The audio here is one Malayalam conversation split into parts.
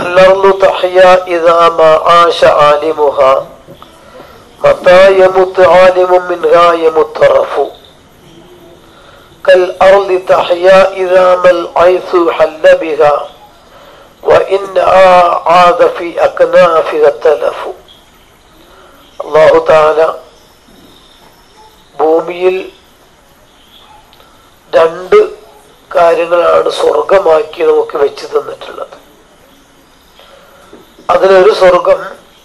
الأرض تحيا إذا ما عاش عالمها متى يمت عالم منها يمت طرف كالأرض تحيا إذا ما العيث حل بها وإنها عاد في أكنافها التلف الله تعالى ഭൂമിയിൽ രണ്ട് കാര്യങ്ങളാണ് സ്വർഗമാക്കി നമുക്ക് വെച്ച് തന്നിട്ടുള്ളത് അതിലൊരു സ്വർഗം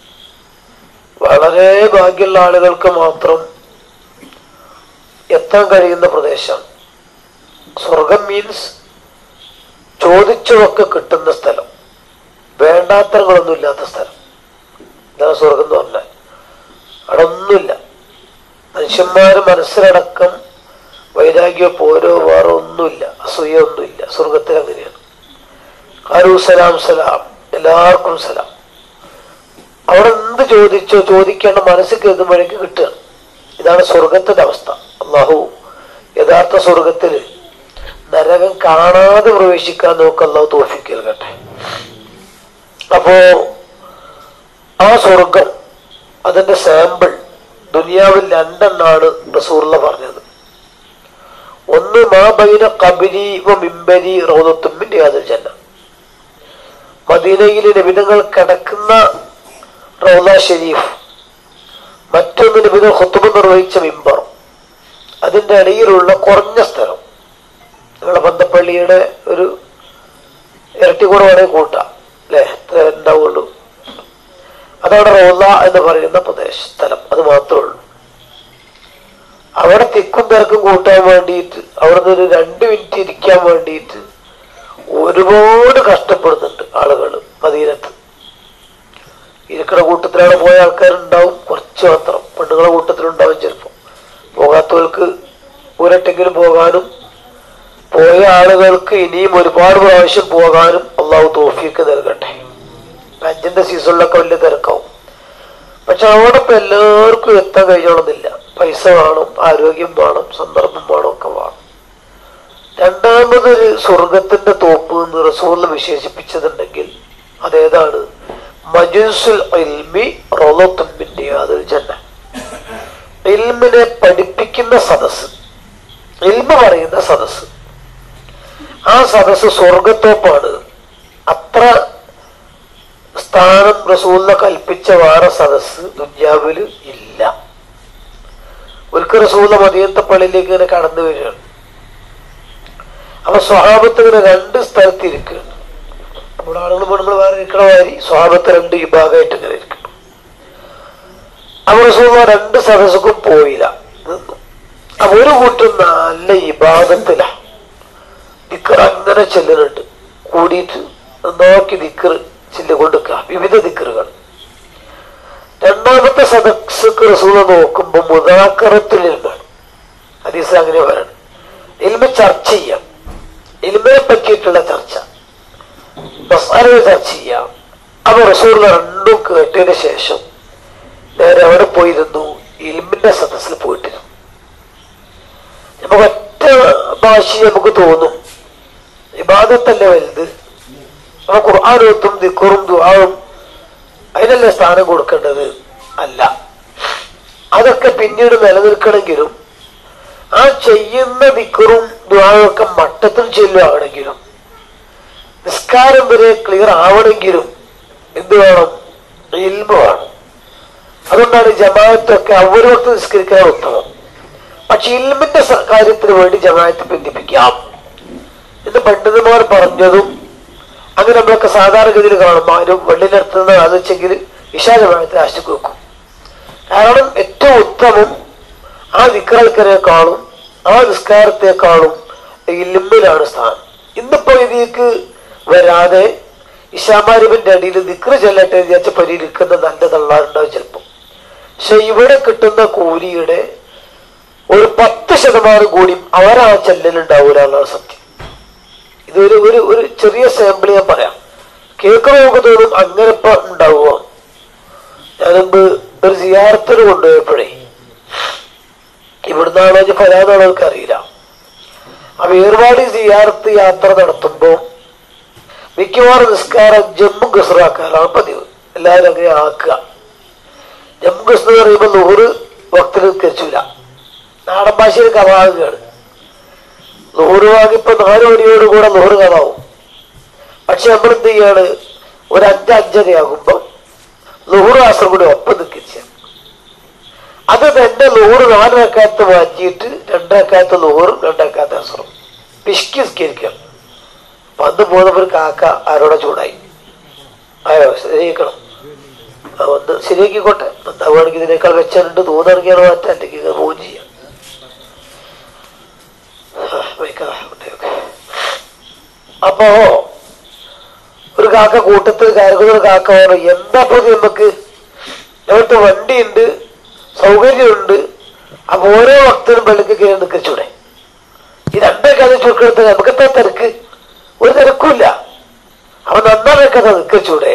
വളരെ ഭാഗ്യമുള്ള ആളുകൾക്ക് മാത്രം എത്താൻ കഴിയുന്ന പ്രദേശമാണ് സ്വർഗം മീൻസ് ചോദിച്ചതൊക്കെ കിട്ടുന്ന സ്ഥലം വേണ്ടാത്തരങ്ങളൊന്നും ഇല്ലാത്ത സ്ഥലം ഇതാണ് സ്വർഗം എന്ന് പറഞ്ഞാൽ അവിടെ ഒന്നുമില്ല മനുഷ്യന്മാര് മനസ്സിലടക്കം വൈരാഗ്യം പോരോ വേറെ ഒന്നുമില്ല അസൂയ ഒന്നുമില്ല സ്വർഗത്തിൽ അങ്ങനെയാണ് ആരൂ സലാം സലാം എല്ലാവർക്കും സലാം അവിടെ എന്ത് ചോദിച്ചോ ചോദിക്കേണ്ട മനസ്സിൽ കരുതുമ്പോഴേക്ക് കിട്ടുകയാണ് ഇതാണ് സ്വർഗത്തിന്റെ അവസ്ഥ അള്ളാഹു യഥാർത്ഥ സ്വർഗത്തിൽ നരകം കാണാതെ പ്രവേശിക്കാൻ നോക്ക് അള്ളാഹു തോഫിക്കൽ കേട്ടെ അപ്പോ ആ സ്വർഗം അതിന്റെ സാമ്പിൾ ദുനിയാവിൽ രണ്ടെണ്ണാണ് റസൂർല പറഞ്ഞത് ഒന്ന് മാ ബൈന കബരി വ മിമ്പരി റൗദത്തുമ്മിന്റെ യാതൊരു ജന്ന മദീനയിൽ നിബിധങ്ങൾ കിടക്കുന്ന റൗദ ഷെരീഫ് മറ്റൊന്ന് നിബിധ ഹുത്തുബ നിർവഹിച്ച മിമ്പർ അതിന്റെ ഇടയിലുള്ള കുറഞ്ഞ സ്ഥലം നിങ്ങളുടെ ബന്ധപ്പള്ളിയുടെ ഒരു ഇരട്ടി കൂടെ വേണമെങ്കിൽ കൂട്ടാം അല്ലേ ഇത്ര ഉണ്ടാവുള്ളൂ അതാണ് റോള എന്ന് പറയുന്ന പ്രദേശ സ്ഥലം അത് മാത്രമേ ഉള്ളൂ അവിടെ തിക്കും തിരക്കും കൂട്ടാൻ വേണ്ടിയിട്ട് അവിടെ നിന്ന് ഒരു രണ്ട് മിനിറ്റ് ഇരിക്കാൻ വേണ്ടിയിട്ട് ഒരുപാട് കഷ്ടപ്പെടുന്നുണ്ട് ആളുകൾ മദീനത്ത് ഇരിക്കണ കൂട്ടത്തിലാണ് പോയ ആൾക്കാരുണ്ടാവും കുറച്ച് മാത്രം പെണ്ണുങ്ങളെ കൂട്ടത്തിലുണ്ടാവും ചിലപ്പോൾ പോകാത്തവർക്ക് ഒരട്ടെങ്കിലും പോകാനും പോയ ആളുകൾക്ക് ഇനിയും ഒരുപാട് പ്രാവശ്യം പോകാനും അള്ളാഹു തോഫിക്ക് നൽകട്ടെ അഞ്ചിന്റെ സീസണിലൊക്കെ വലിയ തിരക്കാവും പക്ഷെ അവിടെ ഇപ്പൊ എല്ലാവർക്കും എത്താൻ കഴിഞ്ഞോളുന്നില്ല പൈസ വേണം ആരോഗ്യം വേണം സന്ദർഭം വേണം ഒക്കെ വേണം രണ്ടാമതൊരു സ്വർഗത്തിന്റെ തോപ്പ് എന്ന് റസൂറിൽ വിശേഷിപ്പിച്ചതുണ്ടെങ്കിൽ അതേതാണ് മജുസുൽ ഇൽമി റോളത്തുമ്പിന്റെ യാതൊരു ജന്ന ഇൽമിനെ പഠിപ്പിക്കുന്ന സദസ് ഇൽമ പറയുന്ന സദസ് ആ സദസ് സ്വർഗത്തോപ്പാണ് അത്ര സ്ഥാനം റസൂലിനെ കൽപ്പിച്ച വേറെ സദസ് ദുന്യാവില് ഇല്ല ഒരിക്കൽ റസൂല മദീനത്തെ പള്ളിയിലേക്ക് ഇങ്ങനെ കടന്നു വരികയാണ് അപ്പൊ സ്വഹാബത്ത് ഇങ്ങനെ രണ്ട് സ്ഥലത്ത് ഇരിക്കുകയാണ് നമ്മുടെ ആളുകൾ പെണ്ണുങ്ങൾ വേറെ ഇരിക്കണ മാതിരി സ്വഹാബത്ത് രണ്ട് വിഭാഗമായിട്ട് ഇങ്ങനെ ഇരിക്കണം അപ്പൊ റസൂല രണ്ട് സദസ്സുക്കും പോയില്ല നിന്നു അപ്പൊ ഒരു കൂട്ടം നല്ല ഇബാദത്തില ദിക്കർ അങ്ങനെ ചെല്ലുന്നുണ്ട് കൂടിയിട്ട് നോക്കി ദിക്കർ ചൊല്ലിക്കൊടുക്കുക വിവിധ ദിക്കറുകൾ രണ്ടാമത്തെ സദസ്സുക്ക് റസൂല നോക്കുമ്പോ മുതാക്കറത്തിൽ ഇൽമാണ് ഹദീസ് അങ്ങനെ പറയണം ഇൽമ ചർച്ച ചെയ്യാം ഇൽമിനെ പറ്റിയിട്ടുള്ള ചർച്ച മസാലകൾ ചർച്ച ചെയ്യാം അപ്പൊ റസൂല രണ്ടും കേട്ടതിന് ശേഷം നേരെ അവിടെ പോയിരുന്നു ഇൽമിന്റെ സദസ്സിൽ പോയിട്ടിരുന്നു നമുക്ക് ഒറ്റ ഭാഷ നമുക്ക് തോന്നും ഇബാദത്തല്ലേ വലുത് അപ്പൊ ഖുർആാനത്തും ദിക്കറും ദുആവും അതിനല്ലേ സ്ഥാനം കൊടുക്കേണ്ടത് അല്ല അതൊക്കെ പിന്നീട് നിലനിൽക്കണമെങ്കിലും ആ ചെയ്യുന്ന ദിക്കറും ദുആവൊക്കെ മട്ടത്തിൽ ചെല്ലുകയാണെങ്കിലും നിസ്കാരം വരെ ക്ലിയർ ആവണമെങ്കിലും എന്ത് വേണം ഇൽമ വേണം അതുകൊണ്ടാണ് ജമാഅത്തൊക്കെ അവരോട്ട് നിസ്കരിക്കാൻ ഉത്തമം പക്ഷെ ഇൽമിന്റെ സ- കാര്യത്തിന് വേണ്ടി ജമാഅത്ത് ബന്ധിപ്പിക്കാം എന്ന് പണ്ഡിതന്മാർ പറഞ്ഞതും അങ്ങനെ നമ്മളൊക്കെ സാധാരണഗതിയിൽ കാണും ആരും വെള്ളിനടുത്തുന്ന അത് വെച്ചെങ്കിൽ ഇഷാജമായത്തിൽ ആശിക്ക് വെക്കും കാരണം ഏറ്റവും ഉത്തമം ആ വിക്രൽക്കരെക്കാളും ആ നിസ്കാരത്തെക്കാളും ഇല്ലിമ്മിലാണ് സ്ഥാനം ഇന്നിപ്പോ ഇതിലേക്ക് വരാതെ ഇഷാമാരിബിന്റെ അടിയിൽ ദിക്ര ചെല്ലട്ടെ എന്ന് വിചാരിച്ച പരിയിരിക്കുന്ന നല്ല തള്ളാറുണ്ടാവും ചിലപ്പോൾ പക്ഷെ ഇവിടെ കിട്ടുന്ന കൂലിയുടെ ഒരു പത്ത് ശതമാനം കൂടിയും അവരാ ചെല്ലലുണ്ടാവൂല എന്നുള്ള സത്യം ഇതൊരു ഒരു ഒരു ചെറിയ സാമ്പിൾ ഞാൻ പറയാം കേൾക്കുന്ന നമുക്ക് തോന്നും അങ്ങനെ ഇപ്പൊ ഉണ്ടാവുമോ ഞാൻ മുമ്പ് ഒരു സിയാറത്തിന് കൊണ്ടുപോയപ്പോഴേ ഇവിടുന്നാണോ ഇനി ഫലാന്നാണോ എനിക്ക് അറിയില്ല അപ്പൊ ഏർവാടി സിയാറത്ത് യാത്ര നടത്തുമ്പോ മിക്കവാറും നിസ്കാരം ജമ്മു ഗസറാക്കാനാണ് പതിവ് എല്ലാവരും അങ്ങനെ ആക്കുക ജമ്മു ഗസ് എന്ന് പറയുമ്പോൾ നൂറ് ഭക്തർ നിസ്കരിച്ചില്ല നാടൻ ഭാഷയിൽ കഥാകുകയാണ് നൂറ് വാങ്ങിപ്പോ നാല് മണിയോട് കൂടെ നൂറ് കഥാവും പക്ഷെ നമ്മൾ എന്ത് ചെയ്യാണ് ഒരു അഞ്ച് അഞ്ചരയാകുമ്പോ നൂറ് ആശ്രം കൂടി ഒപ്പം നിൽക്കിച്ച അത് തന്നെ നൂറ് നാലരക്കാലത്ത് മാറ്റിയിട്ട് രണ്ടരക്കാലത്ത് നൂറ് രണ്ടരക്കാലത്ത് അസുറം പിശുക്കി സ്കരിക്കണം വന്ന് പോകുന്നവർ കാക്ക ആരോടെ ചൂടായി ആയോ ശരിയാക്കണം ആ വന്ന് ശരിയാക്കിക്കോട്ടെ നന്നാവുകയാണെങ്കിൽ ഇതിനേക്കാൾ വെച്ചുണ്ട് തോന്നുകയാണെങ്കിൽ മാറ്റാം അല്ലെങ്കിൽ ഇത് പോവുകയും ചെയ്യാം ആ, വയ്ക്കാം. Okay, okay. അപ്പോ ഒരു കാക്ക കൂട്ടത്തിൽ കയറുന്ന ഒരു കാക്ക പറഞ്ഞു എന്താ പ്രതി നമുക്ക് ഞങ്ങൾക്ക് വണ്ടിയുണ്ട് സൗകര്യമുണ്ട് അപ്പൊ ഓരോ ഭക്തനും വെള്ളിക്ക് കയറി നിൽക്കിച്ചൂടെ ഈ രണ്ടൊക്കെ അത് ചുരുക്കെടുത്ത് നമുക്ക് എന്താ തിരക്ക് ഒരു തിരക്കുമില്ല അവ നന്നാറൊക്കെ നിൽക്കിച്ചൂടെ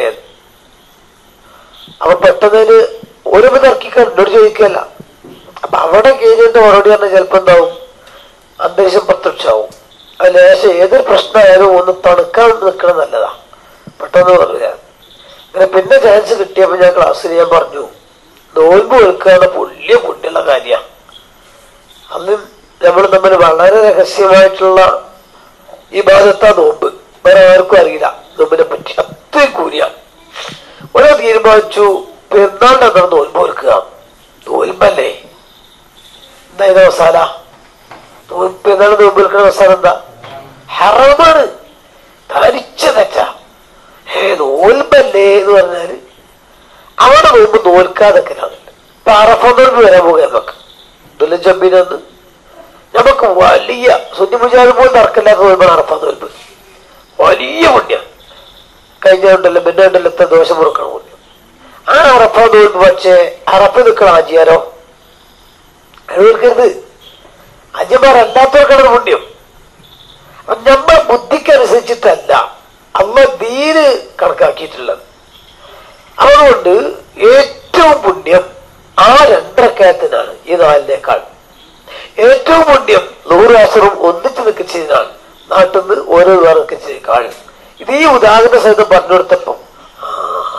അപ്പൊ പെട്ടെന്ന് ഒരു തിരക്കിക്കാൻ എന്നോട് ചോദിക്കല്ല അപ്പൊ അവിടെ കഴിഞ്ഞിട്ട് മറുപടി പറഞ്ഞാൽ ചിലപ്പോ എന്താവും അന്തരീക്ഷം പ്രത്യക്ഷമാവും അത് ലേശം ഏതൊരു പ്രശ്നമായാലും ഒന്ന് തണുക്കാൻ നിൽക്കണം നല്ലതാ പെട്ടെന്ന് പറഞ്ഞ അങ്ങനെ പിന്നെ ചാൻസ് കിട്ടിയപ്പോ ഞാൻ ക്ലാസ്സിൽ ഞാൻ പറഞ്ഞു നോൽമ്പ് വെളുക്കാണ് പുള്ളിയ പുണ്യുള്ള കാര്യ അന്ന് നമ്മൾ തമ്മിൽ വളരെ രഹസ്യമായിട്ടുള്ള ഈ ഭാഗത്താ നോമ്പ് വേറെ ആർക്കും അറിയില്ല നോമ്പിനെ പറ്റി അത്രയും കൂലിയാണ് ഒരാൾ തീരുമാനിച്ചു പെരുന്നാളിന്റെ അന്നാണ് നോൽമ്പ് വെളുക്കുക നോൽമ്പല്ലേ എന്താ ഇത് മസാല നോമ്പ് എന്താണ് നോമ്പ് വെളുക്കുന്ന മസാല എന്താ ഹറമാണ് ധരിച്ച തെറ്റാ ഏ നോൽമ്പല്ലേ എന്ന് പറഞ്ഞാല് അവിടെ നോമ്പ് നോൽക്കാതൊക്കെയാണ് ഇപ്പൊ അറഫ നോൽമ്പ് വരാൻ പോകുക നമുക്ക് ദുല്ല ജമ്പിനന്ന് നമുക്ക് വലിയ സുന്നി മുജാദ് പോലും തർക്കമില്ലാത്ത നോൽപ്പാണ് അറഫ നോൽമ്പ് വലിയ പുണ്യം കഴിഞ്ഞ ഉണ്ടല്ലോ പിന്നെ ഉണ്ടല്ലോ എത്ര ദോഷം മുറുക്കണം പുണ്യം ആ അറഫ നോൽമ്പ് പക്ഷേ അറഫ നിൽക്കണം ആജിയാരോ കഴിവർക്കരുത് അജമാർ അല്ലാത്തവർക്കാണ് പുണ്യം അപ്പൊ നമ്മൾ ബുദ്ധിക്കനുസരിച്ചിട്ടല്ല അമ്മ ദീന് കണക്കാക്കിയിട്ടുള്ളത് അതുകൊണ്ട് ഏറ്റവും പുണ്യം ആ രണ്ടരക്കയത്തിനാണ് ഈ നാലിനേക്കാൾ ഏറ്റവും പുണ്യം നൂറ് അസറും ഒന്നിച്ച് നിൽക്കുന്നതിനാണ് നാട്ടിൽ നിന്ന് ഓരോ നിൽക്കുന്നതിനേക്കാൾ ഇത് ഈ ഉദാഹരണ സഹിതം പറഞ്ഞു കൊടുത്തപ്പോ ആ,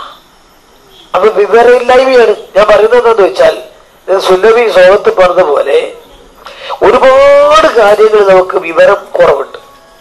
അപ്പൊ വിവരമില്ലായ്മയാണ് ഞാൻ പറയുന്നത് എന്താന്ന് വെച്ചാൽ ഇത് സുല്ലഭി സോഹത്ത് പറഞ്ഞ പോലെ ഒരുപാട് കാര്യങ്ങൾ നമുക്ക് വിവരം കുറവുണ്ട്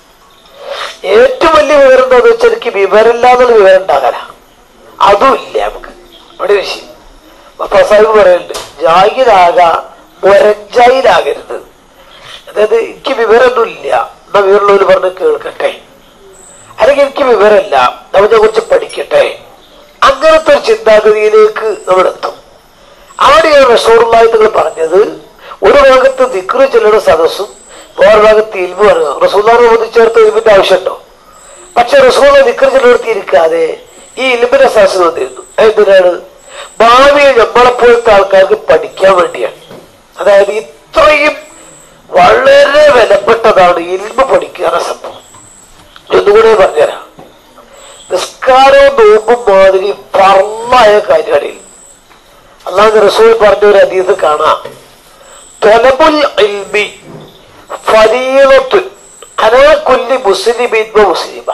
ഏറ്റവും വലിയ വിവരം എന്താന്ന് വെച്ചാൽ എനിക്ക് വിവരമില്ലാന്നുള്ള വിവരം ഉണ്ടാകാനാ അതും ഇല്ല നമുക്ക് അവിടെ വിഷയം അപ്പൊ സാഹിബ് പറയുന്നുണ്ട് ജാഹിരാകാ മുരഞ്ചായിലാകരുത് അതായത് എനിക്ക് വിവരമൊന്നും ഇല്ല എന്നാ വിവരമുള്ളവർ പറഞ്ഞ് കേൾക്കട്ടെ അല്ലെങ്കിൽ എനിക്ക് വിവരമില്ല നമ്മളെ കുറിച്ച് പഠിക്കട്ടെ അങ്ങനത്തെ ഒരു ചിന്താഗതിയിലേക്ക് നമ്മൾ എത്തും അവിടെയാണ് റസൂറുള്ളായി നിങ്ങൾ പറഞ്ഞത് ഒരു ഭാഗത്ത് ദിക്റ് ചെല്ലുന്ന സദസ്സും വേറെ ഭാഗത്ത് ഇൽമു പറയുന്നു റസൂല്ലാനെ ഒന്നിച്ചേർത്ത് ഇൽമിന്റെ ആവശ്യമുണ്ടോ പക്ഷെ റസൂല ദിക്റ് ചെല്ലുന്നിരിക്കാതെ ഈ ഇൽമിന്റെ സദസ്സ് വന്നിരുന്നു എന്തിനാണ് ഭാവിയിൽ നമ്മളെപ്പോലത്തെ ആൾക്കാർക്ക് പഠിക്കാൻ വേണ്ടിയാണ് അതായത് ഇത്രയും വളരെ വിലപ്പെട്ടതാണ് ഇൽമ പഠിക്കുക എന്ന സംഭവം ഒന്നുകൂടെ പറഞ്ഞുതരാം നിസ്കാരവും നോമ്പും മാതിരി പറന്നായ കാര്യമാണ് ഇൽമ. അള്ളാഹു റസൂൽ പറഞ്ഞ ഒരു അതീത് കാണാം തൊലബുൽ ഇൽമി ഫരീളത്തുൻ അലാ കുല്ലി മുസ്ലിമിൻ വ മുസ്ലിമ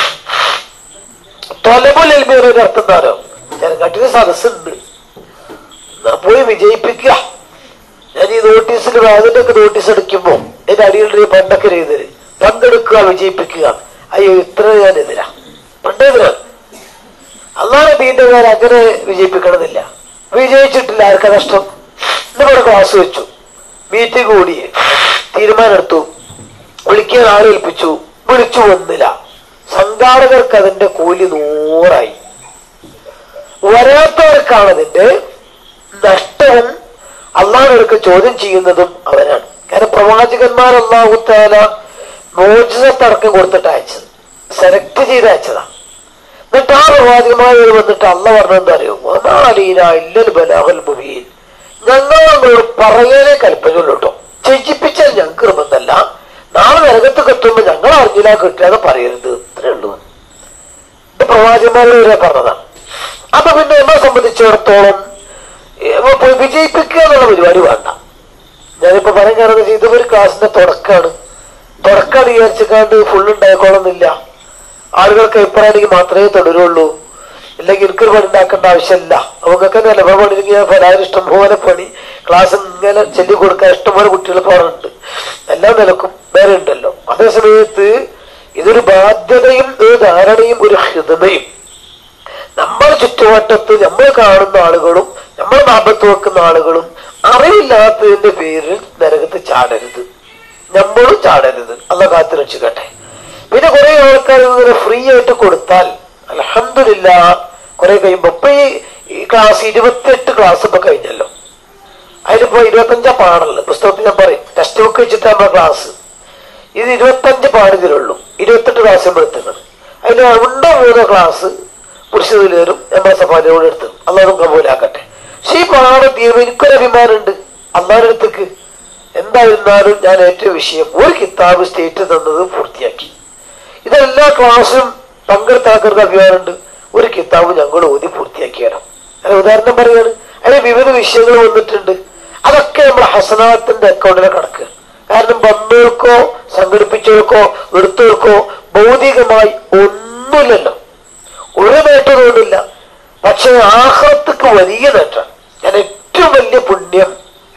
തൊലബുൽ ഇൽമി എന്നൊരു അർത്ഥം എന്താണോ ചെറുകാട്ടിന് സദസ്സുണ്ട് എന്നാ പോയി വിജയിപ്പിക്കുക ഞാൻ ഈ നോട്ടീസിൽ അതിന്റെ ഒക്കെ നോട്ടീസ് എടുക്കുമ്പോ എന്റെ അടിയിൽ പണ്ടൊക്കെ ചെയ്തത് പങ്കെടുക്കുക വിജയിപ്പിക്കുക അയ്യോ ഇത്ര ഞാൻ എതിരാ പണ്ടെതിരാ അള്ളാഹ് ദീന്റെ കാര്യം അങ്ങനെ വിജയിപ്പിക്കണമെന്നില്ല വിജയിച്ചിട്ടില്ല ആർക്കാ നഷ്ടം നമ്മുടെ ക്ലാസ് വെച്ചു മീറ്റിംഗ് കൂടി തീരുമാനമെടുത്തു വിളിക്കാൻ ആളെ ഏൽപ്പിച്ചു വിളിച്ചു വന്നില്ല സംഘാടകർക്ക് അതിന്റെ കൂലി നൂറായി വരാത്തവർക്കാണ് അതിന്റെ നഷ്ടവും അള്ളാഹുകൾക്ക് ചോദ്യം ചെയ്യുന്നതും അവരാണ് കാരണം പ്രവാചകന്മാർ അള്ളാഹുത്താല മോചനത്തടക്കം കൊടുത്തിട്ട് അയച്ചത് സെലക്ട് ചെയ്ത് അയച്ചതാ എന്നിട്ട് ആ പ്രവാചകന്മാർ വന്നിട്ട് അള്ള പറഞ്ഞെന്താ അറിയോ ഒന്നാലീന ഇല്ലൽ ബലാഹൽ മുബീൻ ഞങ്ങൾ നിങ്ങളോട് പറയാനേ കൽപ്പനയുള്ളൂ കേട്ടോ ചെയ്യിപ്പിച്ചാൽ ഞങ്ങൾക്ക് നിർബന്ധമല്ല നാളെ നരകത്തൊക്കെ എത്തുമ്പോ ഞങ്ങൾ അറിഞ്ഞില്ല കിട്ടിയാതെ പറയരുത് ഇത്രേ ഉള്ളൂ ഇത് പ്രവാചകന്മാരുടെ പറഞ്ഞതാണ് അപ്പൊ പിന്നെ എന്നെ സംബന്ധിച്ചിടത്തോളം ഏ, പോയി വിജയിപ്പിക്കുക എന്നുള്ള പരിപാടി വേണ്ട ഞാനിപ്പോ പറയാൻ കാരണം വെച്ചാൽ ഇതൊരു ക്ലാസിന്റെ തുടക്കമാണ് തുടക്കം വിചാരിച്ചിക്കാണ്ട് ഫുൾ ഉണ്ടായിക്കോളുന്നില്ല ആളുകൾക്ക് അഭിപ്രായമാണെങ്കിൽ മാത്രമേ തുടരുള്ളൂ ഇല്ലെങ്കിൽ എനിക്കൊരു പണി ഉണ്ടാക്കേണ്ട ആവശ്യമില്ല അവങ്ങൾക്ക് തന്നെ പണി ഉണ്ടെങ്കിൽ ഞാൻ ഫലാരും ഇഷ്ടം പോലെ പണി ക്ലാസ് ഇങ്ങനെ ചൊല്ലി കൊടുക്കാൻ ഇഷ്ടംപോലെ കുട്ടികൾ പോകാറുണ്ട് എല്ലാ നിലക്കും വേറെ ഉണ്ടല്ലോ അതേ സമയത്ത് ഇതൊരു ബാധ്യതയും ഒരു ധാരണയും ഒരു ഹിതമയും നമ്മൾ ചുറ്റുവട്ടത്ത് നമ്മൾ കാണുന്ന ആളുകളും നമ്മൾ നാപത്ത് വെക്കുന്ന ആളുകളും അറിവില്ലാത്തതിന്റെ പേരിൽ നരകത്ത് ചാടരുത് നമ്മളും ചാടരുത് അല്ല കാത്തു രക്ഷിക്കട്ടെ പിന്നെ കുറെ ആൾക്കാർ ഇങ്ങനെ ഫ്രീ ആയിട്ട് കൊടുത്താൽ അലഹമില്ല കുറെ കഴിയുമ്പോ ഇപ്പൊ ഈ ഈ ക്ലാസ് ഇരുപത്തിയെട്ട് ക്ലാസ് ഇപ്പൊ കഴിഞ്ഞല്ലോ അതിലിപ്പോ ഇരുപത്തഞ്ചാ പാടുള്ളത് പുസ്തകത്തിൽ ഞാൻ പറയും ടെക്സ്റ്റ് ബുക്ക് വെച്ചിട്ടാണ് നമ്മുടെ ക്ലാസ് ഇത് ഇരുപത്തഞ്ച് പാടുതിലുള്ളൂ ഇരുപത്തെട്ട് ക്ലാസ് നമ്മൾ എത്തുന്നത് അതിൽ ഉണ്ടോ മൂന്നോ ക്ലാസ് പുരുഷതിലേറും നമ്മുടെ സഫാരിയോട് എടുത്തു അള്ളാഹും കബൂലാക്കട്ടെ പക്ഷെ ഈ പാഠം തീരുമാനം എനിക്കൊരു അഭിമാനമുണ്ട് അള്ളാഹിന്റെ അടുത്തേക്ക് എന്തായിരുന്നാലും ഞാൻ ഏറ്റവും വിഷയം ഒരു കിതാബ് സ്റ്റേറ്റ് തന്നത് പൂർത്തിയാക്കി ഇതെല്ലാ ക്ലാസ്സും പങ്കെടുത്ത ആൾക്കാർക്ക് അഭിമാനമുണ്ട് ഒരു കിതാബ് ഞങ്ങൾ ഓതി പൂർത്തിയാക്കിയാണ് ഞാൻ ഉദാഹരണം പറയാണ് അതിന് വിവിധ വിഷയങ്ങൾ വന്നിട്ടുണ്ട് അതൊക്കെ നമ്മുടെ ഹസനാത്തിന്റെ അക്കൗണ്ടിൽ കിടക്കുക കാരണം വന്നവർക്കോ സംഘടിപ്പിച്ചവർക്കോ എടുത്തവർക്കോ ഭൗതികമായി ഒന്നുമില്ലല്ലോ ഒരു നേട്ടം തോന്നില്ല പക്ഷെ ആഹ്റത്തേക്ക് വലിയ നേട്ടം ഞാൻ ഏറ്റവും വലിയ പുണ്യം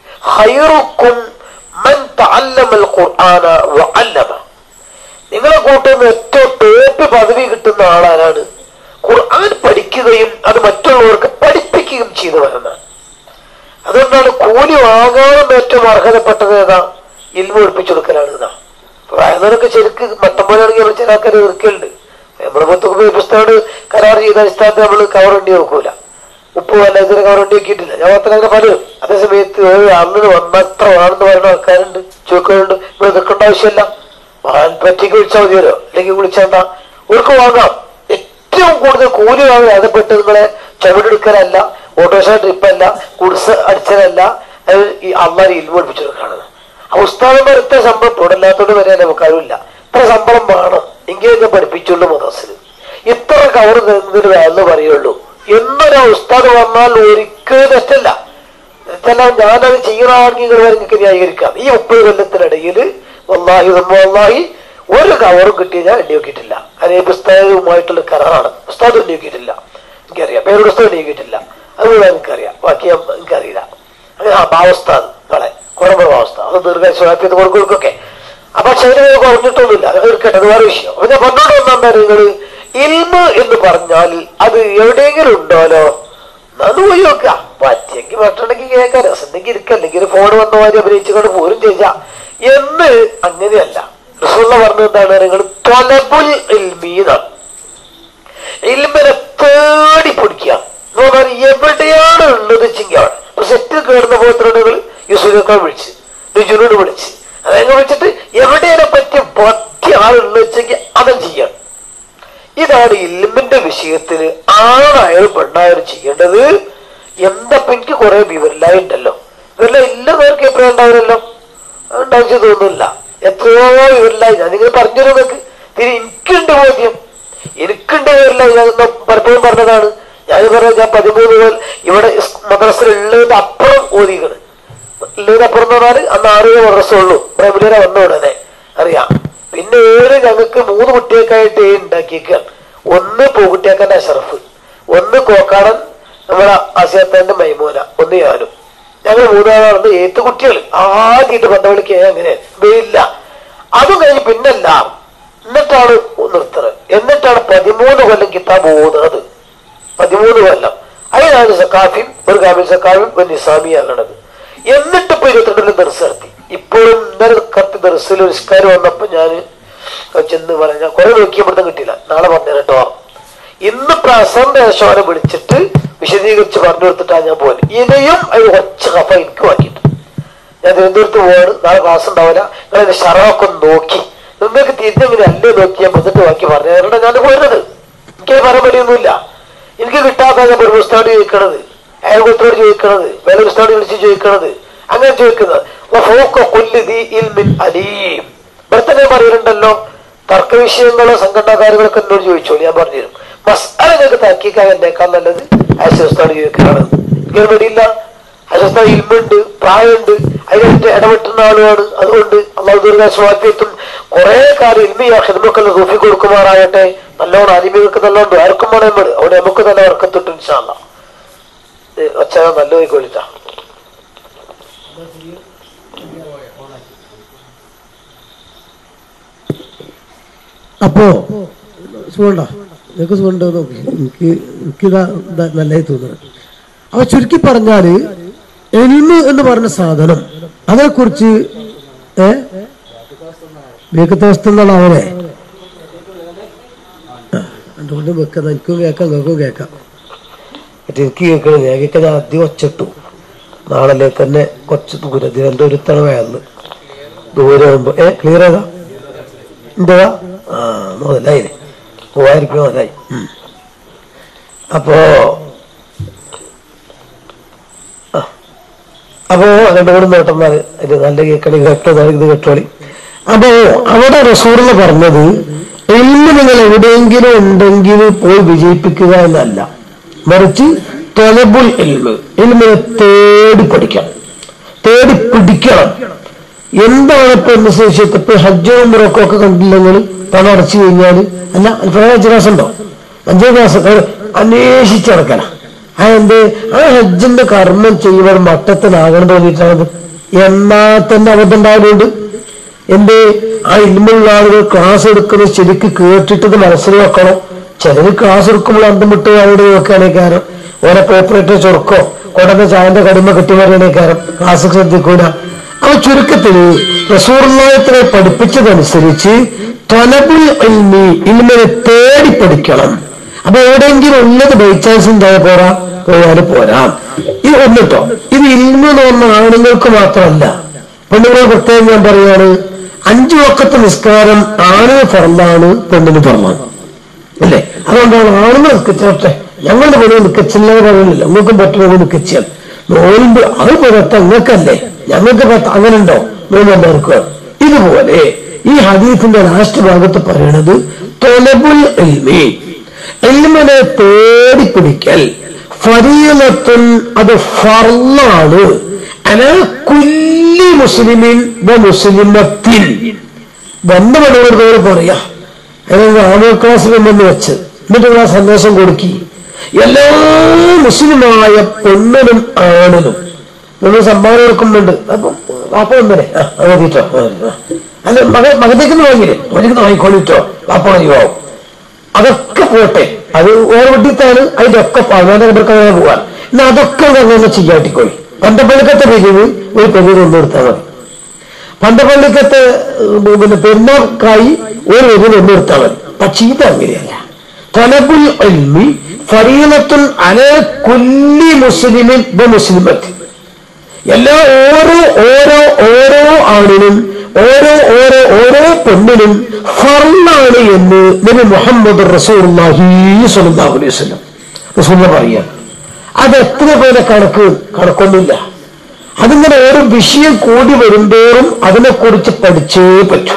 ഹൈറുക്കും മൻ തഅല്ലമൽ ഖുർആന വഅല്ലമ നിങ്ങളെ കൂട്ടുന്ന ഏറ്റവും ടോപ്പ് പദവി കിട്ടുന്ന ആളാരാണ് ഖുർആൻ പഠിക്കുകയും അത് മറ്റുള്ളവർക്ക് പഠിപ്പിക്കുകയും ചെയ്തവരെന്നാണ് അതുകൊണ്ടാണ് കൂലി വാങ്ങാനും ഏറ്റവും അർഹതപ്പെട്ടത് ഏതാ ഇൽമ ഒളിപ്പിച്ചു കൊടുക്കലാണ് ഇതാ വായനൊക്കെ ശരിക്ക് മട്ടം പോലെയാണെങ്കിൽ ചില ആൾക്കാർ എതിർക്കലുണ്ട് നമ്മുടെ പത്ത് പുസ്തകം കരാർ ചെയ്ത അടിസ്ഥാനത്തിൽ നമ്മൾ കവർ വണ്ടി നോക്കൂല ഉപ്പ് വല്ല ഇതിന് കവർ വണ്ടി നോക്കിയിട്ടില്ല ഞാൻ മാത്രം അങ്ങനെ പലരും അതേ സമയത്ത് അന്ന് വന്നത്ര ആണെന്ന് പറയുന്ന ആൾക്കാരുണ്ട് ചോദിക്കുന്നുണ്ട് ഇവിടെ നിൽക്കേണ്ട ആവശ്യമില്ല വാൻ പറ്റിക്ക് വിളിച്ചാൽ മതിയല്ലോ അല്ലെങ്കിൽ വിളിച്ചാൽ എന്താ അവർക്ക് വാങ്ങാം ഏറ്റവും കൂടുതൽ കൂലി വാങ്ങി അതപ്പെട്ട് നിങ്ങളെ ചുവടെടുക്കലല്ല ഓട്ടോറിക്ഷ ട്രിപ്പല്ല കുടിസ് അടിച്ചതല്ല അത് ഈ അള്ളാരി ഇൽമ പഠിപ്പിച്ചു കൊടുക്കുകയാണ് ആ ഉസ്താദന്മാർ ഇത്ര ശമ്പളം തുടല്ലാത്തോണ്ട് വരെ നമുക്ക് അറിവില്ല ഇത്ര ശമ്പളം വേണം എങ്കിലും ഞാൻ പഠിപ്പിച്ചുള്ളൂ മദർസിന് ഇത്ര കവർ തന്നതിന് വേണമെന്ന് പറയുള്ളൂ എന്നൊരു ഉസ്താദ് വന്നാൽ ഒരിക്കലും തെറ്റല്ല തെറ്റല്ല ഞാനത് ചെയ്യണമെങ്കിൽ നിങ്ങൾ എനിക്ക് ന്യായീകരിക്കാം ഈ മുപ്പത് കൊല്ലത്തിനിടയിൽ വല്ലാഹി വല്ലാഹി ഒരു കവറും കിട്ടിയ ഞാൻ എണ്ണി നോക്കിയിട്ടില്ല അത് ഈ പുസ്തകവുമായിട്ടുള്ള കരാറാണ് പുസ്തകം എണ്ണി നോക്കിയിട്ടില്ല എനിക്കറിയാം പേരുടെ പുസ്തകം എണ്ണി നോക്കിയിട്ടില്ല അതുകൂടെ എനിക്കറിയാം ബാക്കി ഞാൻ എനിക്കറിയില്ല അങ്ങനെ ആ ഭാവസ്ഥാൻ കളെ കുഴമ്പ ഭാവസ്ഥ അത് ദീർഘാശ്വാപ്യത കൊടുക്കൊക്കെ അപ്പൊ ശരീരം കുറഞ്ഞിട്ടൊന്നുമില്ല അത് എടുക്കട്ടെ അത് വേറെ വിഷയം അപ്പൊ ഞാൻ പറഞ്ഞോണ്ട് വന്നാ നിങ്ങള് ഇൽമ് എന്ന് പറഞ്ഞാൽ അത് എവിടെയെങ്കിലും ഉണ്ടോലോ അത് പോയി നോക്കുക പറ്റിയെങ്കിൽ പറ്റണമെങ്കിൽ കേൾക്കാം രസമുണ്ടെങ്കിൽ ഇരിക്കുക അല്ലെങ്കിൽ ഫോൺ വന്ന മാതിരി അഭിനയിച്ചുകൊണ്ട് പോരും ചെയ്യാ എന്ന് അങ്ങനെയല്ല റസൂള്ള പറഞ്ഞത് എന്താണ് നിങ്ങൾ തൊലബുൽ ഇൽമീന്നാണ് ഇൽമിനെ തേടി പിടിക്കുക എന്ന് പറഞ്ഞാൽ എവിടെയാണ് ഉള്ളത് വെച്ചെങ്കിൽ അവിടെ ഇപ്പൊ സെറ്റിൽ കയറുന്ന പോലത്തുണ്ടെങ്കിൽ യൂസുഫിനേക്കാൾ വിളിച്ച് രുചുനോട് വിളിച്ച് അതങ്ങ് വിളിച്ചിട്ട് എവിടെയാണ് പറ്റിയ പറ്റിയ ആളുള്ളത് വെച്ചെങ്കിൽ അതും ചെയ്യണം ഇതാണ് ഇൽമിന്റെ വിഷയത്തിൽ ആണായാലും പെണ്ണായാലും ചെയ്യേണ്ടത് എന്തപ്പോ എനിക്ക് കുറെ വിവരലായി ഉണ്ടല്ലോ വിവരല ഇല്ലെന്നവർക്ക് എപ്പോഴും ഉണ്ടാവില്ലല്ലോ ഉണ്ടാവശ്യം തോന്നുന്നില്ല എത്രയോ വിവരലായി ഞാൻ നിങ്ങൾ പറഞ്ഞു നിങ്ങൾക്ക് തിരി എനിക്കുണ്ട് ബോധ്യം എനിക്കുണ്ട് വിവരലായി ഞാൻ ഇന്ന് പലപ്പോഴും പറഞ്ഞതാണ് ഞാൻ പറയാം ഞാൻ പതിമൂന്ന് മുതൽ ഇവിടെ മദ്രസയിൽ ഉള്ളതിന്റെ അപ്പുറം ഓതികള് ഉള്ളതിന്റെ അപ്പുറം എന്ന് പറഞ്ഞാൽ അന്ന് ആറ് മദ്രസ ഉള്ളൂ പ്രൈമറിയുടെ വന്ന ഉടനെ അറിയാം പിന്നെ ഏഴ് ഞങ്ങൾക്ക് മൂന്ന് കുട്ടികൾക്കായിട്ട് ഏഴ് ഉണ്ടാക്കിയേക്കാണ് ഒന്ന് പൂക്കുട്ടിയാക്കാന്റെ അഷറഫ് ഒന്ന് കോക്കാടൻ നമ്മളെ ആസിയാത്താന്റെ മൈമോന ഒന്ന് ഞാനും ഞങ്ങൾ മൂന്നാളാണ് ഏത്ത് കുട്ടികൾ ആദ്യമായിട്ട് പന്തവളിക്ക് അങ്ങനെ ഇല്ല അതും കഴിഞ്ഞ് പിന്നല്ല എന്നിട്ടാണ് നിർത്തുന്നത് എന്നിട്ടാണ് പതിമൂന്ന് കൊല്ലം കിതാബ് ഓതുന്നത് പതിമൂന്ന് കൊല്ലം അതിനാണ് സക്കാഫിയും ഒരു കാമിൽ സക്കാഫിയും ഒരു നിസാമിയാകണത് എന്നിട്ട് ഇപ്പൊ ഇരുപത്തിരണ്ടിലും ദർസ് നടത്തി ഇപ്പോഴും ഇന്നലെ കറക്റ്റ് ദർസിൽ ഒരു നിസ്കാരം വന്നപ്പോ ഞാൻ ചെന്ന് പറഞ്ഞ കുറെ നോക്കിയപ്പോഴത്തെ കിട്ടിയില്ല നാളെ പറഞ്ഞു കേട്ടോ ഇന്ന് പ്രസന്റേഷോനെ വിളിച്ചിട്ട് വിശദീകരിച്ച് പറഞ്ഞു കൊടുത്തിട്ടാണ് ഞാൻ പോലെ ഇനിയും അത് ഒച്ച കഫ എനിക്ക് വാങ്ങിയിട്ട് ഞാൻ തിരുവനന്തപുരത്ത് പോവാണ് നാളെ ക്ലാസ് ഉണ്ടാവില്ല നിങ്ങൾ എന്റെ ഷറൊക്കെ ഒന്ന് നോക്കി നിങ്ങൾക്ക് തിരിഞ്ഞെങ്ങനെ അല്ലേ നോക്കി ഞാൻ വന്നിട്ട് ബാക്കി പറഞ്ഞു കാരണം ഞാൻ പോരുന്നത് എനിക്ക് പറയാൻ പറ്റിയൊന്നുമില്ല എനിക്ക് കിട്ടാത്ത ഞാൻ ഒരു പുസ്തകം ചോദിക്കണത് അയൽക്കുത്തോട് ചോദിക്കണത് വേറെ പുസ്തകം വിളിച്ച് ചോദിക്കണത് അങ്ങനെ ചോദിക്കുന്നത് അലീം ഇവിടെ തന്നെ പറയുന്നുണ്ടല്ലോ തർക്ക വിഷയങ്ങളോ സംഘടനാകാരുകളൊക്കെ എന്നോട് ചോദിച്ചോളൂ ഞാൻ പറഞ്ഞുതരും മസാല നിങ്ങൾക്ക് തർക്കിക്കാൻ എന്നേക്കാൾ നല്ലത് അയൽസ്ഥാണ് ചോദിക്കുകയാണ് എനിക്ക് പേടിയില്ല അയൽസ്ഥാൻ ഇൽമുണ്ട് പ്രായമുണ്ട് അതിനായിട്ട് ഇടപെട്ടുന്ന ആളുമാണ് അതുകൊണ്ട് അള്ളാഹു ദീർഘാസ്വാദ്യത്തും കുറെ കാലം ഇൽമിയ ഹിദ്മക്കല്ല തൂഫി കൊടുക്കുമാറാകട്ടെ നല്ലോണം അലിമികൾക്ക് നല്ലോണം ആർക്കും വേണേ വേണം അവിടെ നമുക്ക് തന്നെ വർക്കത്തിട്ട് ഇൻഷാല്ല ഒച്ച നല്ല പോയിക്കൊള്ളിട്ടാ അപ്പോ സുഖണ്ട നിനക്ക് സുഖമുണ്ടോ നോക്കി എനിക്ക് എനിക്കിതാ ഇതാ നല്ലതായി തോന്നുന്നത് അപ്പൊ ചുരുക്കി പറഞ്ഞാല് എൽമ് എന്ന് പറഞ്ഞ സാധനം അതേക്കുറിച്ച് ഏ വേക്കത്തെ എന്നുള്ള അവനെ അതുകൊണ്ട് വെക്കുന്ന എനിക്കും കേൾക്കാം നിങ്ങൾക്കും കേൾക്കാം മറ്റേ എനിക്ക് കേൾക്കണില്ല ഞാൻ കേൾക്കാൻ ആദ്യം ഒച്ചിട്ടു നാളെ തന്നെ കുറച്ച് ദൂരം തിരുവനന്തപുരത്താണ് വയറിന് ദൂരെ ആകുമ്പോ ഏ ക്ലിയർ ഏതാ എന്താ ആ മുതലായി മൂവായിരം രൂപ മുതലായി ഉം. അപ്പോ ആ. അപ്പോ രണ്ടു മൂന്ന് നേട്ടന്മാര് അതിന്റെ നല്ല കേക്കളി കേട്ടതാണ് ഇത് കേട്ടോളി അപ്പോ അവിടെ റസൂർന്ന് പറഞ്ഞത് എല്ല് നിങ്ങൾ എവിടെയെങ്കിലും ഉണ്ടെങ്കിൽ പോയി വിജയിപ്പിക്കുക എന്നല്ല മറിച്ച് തൊലബുൽ എൽമ് എൽമിനെ തേടി പഠിക്കണം തേടി പിടിക്കണം എന്താണ് ഇപ്പൊ എന്ന് ശേഷിത്ത് ഇപ്പൊ ഹജ്ജോ മുറക്കോ ഒക്കെ കണ്ടില്ല നിങ്ങൾ പണം അടച്ചു കഴിഞ്ഞാൽ അല്ല അല്പം അഞ്ച് ക്ലാസ് ഉണ്ടോ അഞ്ചേ ക്ലാസ് അന്വേഷിച്ചിറക്കല ആ എന്ത് ആ ഹജ്ജിന്റെ കർമ്മം ചെയ്യുമ്പോൾ മട്ടത്തിനാകണം തോന്നിയിട്ടാണത് എന്നാ തന്നെ അബദ്ധം ഉണ്ടാവുന്നുണ്ട് എന്ത് ആ ഇൽമുള്ള ആളുകൾ ക്ലാസ് എടുക്കുന്നത് ശരിക്ക് കേട്ടിട്ടത് മനസ്സിൽ വെക്കണം ചിലര് ക്ലാസ് എടുക്കുമ്പോൾ അന്തം വിട്ട് അവിടെ വെക്കുകയാണേക്കാരം ഓരോ കോപ്പറേറ്റർ ചൊറുക്കോ കൊടന്ന ചായന്റെ കടിമ കെട്ടിമറിയണേക്കാരം ക്ലാസ് ശ്രദ്ധിക്കൂല ആ ചുരുക്കത്തില് റസൂർനായത്തിനെ പഠിപ്പിച്ചതനുസരിച്ച് തൊലബുൽ ഇൽമി ഇൽമിനെ തേടി പഠിക്കണം അപ്പൊ എവിടെയെങ്കിലും ഉള്ളത് ബൈ ചാൻസ് ഉണ്ടായ പോരാ പോയാല് പോരാ ഇത് ഒന്നിട്ടോ ഇത് ഇൽമ എന്ന് പറഞ്ഞ ആണുങ്ങൾക്ക് മാത്രമല്ല പെണ്ണുങ്ങളെ പ്രത്യേകം ഞാൻ പറയാണ് അഞ്ചു വക്കത്തെ നിസ്കാരം ആണ് ഫറലാണ് പെണ്ണിന് ഫറലാണ് അല്ലേ അതുകൊണ്ടാണ് ആണുങ്ങൾ നിൽക്കച്ചോട്ടെ ഞങ്ങളുടെ പണി നിൽക്കച്ചില്ലെന്ന് പറയുന്നില്ല നിങ്ങൾക്കും പറ്റുന്നത് നിൽക്കച്ചാൽ നോൽമ്പ് അത് പുറത്ത് നിങ്ങൾക്കല്ലേ ഞങ്ങൾക്ക് പത്ത് അങ്ങനെ ഉണ്ടോ നോമ്പെല്ലാവർക്കും ഇതുപോലെ ഈ ഹദീഫിന്റെ ലാസ്റ്റ് ഭാഗത്ത് പറയണത് തൊലബുൽ എൽമി എൽമിനെ തേടി പിടിക്കൽ ഫരീലത്തുൻ അത് ഫർലാണ് അല കുല്ലി മുസ്ലിമിൻ വ മുസ്ലിമത്തിൻ വന്ന പണികളോട് പറയാ അതിന് ആണോ ക്ലാസ്സിൽ വന്ന് വെച്ച് എന്നിട്ട് ആ സന്ദേശം കൊടുക്കി എല്ലാ മുസ്ലിമായ പെണ്ണിനും ആണിനും നമ്മൾ സമ്മാനം കൊടുക്കുന്നുണ്ട് അപ്പൊ വാപ്പ വന്നേ ആ മതിട്ടോ അല്ല മക മകത്തേക്ക് വാങ്ങിയില്ലേ മകത്തേക്ക് വാങ്ങിക്കോളിട്ടോ വാപ്പ മതിയാവും അതൊക്കെ പോട്ടെ അത് ഓരോ വെട്ടിത്താണ് അതിന്റെ ഒക്കെ അവരുടെ ഇവർക്ക് അങ്ങനെ പോവാൻ എന്നാ അതൊക്കെ അങ്ങനെ ചെയ്യാട്ടിക്കോളി പന്തപ്പള്ളിക്കത്തെ പിരിവ് ഒരു പെരിവ് ഒന്ന് എടുത്താൽ മതി പന്തപ്പള്ളിക്കത്തെ ഉം, പിന്നെ പെരുന്നാൾക്കായി ഒരു പെരിവ് ഒന്ന് എടുത്താൽ മതി പക്ഷെ ഇത് അങ്ങനെയല്ല തലബുൽ എൽമി ഫരീലത്തുൻ അല കുല്ലി മുസ്ലിമിൻ ബ മുസ്ലിമത്ത് എല്ലാ ഓരോ ഓരോ ഓരോ ആണിനും ഓരോ ഓരോ ഓരോ പെണ്ണിനും ഫർലാണ് എന്ന് നബി മുഹമ്മദ് റസൂലുള്ളാഹി സ്വല്ലല്ലാഹു അലൈഹി വസല്ലം റസൂലുള്ള പറയാ അത് എത്ര പേരെ കണക്ക് കണക്കൊന്നുമില്ല അതിങ്ങനെ ഓരോ വിഷയം കൂടി വരുന്തോറും അതിനെക്കുറിച്ച് പഠിച്ചേ പറ്റൂ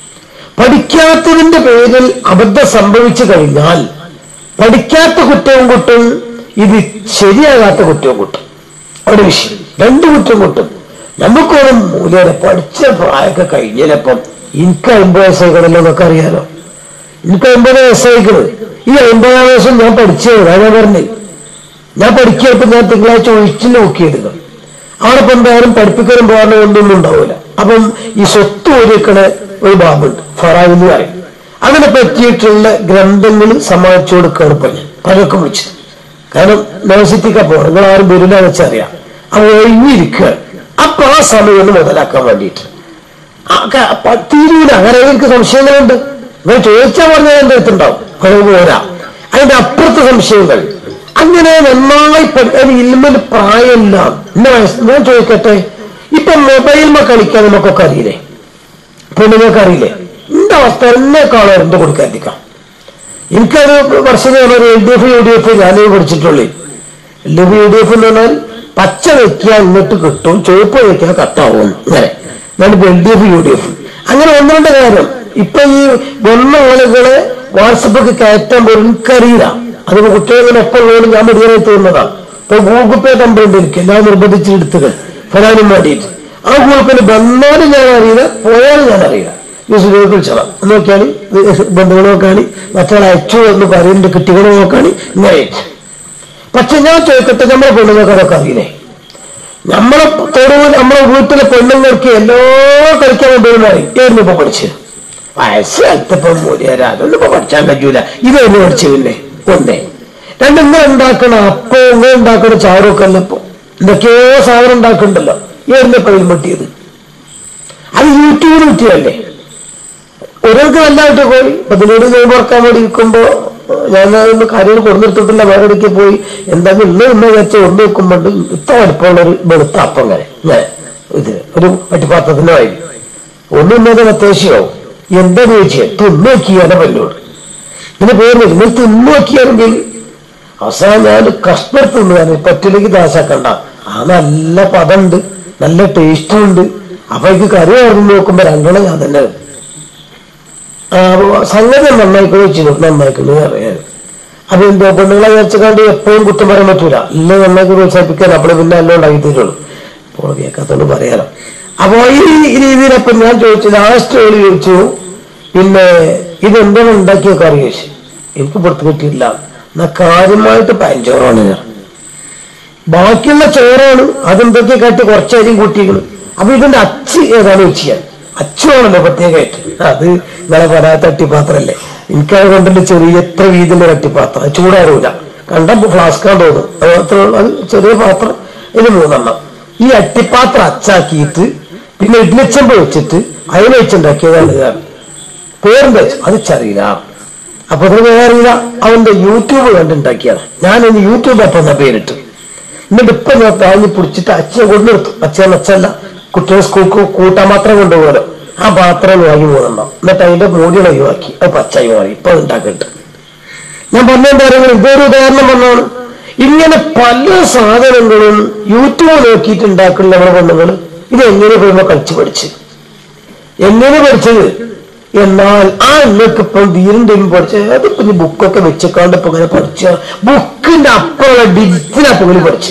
പഠിക്കാത്തതിന്റെ പേരിൽ അബദ്ധം സംഭവിച്ചു കഴിഞ്ഞാൽ പഠിക്കാത്ത കുറ്റവും കുട്ടും ഇത് ശരിയാകാത്ത കുറ്റവും കുട്ടും അവിടെ വിഷയം രണ്ട് കുറ്റം കുട്ടും നമുക്കൊരു മൂല്യം പഠിച്ച പ്രായമൊക്കെ കഴിഞ്ഞപ്പം എനിക്ക് അമ്പത് വയസ്സായിക്കണല്ലോ എന്നൊക്കെ അറിയാലോ എനിക്ക് അമ്പത് വയസ്സായിക്കണ് ഈ അമ്പതാം വയസ്സും ഞാൻ പഠിച്ചത് ഞാൻ പറഞ്ഞേ ഞാൻ പഠിക്കപ്പോ ഞാൻ തിങ്കളാഴ്ച ഒഴിച്ചു നോക്കിയെടുക്കും അവിടെ ഇപ്പൊ എന്തായാലും പഠിപ്പിക്കാനും പോകാനോ ഒന്നും ഉണ്ടാവില്ല അപ്പം ഈ സ്വത്ത് ഒരുക്കണ ഒരു ബാബുണ്ട് ഫറാവ് എന്ന് പറയും അങ്ങനെ പറ്റിയിട്ടുള്ള ഗ്രന്ഥങ്ങൾ സമാധിച്ചു കൊടുക്കുകയാണ് ഇപ്പൊ ഞാൻ പലർക്കും വിളിച്ചത് കാരണം യൂണിവേഴ്സിറ്റിക്കാ പോകണം നിങ്ങൾ ആരും വരില്ല വെച്ചറിയാം അവ ഒഴിഞ്ഞിരിക്കുകയാണ് അപ്പൊ ആ സമയം ഒന്ന് മുതലാക്കാൻ വേണ്ടിയിട്ട് ആ ക- പ- തീരൂല അങ്ങനെ എനിക്ക് സംശയങ്ങളുണ്ട് നിങ്ങൾ ചോദിച്ചാൽ പറഞ്ഞാൽ എന്റെ അടുത്തുണ്ടാവും കഴിവ് പോരാ അതിന്റെ അപ്പുറത്തെ സംശയങ്ങൾ അങ്ങനെ നന്നായി പഠി- അത് ഇൽമിൽ പ്രായമില്ല എന്നെ വയസ്സ് ഞാൻ ചോദിക്കട്ടെ ഇപ്പൊ മൊബൈൽമ കളിക്കാൻ നമുക്കൊക്കെ അറിയില്ലേ പെണ്ണുങ്ങൾക്ക് അറിയില്ലേ എന്റെ അവസ്ഥ എന്നെക്കാളും എന്ത് കൊടുക്കാതിരിക്കാം എനിക്കത് വർഷം ഒരു L D F U D F ഞാനേ പഠിച്ചിട്ടുള്ളൂ L D F U D F എന്ന് പറഞ്ഞാൽ പച്ച വെക്കാൻ ഇങ്ങോട്ട് കിട്ടും ചുവപ്പ് വെക്കാൻ കട്ടാവും അങ്ങനെ ഞാനിപ്പോ L D F U D F അങ്ങനെ ഒന്ന് രണ്ട് കാര്യം ഇപ്പൊ ഈ വന്ന ആളുകളെ വാട്സപ്പൊക്കെ കയറ്റാൻ പോലും എനിക്കറിയില്ല അതിപ്പോ കുട്ടികളെ എപ്പോൾ ഉള്ളവരും ഞാൻ മെഡിക്കലായി തോന്നുന്നതാണ് ഇപ്പൊ ഗൂഗിൾ പേ കമ്പനി എനിക്ക് എല്ലാം നിർബന്ധിച്ചെടുത്തുകൾ വരാനും വേണ്ടിയിട്ട് ആ ഗൂഗിൾ പേയിൽ വന്നാലും ഞാൻ അറിയില്ല പോയാലും ഞാൻ അറിയില്ല യൂസുഫ് വിളിച്ചോളാം നോക്കിയാൽ ബന്ധുക്കൾ നോക്കാണ് മറ്റൊരാൾ അയച്ചു എന്ന് പറയുന്നുണ്ട് കുട്ടികൾ നോക്കാണ് ഇങ്ങനെ അയച്ചു പക്ഷെ ഞാൻ ചോദിക്കട്ടെ നമ്മളെ പെണ്ണുങ്ങൾക്ക് അതൊക്കെ അറിയില്ലേ നമ്മളെ തൊടുവിൽ നമ്മളെ വീട്ടിലെ പെണ്ണുങ്ങൾക്ക് എല്ലോ കളിക്കാൻ കൊണ്ടുവരുന്നതായി ഏറിന് ഇപ്പൊ പഠിച്ചു വയസ്സെടുത്തപ്പം മൂലിയാരാ അതൊന്നും ഇപ്പൊ പഠിച്ചാൻ പറ്റൂല ഇതൊന്നും പഠിച്ചു പിന്നെ ഒന്നേ രണ്ട് ഇങ്ങനെ ഉണ്ടാക്കണ അപ്പം ഇങ്ങനെ ഉണ്ടാക്കണ ചാറൊക്കെ അല്ല ഇപ്പൊ എന്തൊക്കെയോ സാധനം ഉണ്ടാക്കുന്നുണ്ടല്ലോ ഏറിന്റെ പയ്യിൽ പൊട്ടിയത് അത് യൂട്യൂബിൽ കിട്ടിയല്ലേ ഓരോർക്ക് നല്ലതായിട്ട് പോയി പതിനേഴ് നോമ്പ് ഓർക്കാൻ വേണ്ടി ഇരിക്കുമ്പോ ഞാൻ ഒന്ന് കാര്യങ്ങൾ കൊടുത്തിട്ടില്ല വേറെ ഇടയ്ക്ക് പോയി എന്തായാലും ഇന്ന് ഇന്ന് വെച്ച് ഒന്ന് വെക്കുമ്പോണ്ട് ഇത്ര വലിപ്പമുള്ള ഒരു വെളുത്ത അപ്പം അങ്ങനെ ഞാൻ ഇത് ഒരു വട്ടിപ്പാത്രത്തിന്റെ വായി ഒന്നും ഇന്നത് അത്യാവശ്യമാവും എന്താ ചോദിച്ചേ തിന്നു നോക്കിയാലേ പല്ലോട് ഇതിന് പേര് നിങ്ങൾ തിന്നു നോക്കിയാണെങ്കിൽ അവസാനം ഞാൻ കഷ്ടപ്പെട്ട് തിന്നു പറ്റില്ലെങ്കിൽ ദാശാക്കണ്ട ആ നല്ല പദമുണ്ട് നല്ല ടേസ്റ്റും ഉണ്ട് അപ്പൊ എനിക്ക് കറി ഓർമ്മ നോക്കുമ്പോ രണ്ടെണ്ണം ഞാൻ തന്നെ ഇടും. ആ, അപ്പൊ സംഗതി നന്നായിക്കോ വെച്ചു നന്നായിക്കണു അറിയാൻ അപ്പൊ എന്താ പെണ്ണുങ്ങളെ വിചാരിച്ചുകൊണ്ട് എപ്പോഴും കുറ്റം പറയാൻ പറ്റൂല ഇല്ല നന്നാക്കി പ്രോത്സാഹിപ്പിക്കാൻ അപ്പോൾ പിന്നെ എല്ലാം ഉണ്ടാക്കി തരുള്ളൂ അപ്പോൾ കേൾക്കാത്തോണ്ട് പറയാലോ അപ്പൊ ഈ രീതിയിൽ അപ്പൊ ഞാൻ ചോദിച്ചു ലാസ്റ്റ് ഓള് ചോദിച്ചു പിന്നെ ഇതെന്താണ് ഉണ്ടാക്കിയ കറി ചോദിച്ചു എനിക്ക് പുറത്ത് കിട്ടിയില്ല എന്നാ കാര്യമായിട്ട് പഞ്ചോറാണ് ഞാൻ ബാക്കിയുള്ള ചോറാണ് അതെന്തൊക്കെ കാട്ടി കുറച്ചരിയും കൂട്ടിയിരിക്കണം അപ്പൊ ഇതിന്റെ അച്ച് ഏതാണ് വെച്ചാൽ അച്ചുവാണല്ലോ പ്രത്യേകമായിട്ട് അത് നിങ്ങളെ പരാ തട്ടിപ്പാത്രല്ലേ എനിക്കത് കൊണ്ടല്ലേ ചെറിയ എത്ര വീതിന്റെ തട്ടിപ്പാത്രം അത് ചൂടാറൂല കണ്ട ഫ്ലാസ്കാൻ തോന്നും അത് മാത്രമേ ഉള്ളൂ. അത് ചെറിയ പാത്രം ഇത് മൂന്നെണ്ണം ഈ അട്ടിപ്പാത്രം അച്ചാക്കിയിട്ട് പിന്നെ ഇഡ്ലിച്ചമ്പ് വെച്ചിട്ട് അതിൽ വെച്ചുണ്ടാക്കിയതാണ് ഇതാണ് പേരെന്താ വെച്ചു അത് ചറിയില്ല അപ്പൊ അത് വേറില്ല അവന്റെ യൂട്യൂബ് കണ്ടുണ്ടാക്കിയതാണ് ഞാനിന്ന് യൂട്യൂബ് അപ്പം എന്നാ പേരിട്ട് എന്നിട്ട് ഇപ്പൊ ഞാൻ താങ്ങി പിടിച്ചിട്ട് അച്ഛനെ കൊണ്ടുനിർത്തു അച്ഛൻ അച്ഛല്ല കുട്ടികളെ സ്കൂൾക്ക് കൂട്ടാൻ മാത്രം കൊണ്ടുപോകലോ ആ പാത്രം വാങ്ങി പോകുന്നുണ്ടാവും എന്നിട്ട് അതിന്റെ മൂടികൾ ഒഴിവാക്കി അത് പച്ചായി മാറി ഇപ്പൊ അത് ഉണ്ടാക്കിട്ട് ഞാൻ പറഞ്ഞ കാര്യങ്ങൾ ഇതൊരു ഉദാഹരണം പറഞ്ഞാണ് ഇങ്ങനെ പല സാധനങ്ങളും യൂട്യൂബ് നോക്കിയിട്ട് ഉണ്ടാക്കുന്ന നമ്മുടെ പെണ്ണുങ്ങൾ ഇത് എങ്ങനെ പോയി കളിച്ചു പഠിച്ച് എങ്ങനെ പഠിച്ചത് എന്നാൽ ആ നിങ്ങൾക്ക് ഇപ്പം ധീരന്റെ പഠിച്ച അതിപ്പോ ഈ ബുക്കൊക്കെ വെച്ചക്കാണ്ട് ഇപ്പൊ ഇങ്ങനെ പഠിച്ച ബുക്കിന്റെ അപ്പുറമുള്ള ഡിജിറ്റലപ്പൊ ഇങ്ങനെ പഠിച്ചു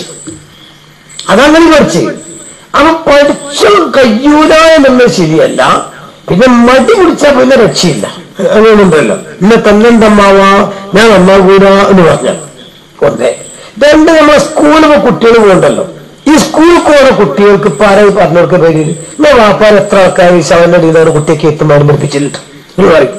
അതങ്ങനെ പഠിച്ച് അവ പഠിച്ച കയ്യൂല എന്നുള്ളത് ശരിയല്ല പിന്നെ മടി പിടിച്ചാൽ പിന്നെ രക്ഷയില്ല അങ്ങനെയുണ്ടല്ലോ ഇന്നെ തന്നെ ഉണ്ടമ്മാവ ഞാൻ നന്നാകൂല എന്ന് പറഞ്ഞ ഒന്നേ രണ്ട് നമ്മളെ സ്കൂളിൽ കുട്ടികൾ പോകണ്ടല്ലോ ഈ സ്കൂളിൽ പോകുന്ന കുട്ടികൾക്ക് ഇപ്പൊ ആരായി പറഞ്ഞവർക്ക് പേര് ഞാൻ വാപ്പാൻ എത്ര ആൾക്കാർ ഈ ശവന്റെ അടിയിലാണ് കുട്ടിയൊക്കെ എത്തുമ്പോൾ പഠിപ്പിച്ചിട്ടുണ്ട് എന്ന് പറയും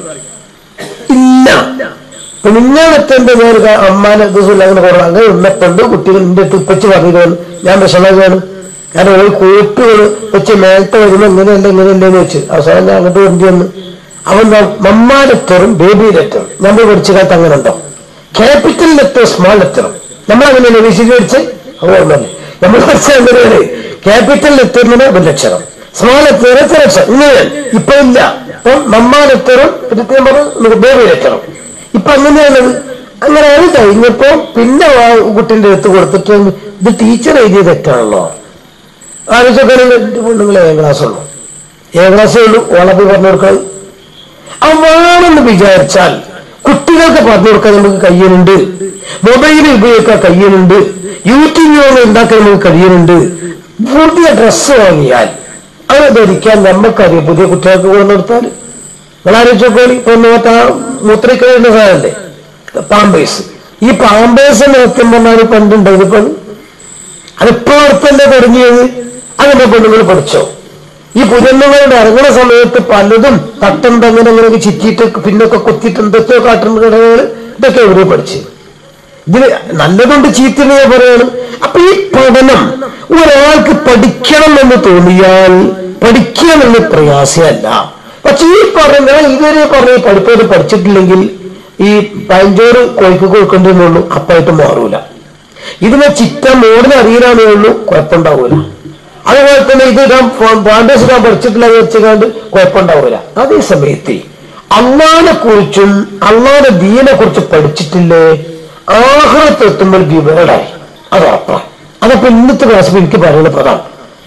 ഇല്ല നിങ്ങളെത്തേണ്ട ഞാൻ ഒരു കാ- അമ്മാനെ ദിവസം അങ്ങനെ കുറവ് അങ്ങനെ ഉള്ളപ്പണ്ട് കുട്ടികൾ എന്റെ അടുത്ത് ഉപ്പച്ച് പറഞ്ഞിരുന്നു ഞാൻ വിഷമമാണ് കാരണം ഒരു കൂട്ടുകൾ വെച്ച് മേലത്തെ വരുമ്പോ ഇങ്ങനെയല്ല ഇങ്ങനെയല്ലെന്ന് വെച്ച് അവസാനം ഞാൻ അങ്ങോട്ട് വേണ്ടി വന്ന് അവൻ മമ്മാ ലെറ്ററും ബേബി ലെറ്ററും നമ്മൾ പഠിച്ച കാലത്ത് അങ്ങനെ ഉണ്ടോ ക്യാപിറ്റൽ ലെറ്റർ സ്മോൾ ലെറ്ററും നമ്മൾ അങ്ങനെയല്ലേ വിശദീകരിച്ച് പഠിച്ച് അതുകൊണ്ടല്ലേ നമ്മൾ പഠിച്ച അങ്ങനെയാണ് ക്യാപിറ്റൽ ലെറ്ററിന് ഒരു ലക്ഷണം സ്മോൾ ലെറ്റർ ലക്ഷണം ഇങ്ങനെയാണ് ഇപ്പൊ ഇല്ല ഇപ്പൊ മമ്മാ ലെറ്ററും പിന്നെ പറഞ്ഞു ബേബി ലെറ്ററും ഇപ്പൊ അങ്ങനെയാണത് അങ്ങനെ അത് കഴിഞ്ഞപ്പോ പിന്നെ ആ കുട്ടിന്റെ അടുത്ത് കൊടുത്തിട്ട് ഇത് ടീച്ചർ എഴുതിയ തെറ്റാണല്ലോ ആലോചിച്ചൊക്കെ നിങ്ങൾ ഏഴാം ക്ലാസ് ഉള്ളു ഏഴാം ക്ലാസ്സേ ഉള്ളൂ ഓളപ്പി പറഞ്ഞു കൊടുക്കാൻ അവൻ വേണമെന്ന് വിചാരിച്ചാൽ കുട്ടികൾക്ക് പറഞ്ഞു കൊടുക്കാൻ നമുക്ക് കഴിയുന്നുണ്ട് മൊബൈൽ ഉപയോഗിക്കാൻ കഴിയുന്നുണ്ട് യൂട്യൂബ് ഉണ്ടാക്കാൻ നമുക്ക് കഴിയുന്നുണ്ട് പുതിയ ഡ്രസ്സ് വാങ്ങിയാൽ അത് ധരിക്കാൻ നമുക്കറിയാം പുതിയ കുട്ടികൾക്ക് കൊണ്ടു കൊടുത്താൽ നിങ്ങളാലോചിച്ചോക്കോളി ഇപ്പൊ മറ്റേ മൂത്രിക്കുന്ന സാധനല്ലേ പാമ്പേഴ്സ് ഈ പാമ്പേഴ്സ് നിർത്തുമ്പോൾ ഞാൻ പണ്ടുണ്ടായത് ഇപ്പൊ അതിപ്പോ അടുത്തല്ലേ തുടങ്ങിയത് അതിന്റെ പെണ്ണുങ്ങൾ പഠിച്ചോ ഈ പുരണ്ണുകളുടെ ഇറങ്ങുന്ന സമയത്ത് പലതും തട്ടം തങ്ങനെ അങ്ങനെയൊക്കെ ചിറ്റിയിട്ട് പിന്നൊക്കെ കുത്തിയിട്ട് എന്തൊക്കെയോ കാട്ടുന്ന കടകൾ ഇതൊക്കെ എവിടെ പഠിച്ചു ഇതിന് നല്ലതുണ്ട് ചീത്തനെ പറയാണ് അപ്പൊ ഈ പഠനം ഒരാൾക്ക് പഠിക്കണം എന്ന് തോന്നിയാൽ പഠിക്കണമെന്ന് പ്രയാസമല്ല പക്ഷെ ഈ പറഞ്ഞ ഇതുവരെ പറഞ്ഞ ഈ പഠിപ്പോട് പഠിച്ചിട്ടില്ലെങ്കിൽ ഈ പഴഞ്ചോറ് കോഴിക്ക് കൊടുക്കേണ്ടതെന്നുള്ളൂ അപ്പായിട്ട് മാറൂല ഇതിനെ ചിറ്റ മോഡിന് അറിയാനേ ഉള്ളൂ കുഴപ്പമുണ്ടാവൂല അതുപോലെ തന്നെ ഇത് ഞാൻ ഫാണ്ടേഴ്സ് ഞാൻ പഠിച്ചിട്ടില്ല എന്ന് വെച്ചുകൊണ്ട് കുഴപ്പമുണ്ടാവൂല അതേ സമയത്ത് അള്ളാനെ കുറിച്ചും അള്ളാന്റെ ദീനെ കുറിച്ച് പഠിച്ചിട്ടില്ലേ ആഹ്റത്ത് എത്തുമ്പോൾ വിവരടായി അത് ഉറപ്പാണ് അതപ്പോ ഇന്നത്തെ ക്ലാസ്സിൽ എനിക്ക് പറയുന്ന പ്രധാനം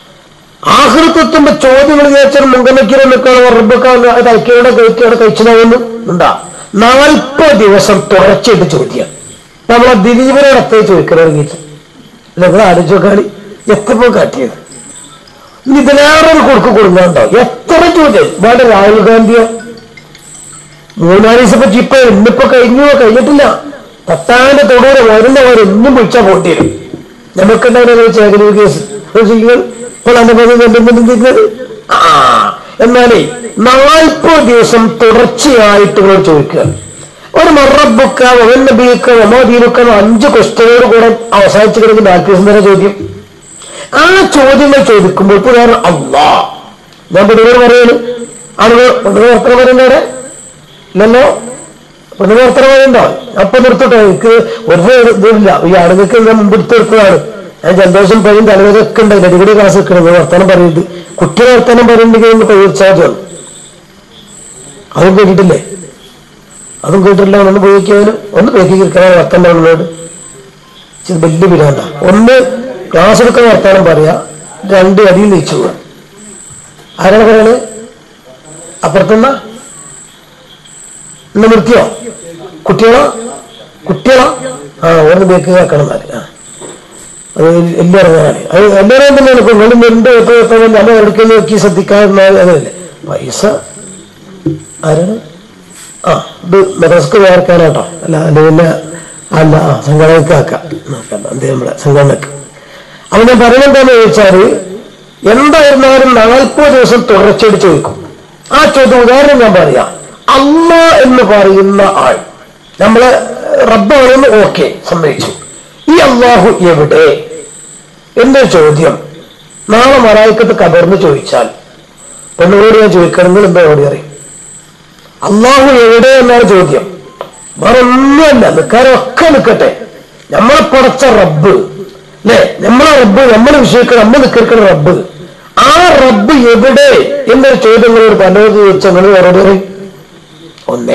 ആഹൃത്വത്തിന്റെ ചോദ്യങ്ങൾ ചോദിച്ചാൽ മുങ്കനക്കിരെ നിൽക്കണം റബ്ബക്കാണ് അത് ഐക്യയുടെ കഴിക്കയുടെ കഴിച്ചതാവുന്നു ഉണ്ടാ നാൽപ്പത് ദിവസം തുടർച്ചയായിട്ട് ചോദ്യം നമ്മളെ ദിലീപിനോട് എത്ര ചോദിക്കണം ഇറങ്ങിയിട്ട് നിങ്ങൾ ആലോചിച്ച് നോക്കാണ് എത്രപ്പോ കാട്ടിയത് ഇനി ഇതിലേറെ കൊടുക്ക് കൊടുങ്ങാണ്ടോ എത്ര എത്ര ചോദ്യം വേണ്ട രാഹുൽ ഗാന്ധിയോ മൂന്നാല് ദിവസം ഇപ്പൊ ഇപ്പൊ ഇന്നിപ്പോ കഴിഞ്ഞു കഴിഞ്ഞിട്ടില്ല പത്താന്റെ തൊടൂരെ വരുന്ന വരെ ഇന്നും വിളിച്ചാൽ പോണ്ടി വരും നമുക്കുണ്ടായിരുന്ന ചേകലൂർ കേസ് അത് ചെയ്യുക ഇപ്പോൾ അതിന്റെ പേര് കണ്ടുകൊണ്ടിരിക്കുന്നത് ആ എന്നാലേ നാൽപ്പത് ദിവസം തുടർച്ചയായിട്ട് ഇവർ ചോദിക്കുക ഒരു മറബുക്ക ഒവൻ നബിക്ക ഒമോദീനുക്ക അഞ്ച് ക്വസ്റ്റ്യനോട് കൂടെ അവസാനിച്ചു കിടക്കുന്ന നാൽപ്പത് ദിവസം തന്നെ ചോദ്യം ആ ചോദ്യങ്ങൾ ചോദിക്കുമ്പോൾ ഇപ്പോൾ ഞാൻ അള്ളാ ഞാൻ പെണ്ണുകൾ പറയാണ് ആളുകൾ പെണ്ണുകൾ എത്ര പറയുന്നവിടെ ഇല്ലല്ലോ പെണ്ണുങ്ങൾ എത്ര പറയുന്നുണ്ടോ അപ്പൊ നിർത്തട്ടെ എനിക്ക് ഒരു ഇതില്ല ഈ ആളുകൾക്ക് ഞാൻ മുമ്പ് എടുത്ത് നിർത്തതാണ് ഞാൻ ജലദോഷം പയ്യും തലവേദൊക്കെ ഉണ്ട് അടിപൊളി ക്ലാസ് വെക്കണം വർത്തമാനം പറയുന്നത് കുട്ടികളെ വർത്തമാനം പറയുന്നുണ്ടെങ്കിൽ പരീക്ഷാജാണ് അതും കേട്ടിട്ടില്ലേ അതും കേട്ടിട്ടില്ല ഒന്ന് ഉപയോഗിക്കാനും ഒന്ന് പേക്കി കിടക്കാൻ വർത്തമാനം ഉള്ളവരോട് ഇത് വലിയ പിരാന്ത ഒന്ന് ക്ലാസ് എടുക്കുന്ന വർത്താനം പറയാ രണ്ട് അടിയിൽ നീച്ചു പോവാ ആരാണ് പറയണത് അപ്പുറത്തുന്ന ഇന്ന് നിർത്തിയോ കുട്ടികളോ കുട്ടികളോ ആ ഒന്ന് ബേക്ക് കേൾക്കണം എന്നാല് ആ അത് വലിയ ഇറങ്ങാനാണ് അത് എല്ലാവരും തന്നെയാണ് ഇപ്പൊ നിങ്ങളും എന്റെ നമ്മൾ എടുക്കുന്ന നോക്കി ശ്രദ്ധിക്കാതെ അതല്ലേ പൈസ ആരാണ് ആ ഇത് മെറസ്ക്ക് ചേർക്കാനാട്ടോ അല്ല അല്ല പിന്നെ അല്ല ആ സംഘടനക്ക് ആക്കാം നോക്കണ്ട എന്ത് നമ്മുടെ സംഘടനക്ക് അപ്പൊ ഞാൻ പറയുന്നത് ചോദിച്ചാല് എന്തായിരുന്നാലും നാൽപ്പത് ദിവസം തുടർച്ചയായിട്ട് ചോദിക്കും ആ ചോദ്യം ഉദാഹരണം ഞാൻ പറയാം അമ്മ എന്ന് പറയുന്ന ആൾ നമ്മളെ റബ്ബാണെന്ന് ഓക്കെ സമ്മതിച്ചു ഈ അള്ളാഹു എവിടെ എന്റെ ചോദ്യം നാളെ മറായിക്കത്ത് കബർന്ന് ചോദിച്ചാൽ പെണ്ണുകളോട് ഞാൻ ചോദിക്കണമെങ്കിൽ എന്താ ഓടി അറിയും അള്ളാഹു എവിടെ എന്നാണ് ചോദ്യം വേറെ ഒന്നുമല്ല നിൽക്കാരൊക്കെ നിൽക്കട്ടെ നമ്മളെ പടച്ച റബ്ബ് അല്ലെ നമ്മളെ റബ്ബ് നമ്മളെ വിഷയിക്കുന്ന നമ്മൾ നിൽക്കുന്ന റബ്ബ് ആ റബ്ബ് എവിടെ എന്നൊരു ചോദ്യങ്ങളോട് പലരോട് ചോദിച്ചാൽ നിങ്ങൾ മറുപടി പറയും ഒന്നേ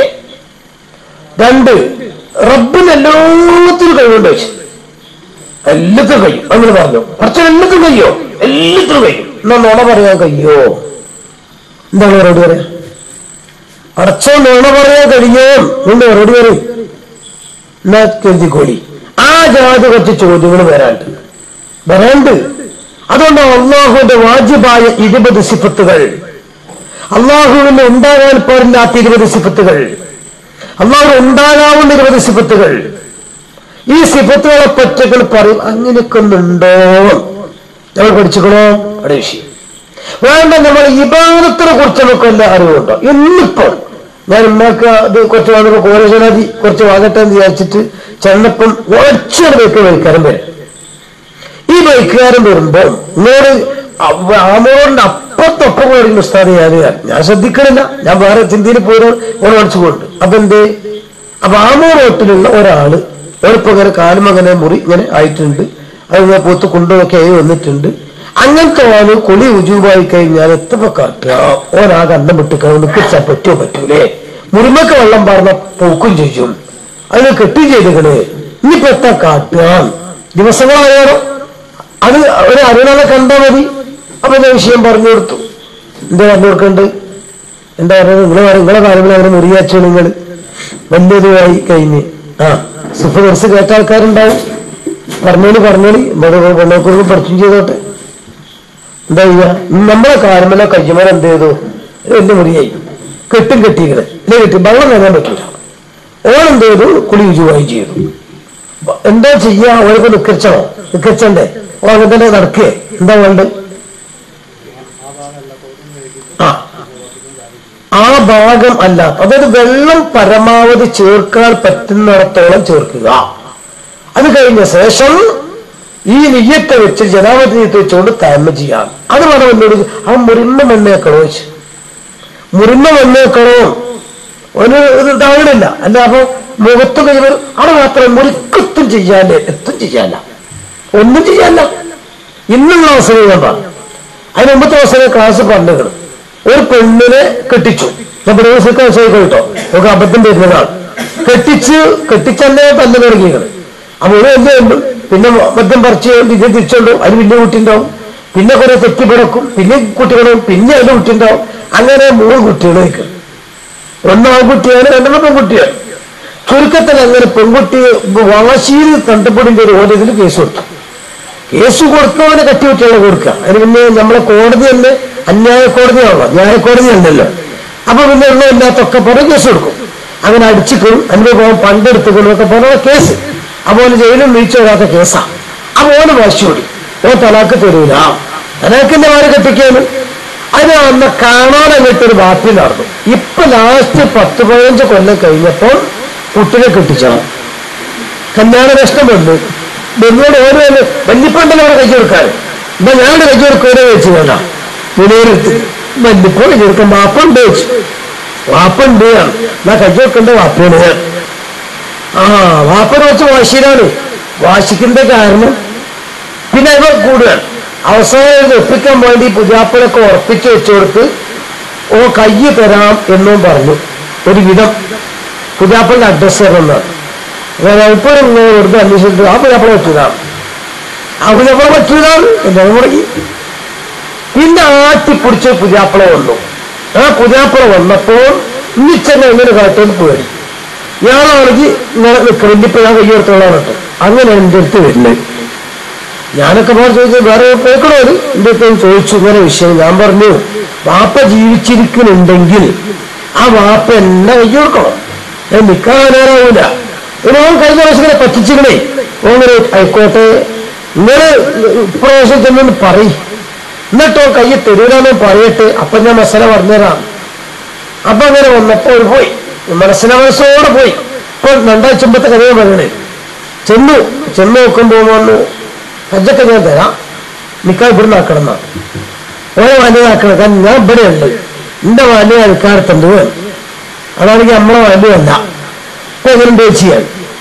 രണ്ട് റബ്ബിന് എല്ലാത്തിനും കഴിവുണ്ട് ചോദിച്ചു എല്ലാത്തിനും കഴിയും അങ്ങനെ പറഞ്ഞു കുറച്ച് എല്ലാത്തിനും കഴിയോ എല്ലാത്തിനും കഴിയും എന്നാ നുണ പറയാൻ കഴിയോ എന്താണ് മറുപടി പറയാ അടച്ചോ നുണ പറയാൻ കഴിയോ എന്ന് മറുപടി പറയും എന്നാ കരുതിക്കോളി ആ ജാതി കുറച്ച് ചോദ്യങ്ങൾ വരാണ്ട് വരാണ്ട് അതുകൊണ്ട് അള്ളാഹുവിന്റെ വാജിബായ ഇരുപത് സിഫത്തുകൾ അള്ളാഹുവിന് ഉണ്ടാകാൻ പാടില്ലാത്ത ഇരുപത് സിഫത്തുകൾ അള്ളാഹു ഉണ്ടാകാവുന്ന ഇരുപത് സിഫത്തുകൾ ഈ സിഫത്തുകളെ പറ്റികൾ പറയും അങ്ങനെയൊക്കെ ഒന്നുണ്ടോ നമ്മൾ പഠിച്ചുക്കണോ അവിടെ വിഷയം വേണ്ട നമ്മൾ ഇബാദത്തിനെ കുറിച്ച് നമുക്ക് എല്ലാ അറിവുണ്ടോ ഇന്നിപ്പോൾ ഞാൻ ഉമ്മാക്ക് അത് കുറച്ച് വന്നപ്പോ കോരശനാദി കുറച്ച് വാങ്ങട്ടെ എന്ന് വിചാരിച്ചിട്ട് ചെന്നപ്പം ഒച്ചയുടെ ബൈക്ക് ബൈക്കാരൻ വരും ഈ ബൈക്കുകാരൻ വരുമ്പോൾ ഇങ്ങോട്ട് ആമോറിന്റെ അപ്പത്തൊപ്പം പറയുന്ന ഉസ്താദ് ഞാൻ ഞാൻ ശ്രദ്ധിക്കണില്ല ഞാൻ വേറെ ചിന്തയിൽ പോയി ഓൺ പഠിച്ചുകൊണ്ട് അപ്പൊ എന്തേ അപ്പൊ ആമോർ റോട്ടിലുള്ള ഒരാള് ഓരിപ്പോ ഇങ്ങനെ കാലും അങ്ങനെ മുറി ഇങ്ങനെ ആയിട്ടുണ്ട് അതിങ്ങനെ പോത്ത് കൊണ്ടുമൊക്കെ ആയി വന്നിട്ടുണ്ട് അങ്ങനത്തെ ആള് കൊളി ഉജൂബായി കഴിഞ്ഞാൽ എത്തപ്പോ കാട്ടുക ഓരാ കണ്ടം വിട്ട് കൊണ്ട് കിച്ചാൻ പറ്റുമോ പറ്റൂലേ മുറിമക്ക് വെള്ളം പറഞ്ഞ പോക്കും ചെയ്യും അതിന് കെട്ടി ചെയ്തേക്കണേ ഇനിയിപ്പോ എത്താ കാട്ടുക ദിവസങ്ങളായാലോ അത് ഒരു അരുണനെ കണ്ടാൽ മതി അപ്പൊ ഞാൻ വിഷയം പറഞ്ഞു കൊടുത്തു എന്താ പറഞ്ഞു കൊടുക്കണ്ട് എന്താ പറയുന്നത് നിങ്ങളെ കാര്യം നിങ്ങളെ കാര്യങ്ങൾ അവരെ മുറിയാച്ചു നിങ്ങൾ വലിയതുമായി കഴിഞ്ഞ് ആ സുഫ കുറച്ച് കേട്ട ആൾക്കാരുണ്ടാവും പറഞ്ഞോളി പറഞ്ഞോളി പെണ്ണോക്കുറിച്ച് പഠിച്ചും ചെയ്തോട്ടെ എന്താ ചെയ്യുക നമ്മളെ കാരമല കയ്യമല എന്ത് ചെയ്തു ഒരു വലിയ മുറിയായി കെട്ടും കെട്ടിയിങ്ങനെ ഇല്ലേ കെട്ടി വെള്ളം നേടാൻ പറ്റില്ല ഓണെന്ത് ചെയ്തു കുളി ഉജുവായി ചെയ്തു എന്താ ചെയ്യാ ഓരൊക്കെ നിക്കച്ചണോ നിക്കച്ചണ്ടേ ഓ അങ്ങനെ തന്നെ നടക്കേ എന്താ വേണ്ടത് ആ ആ ഭാഗം അല്ല അതായത് വെള്ളം പരമാവധി ചേർക്കാൻ പറ്റുന്നിടത്തോളം ചേർക്കുക അത് കഴിഞ്ഞ ശേഷം ഈ നെയ്യത്തെ വെച്ച് ജനാപതി നെയ്യത്ത് വെച്ചുകൊണ്ട് തയമ്മ ചെയ്യാം അത് വേണം എന്നോട് ആ മുറിമ മണ്ണേക്കണോ വെച്ച് മുറിമ മണ്ണേക്കണോ ഒരു ഇത് താഴണില്ല അല്ല അപ്പൊ മുഖത്ത് കഴിവർ അവിടെ മാത്രം മുറിക്കത്തും ചെയ്യാല്ലേ എത്തും ചെയ്യാല്ല ഒന്നും ചെയ്യാല്ല ഇന്നുള്ള അവസരം ഞാൻ പറഞ്ഞു അതിന് മുമ്പത്തെ അവസരം ക്ലാസ് പറഞ്ഞിരുന്നു ഒരു പെണ്ണിനെ കെട്ടിച്ചു ഞാൻ പ്രവേശിക്കാൻ അവസരം കേട്ടോ നമുക്ക് അബദ്ധം വരുന്നതാണ് കെട്ടിച്ച് കെട്ടിച്ചല്ലേ തല്ല് തുടങ്ങിയത് അപ്പൊ ഒരു വലിയ ഉണ്ട് പിന്നെ മദ്യം പറിച്ച് ഇത് തിരിച്ചുണ്ട് അതിന് വലിയ കുട്ടിണ്ടാവും പിന്നെ കുറെ തെറ്റിപ്പിടക്കും പിന്നെ കുട്ടികളും പിന്നെ അതിന്റെ കുട്ടിണ്ടാവും അങ്ങനെ മൂന്ന് കുട്ടികൾ വയ്ക്കും ഒന്ന് ആൺകുട്ടിയാണ് രണ്ടെണ്ണം പെൺകുട്ടിയാണ് ചുരുക്കത്തിൽ അങ്ങനെ പെൺകുട്ടി വാശിയിൽ തണ്ടപ്പൊടിന്റെ ഒരു ഓരോ കേസ് കൊടുത്തു കേസ് കൊടുക്കുന്നവനെ കട്ടിവിട്ടുള്ള കൊടുക്കുക അതിന് പിന്നെ നമ്മളെ കോടതി തന്നെ അന്യായ കോടതിയാണല്ലോ ന്യായ കോടതി അല്ലല്ലോ അപ്പൊ പിന്നെ ഉള്ള ഇല്ലാത്തൊക്കെ പറഞ്ഞ് കേസ് കൊടുക്കും അങ്ങനെ അടിച്ചിട്ടും അനുഭവം പണ്ടെടുത്തുകൊണ്ടും ഒക്കെ പറഞ്ഞ കേസ് അതുപോലെ ജയിലും വീഴ്ച വരാത്ത കേസാ അപ്പൊ ഓന് വാശിയോടി ഓ തലാക്ക് തരൂല തലാക്കിന്റെ മാറി കെട്ടിക്കാണ് അതിന് അന്ന് കാണാനങ്ങട്ടൊരു ബാപ്പി നടന്നു ഇപ്പൊ ലാസ്റ്റ് പത്ത് പതിനഞ്ച് കൊല്ലം കഴിഞ്ഞപ്പോൾ കുട്ടിനെ കെട്ടിച്ചണം കല്യാണ പ്രശ്നം വന്നു എന്നോട് ഓരോ വല്യപ്പണ്ടല്ലോ അവിടെ കൈ കൊടുക്കാൻ എന്നാ ഞാനോട് കൈ കൊടുക്കുവാനോ വെച്ച് വേണ്ട വിലയിരുത്തി വല്യപ്പോ കൈ കൊടുക്കാൻ വാപ്പ ഉണ്ട് വെച്ചു വാപ്പ ഉണ്ട് ഞാൻ എന്നാ കൈ കൊടുക്കേണ്ട വാപ്പയാണ് ഞാൻ ആ വാപ്പനെ വെച്ച് വാശിയിലാണ് വാശിക്കിന്റെ കാരണം പിന്നെ ഇവർ കൂടുതൽ അവസാനം ഇത് ഒപ്പിക്കാൻ വേണ്ടി പുതിയാപ്പിളൊക്കെ ഉറപ്പിച്ചു വെച്ചു കൊടുത്ത് ഓ കയ്യ് തരാം എന്നും പറഞ്ഞു ഒരു വിധം പുതിയാപ്പിളിന്റെ അഡ്രസ് തരുന്നതാണ് ഇപ്പോഴും ഇങ്ങനെ വെറുതെ അന്വേഷിച്ചിട്ട് ആ പുതിയാപ്പിള പറ്റൂലാണ് ആ പുതിയാപ്പിള പറ്റൂലാണ് എന്നെ മുടങ്ങി പിന്നെ ആട്ടിപ്പിടിച്ച് പുതിയാപ്പിള വന്നു ആ പുതിയാപ്പിള വന്നപ്പോൾ ഇന്നിച്ചെന്നെ എങ്ങനെ കാട്ടുമെന്ന് പേടി ഞാനാണെങ്കിൽ ഇങ്ങനെ നിൽക്കണം ഇപ്പൊ ഞാൻ കയ്യെടുത്തോളാണ് കേട്ടോ അങ്ങനെ എൻ്റെ അടുത്ത് വരുന്നത് ഞാനൊക്കെ പറഞ്ഞു ചോദിച്ചു വേറെ കേൾക്കണോ അത് എൻ്റെ അടുത്ത് ഞാൻ ചോദിച്ചു ഇങ്ങനെ വിഷയം ഞാൻ പറഞ്ഞു വാപ്പ ജീവിച്ചിരിക്കുന്നുണ്ടെങ്കിൽ ആ വാപ്പ എന്നെ കൈ കൊടുക്കണം ഞാൻ നിൽക്കാൻ നേരാവൂല പിന്നെ ഓൻ കഴിഞ്ഞ പ്രാവശ്യം ഇങ്ങനെ പറ്റിച്ചിക്കണേ ഓങ്ങനെ ആയിക്കോട്ടെ ഇങ്ങനെ ഇപ്രാവശ്യം ചെന്നൊന്ന് പറയും എന്നിട്ടോ കൈ തരൂലെന്ന് പറയട്ടെ അപ്പൊ ഞാൻ മസല പറഞ്ഞുതരാം അപ്പൊ അങ്ങനെ വന്നപ്പോ ഒരു പോയി മനസ്സിനെ മനസ്സോടെ പോയി ഇപ്പൊ രണ്ടാഴ്ച മുമ്പത്തെ കഥയെ പറയണേ ചെന്നു ചെന്ന് നോക്കുമ്പോൾ വന്നു കജ്ജൊക്കെ ഞാൻ തരാം നിക്കാൻ ഇവിടെ നാക്കണം ഓരോ വലുതാക്കണം കാരണം ഞാൻ ഇവിടെ ഉണ്ട് എന്റെ വലിയ ആൾക്കാരത്തുണ്ട് അതാണെങ്കിൽ നമ്മളെ വലിയല്ല അപ്പൊ എങ്ങനെ ചെയ്യാൻ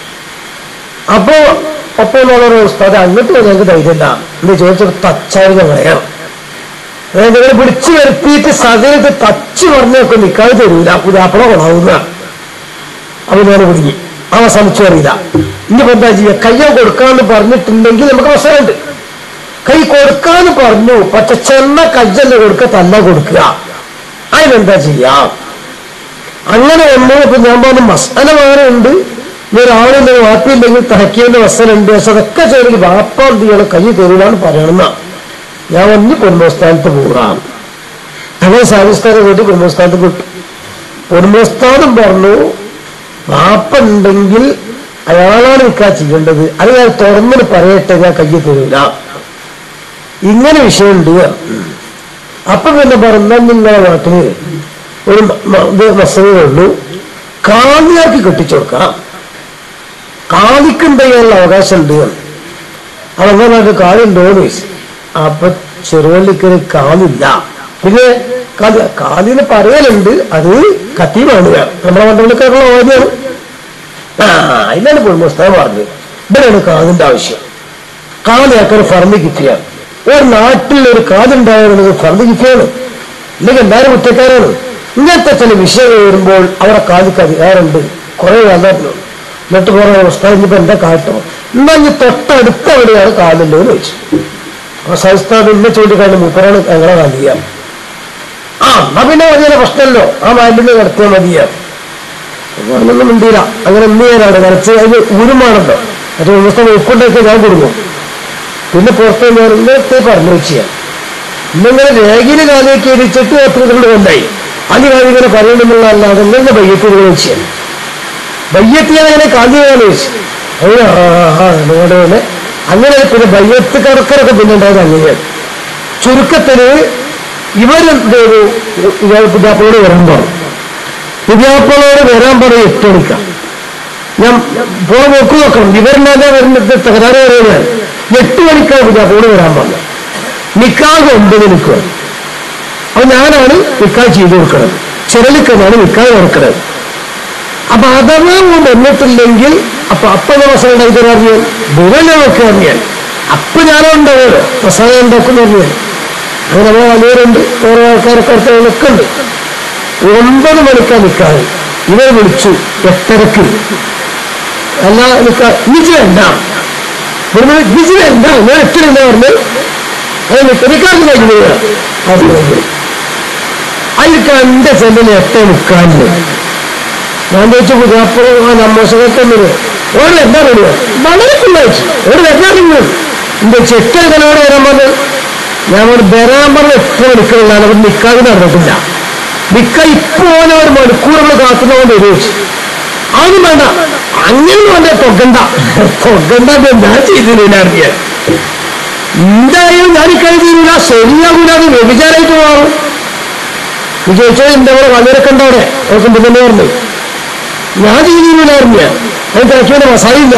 അപ്പോ ഒപ്പം എന്നുള്ള ഉസ്താദ് അങ്ങോട്ട് ഞങ്ങൾക്ക് ധൈര്യമില്ല എന്ന് ചോദിച്ചപ്പോൾ തച്ചാൽ ഞങ്ങളെയാണ് ഞങ്ങൾ പിടിച്ചു വരുത്തിയിട്ട് സദനത്ത് തച്ച് പറഞ്ഞൊക്കെ നിൽക്കാതെ തരൂല പുതിയാപ്പള കൊണാവുന്ന അപ്പൊ ഞാൻ കുടുങ്ങി അവസാനിച്ചു അറിയില്ല ഇനിയിപ്പോ എന്താ ചെയ്യുക കയ്യോ കൊടുക്കാന്ന് പറഞ്ഞിട്ടുണ്ടെങ്കിൽ നമുക്ക് അവസരമുണ്ട് കൈ കൊടുക്കാന്ന് പറഞ്ഞു പക്ഷെ ചെന്ന കജ്ജല്ല കൊടുക്കുക തല്ല കൊടുക്കുക അതിനെന്താ ചെയ്യാം അങ്ങനെ വന്നു ഇപ്പൊ ഞാൻ പറഞ്ഞു മസാല വേറെയുണ്ട് ഇനി ഒരാളില്ല വാപ്പിയില്ലെങ്കിൽ തഹക്കിയന്റെ മസാലുണ്ട് പക്ഷെ അതൊക്കെ ചെയ്യണമെങ്കിൽ വാപ്പ എന്ത് ചെയ്യണം കൈ തരൂലാന്ന് പറയണമെന്നാ ഞാൻ വന്ന് കുടുംബസ്ഥാനത്ത് പോകാം അങ്ങനെ സാധിസ്ഥാനം കൂട്ടി കുടുംബസ്ഥാനത്ത് കിട്ടും കുടുംബസ്ഥാനം പറഞ്ഞു വാപ്പ ഉണ്ടെങ്കിൽ അയാളാണ് നിൽക്കാൻ ചെയ്യേണ്ടത് അത് ഞാൻ തുറന്നിന് പറയട്ടെ ഞാൻ കയ്യിൽ തരൂല ഇങ്ങനെ വിഷയമുണ്ട് അപ്പൊ പിന്നെ പറഞ്ഞ നിങ്ങളെ നാട്ടില് ഒരു മസലേ ഉള്ളൂ കാതിയാക്കി കെട്ടിച്ചു കൊടുക്കാം കാതിക്കുണ്ടെന്നുള്ള അവകാശമുണ്ട് അതങ്ങനെ കാലുണ്ടോ എന്ന് ചോദിച്ചു അപ്പൊ ചെറുവള്ളിക്കൊരു കാലില്ല പിന്നെ കാല് കാലിന് പറയലുണ്ട് അത് കത്തീവാണ് നമ്മളെ വണ്ടവള്ളിക്കാരുള്ള ഓദ്യാണ് ആ അതിനാണ് കുടുംബസ്ഥ പറഞ്ഞത് ഇവിടെയാണ് കാതിന്റെ ആവശ്യം കാലിയാക്കാൻ ഫർദ് കിഫിയാണ് ഒരു നാട്ടിൽ ഒരു കാതുണ്ടായിരുന്നത് ഫർദ് കിഫിയാണ് ഇല്ലെങ്കിൽ എല്ലാവരും കുറ്റക്കാരാണ് ഇങ്ങനത്തെ ചില വിഷയങ്ങൾ വരുമ്പോൾ അവരെ കാലിക്ക് അധികാരമുണ്ട് കുറെ വന്നിട്ടുണ്ട് എന്നിട്ട് കുറെ ഉസ്താദ് ഇനിയിപ്പോ എന്താ കാട്ടോ എന്നാ ഇനി തൊട്ടടുത്ത് എവിടെയാണ് കാലുണ്ടോ എന്ന് ചോദിച്ചു അപ്പൊ സംസ്ഥാനം ഇന്ന ചൂണ്ടിക്കാണ്ട് മൂപ്പരാണ് ഞങ്ങളെ കാലിയ ആ എന്നാ പിന്നെ വലിയ പ്രശ്നമല്ലോ ആ മാലിന്യം നടത്തിയാൽ മതിയാ ഒന്നും മിണ്ടിയില്ല അങ്ങനെ എന്ത് ചെയ്യാനാണ് കുറച്ച് അതിന് ഊരുമാണല്ലോ മറ്റേ വ്യവസ്ഥ ഉപ്പുണ്ടൊക്കെ ഞാൻ കൊടുക്കും പിന്നെ പുറത്ത് ഞാൻ ഇന്നത്തെ പറഞ്ഞു വെച്ചാൽ ഇന്നിങ്ങനെ രേഖയിൽ കാലിയൊക്കെ ഇരിച്ചിട്ട് പത്രത്തിലൂടെ കൊണ്ടായി അത് കാലിങ്ങനെ പറയണമെന്നുള്ള അല്ലാതെ ഇന്നെ ബയ്യത്തിൽ വെച്ചാൽ ബയ്യത്തിൽ അങ്ങനെ കാലിയാണ് വെച്ചു അത് ആ ആ നിങ്ങളുടെ തന്നെ അങ്ങനെ പിന്നെ ബയ്യത്ത് കറക്കറൊക്കെ പിന്നെ ഉണ്ടായത് അങ്ങനെയാണ് ചുരുക്കത്തിന് ഇവരെന്ത് ചെയ്തു ഇയാൾ പുതിയാപ്പളോട് വരാൻ പറഞ്ഞു പുതിയാപ്പളോട് വരാൻ പറയും എട്ട് മണിക്കാം ഞാൻ പോയി നോക്കു നോക്കണം ഇവരില്ലാതെ വരുന്നത് തകരാറ് പറയുകയാണ് എട്ട് മണിക്കാണ് പുതിയാപ്പളോട് വരാൻ പറഞ്ഞു നിക്കാഹ് ഒമ്പത് നിൽക്കുക അപ്പൊ ഞാനാണ് നിക്കാഹ് ചെയ്തു കൊടുക്കുന്നത് ചിരലിക്കനാണ് നിക്കാഹ് കൊടുക്കുന്നത് അപ്പൊ അഥവാ വന്നിട്ടില്ലെങ്കിൽ അപ്പൊ അപ്പൊ ഞാൻ മസാല ഉണ്ടാക്കി അറിയാൻ വിവരമൊക്കെ അറിയാൻ അപ്പൊ ഞാനുണ്ടാവുമല്ലോ മസാല ഉണ്ടാക്കുന്ന അറിയാൻ അങ്ങനെ നമ്മളെ വലിയവരുണ്ട് ഓരോ ആൾക്കാരൊക്കെ അടുത്തൊക്കെ ഉണ്ട് ഒമ്പത് മണിക്കാ നിൽക്കാറ് ഇവർ വിളിച്ചു എട്ടരക്ക് അല്ല നിൽക്കാ നിജ വേണ്ട നിജ വേണ്ട ഞാൻ എട്ടില്ല പറഞ്ഞു അത് നിൽക്കാതെ കഴിഞ്ഞു അത് കഴിഞ്ഞു അതിൽ കണ്ട ചെല്ലിന് എട്ടേ മുക്കാലിന് ഞാൻ ചോദിച്ചു പുതിയപ്പോൾ നമ്മസകത്തൊന്നിന് ഓരോ എന്താ പറയുക വളരെ പിള്ളേച്ചു ഒരു വെച്ചാറിഞ്ഞു എന്റെ ചെക്കനോട് വരാൻ പറഞ്ഞു ഞാൻ ഒരു വരാൻ പറഞ്ഞ എപ്പോൾ നിൽക്കുന്നില്ല അവർ നിൽക്കാതെ നടന്നിട്ടില്ല നിക്ക ഇപ്പൊ ഓനെ ഒരു മണിക്കൂറുകൾ കാത്തുന്നതുകൊണ്ട് ഉപയോഗിച്ചു അതൊന്നും വേണ്ട അങ്ങനെ വേണ്ട തൊക്കണ്ട തൊക്കണ്ട ഞാൻ ചെയ്തില്ല അറിയാൻ എന്തായാലും ഞാൻ ഇക്കഴിഞ്ഞില്ല ശരിയാകൂല അത് വ്യഭിചാരമായിട്ട് മാറും വിജയിച്ചത് എന്റെ കൂടെ വന്നിരൊക്കെ ഉണ്ടവിടെ ഓർക്കും പിന്നെ പറഞ്ഞു ഞാൻ ചെയ്തില്ലായിരുന്നു ഞാൻ അത് തിരക്കേണ്ട മസാലയില്ല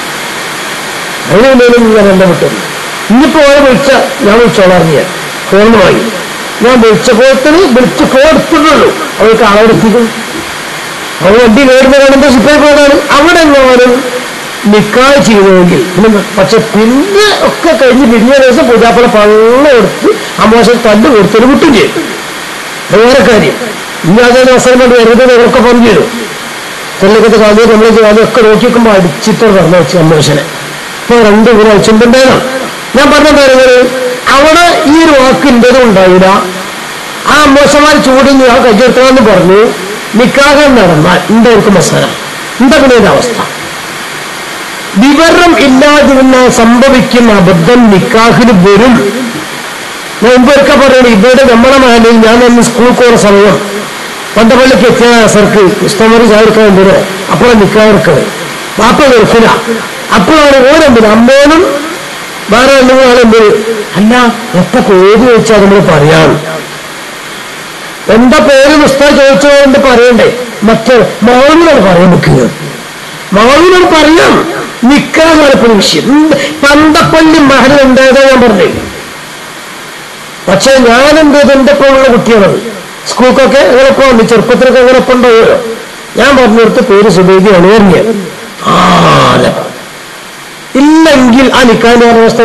അതിനൊന്നും ഞാൻ എന്നെ വിട്ടു ഇന്നിപ്പോ ഓരെ വിളിച്ച ഞാൻ വിളിച്ചോളാം ഞാൻ ഫോണിന് വാങ്ങി ഞാൻ വിളിച്ചപ്പോഴത്തിന് വിളിച്ച് ഫോൺ എടുത്തിട്ടുള്ളൂ അവർക്ക് ആളെടുത്തിട്ട് അവൾ വണ്ടി കയറുന്ന കാണുമ്പോൾ സിപ്പായി പോയതാണ് അവിടെ എങ്ങാനും നിക്കായ് ചെയ്തുവെങ്കിൽ പിന്നെ പക്ഷെ പിന്നെ ഒക്കെ കഴിഞ്ഞ് പിരിഞ്ഞ ദിവസം പൂജാപ്പള പള്ള കൊടുത്ത് അമ്മോശം തല്ല് കൊടുത്തൊരു വിട്ടും ചെയ്തു അത് വേറെ കാര്യം ഇനി അതേ അവസരം കൊണ്ട് വരുന്നത് അവരൊക്കെ പറഞ്ഞു തരും ചെല്ലക്കത്ത് കാലിയെ നമ്മൾ കാലിയൊക്കെ നോക്കി നോക്കുമ്പോൾ അടിച്ചിട്ട് പറഞ്ഞു വെച്ചു അമ്മോശനെ ഇപ്പൊ രണ്ട് മൂന്ന് അയച്ചിട്ടുണ്ടായിരുന്നു ഞാൻ പറഞ്ഞ കാര്യങ്ങൾ അവിടെ ഈ ഒരു വാക്കിൻ്റെതും ഉണ്ടാവില്ല ആ അമ്മോശന്മാർ ചൂടിഞ്ഞ് ആ കയ്യെടുത്തതെന്ന് പറഞ്ഞു നിക്കാഹം നടന്നാൽ എന്തായിരിക്കും മസാല എന്താ പിന്നെ ഒരു അവസ്ഥ വിവരം ഇല്ലാതിരുന്ന സംഭവിക്കുന്ന അബദ്ധം നിക്കാഹിന് വരും ഞാൻ മുമ്പൊക്കെ പറയണേ ഇവിടെ നമ്മളെ മഹലിൽ ഞാൻ അന്ന് സ്കൂൾ പോകുന്ന സമയം പന്തപ്പള്ളിക്ക് എത്തിയ സർക്ക് ഇഷ്ടംവരെ ചാടിക്കാൻ വരോ അപ്പോൾ നിൽക്കാവർക്കത് വാപ്പ ഗൾഫില അപ്പോഴാണ് ഓരെന്തിന് അമ്മോനും വേറെ രണ്ടു മൂന്നാളെന്ത് അല്ല എത്ര പേര് ചോദിച്ചാൽ നമ്മൾ പറയാം എന്താ പേര് പുസ്തകം ചോദിച്ചതുകൊണ്ട് പറയണ്ടേ മറ്റേ മൗനോട് പറയാൻ നിൽക്കുക മൗനോട് പറയാം നിൽക്കാൻ നടക്കുന്ന വിഷയം ഉം, പന്തപ്പള്ളി മഹൽ ഉണ്ടായതാ ഞാൻ പറഞ്ഞേ പക്ഷെ ഞാൻ എന്ത് ചെയ്തു എന്റെ ഒപ്പമുള്ള കുട്ടികളത് സ്കൂൾക്കൊക്കെ എങ്ങനെയൊക്കെ വന്നു ചെറുപ്പത്തിലൊക്കെ എങ്ങനെയൊക്കെ ഉണ്ടാവുമല്ലോ ഞാൻ പറഞ്ഞെടുത്ത് പേര് സുബൈദിയാണ് ഓർമ്മ ആ അല്ല. ഇല്ലെങ്കിൽ ആ നിക്കാന്റെ അവസ്ഥ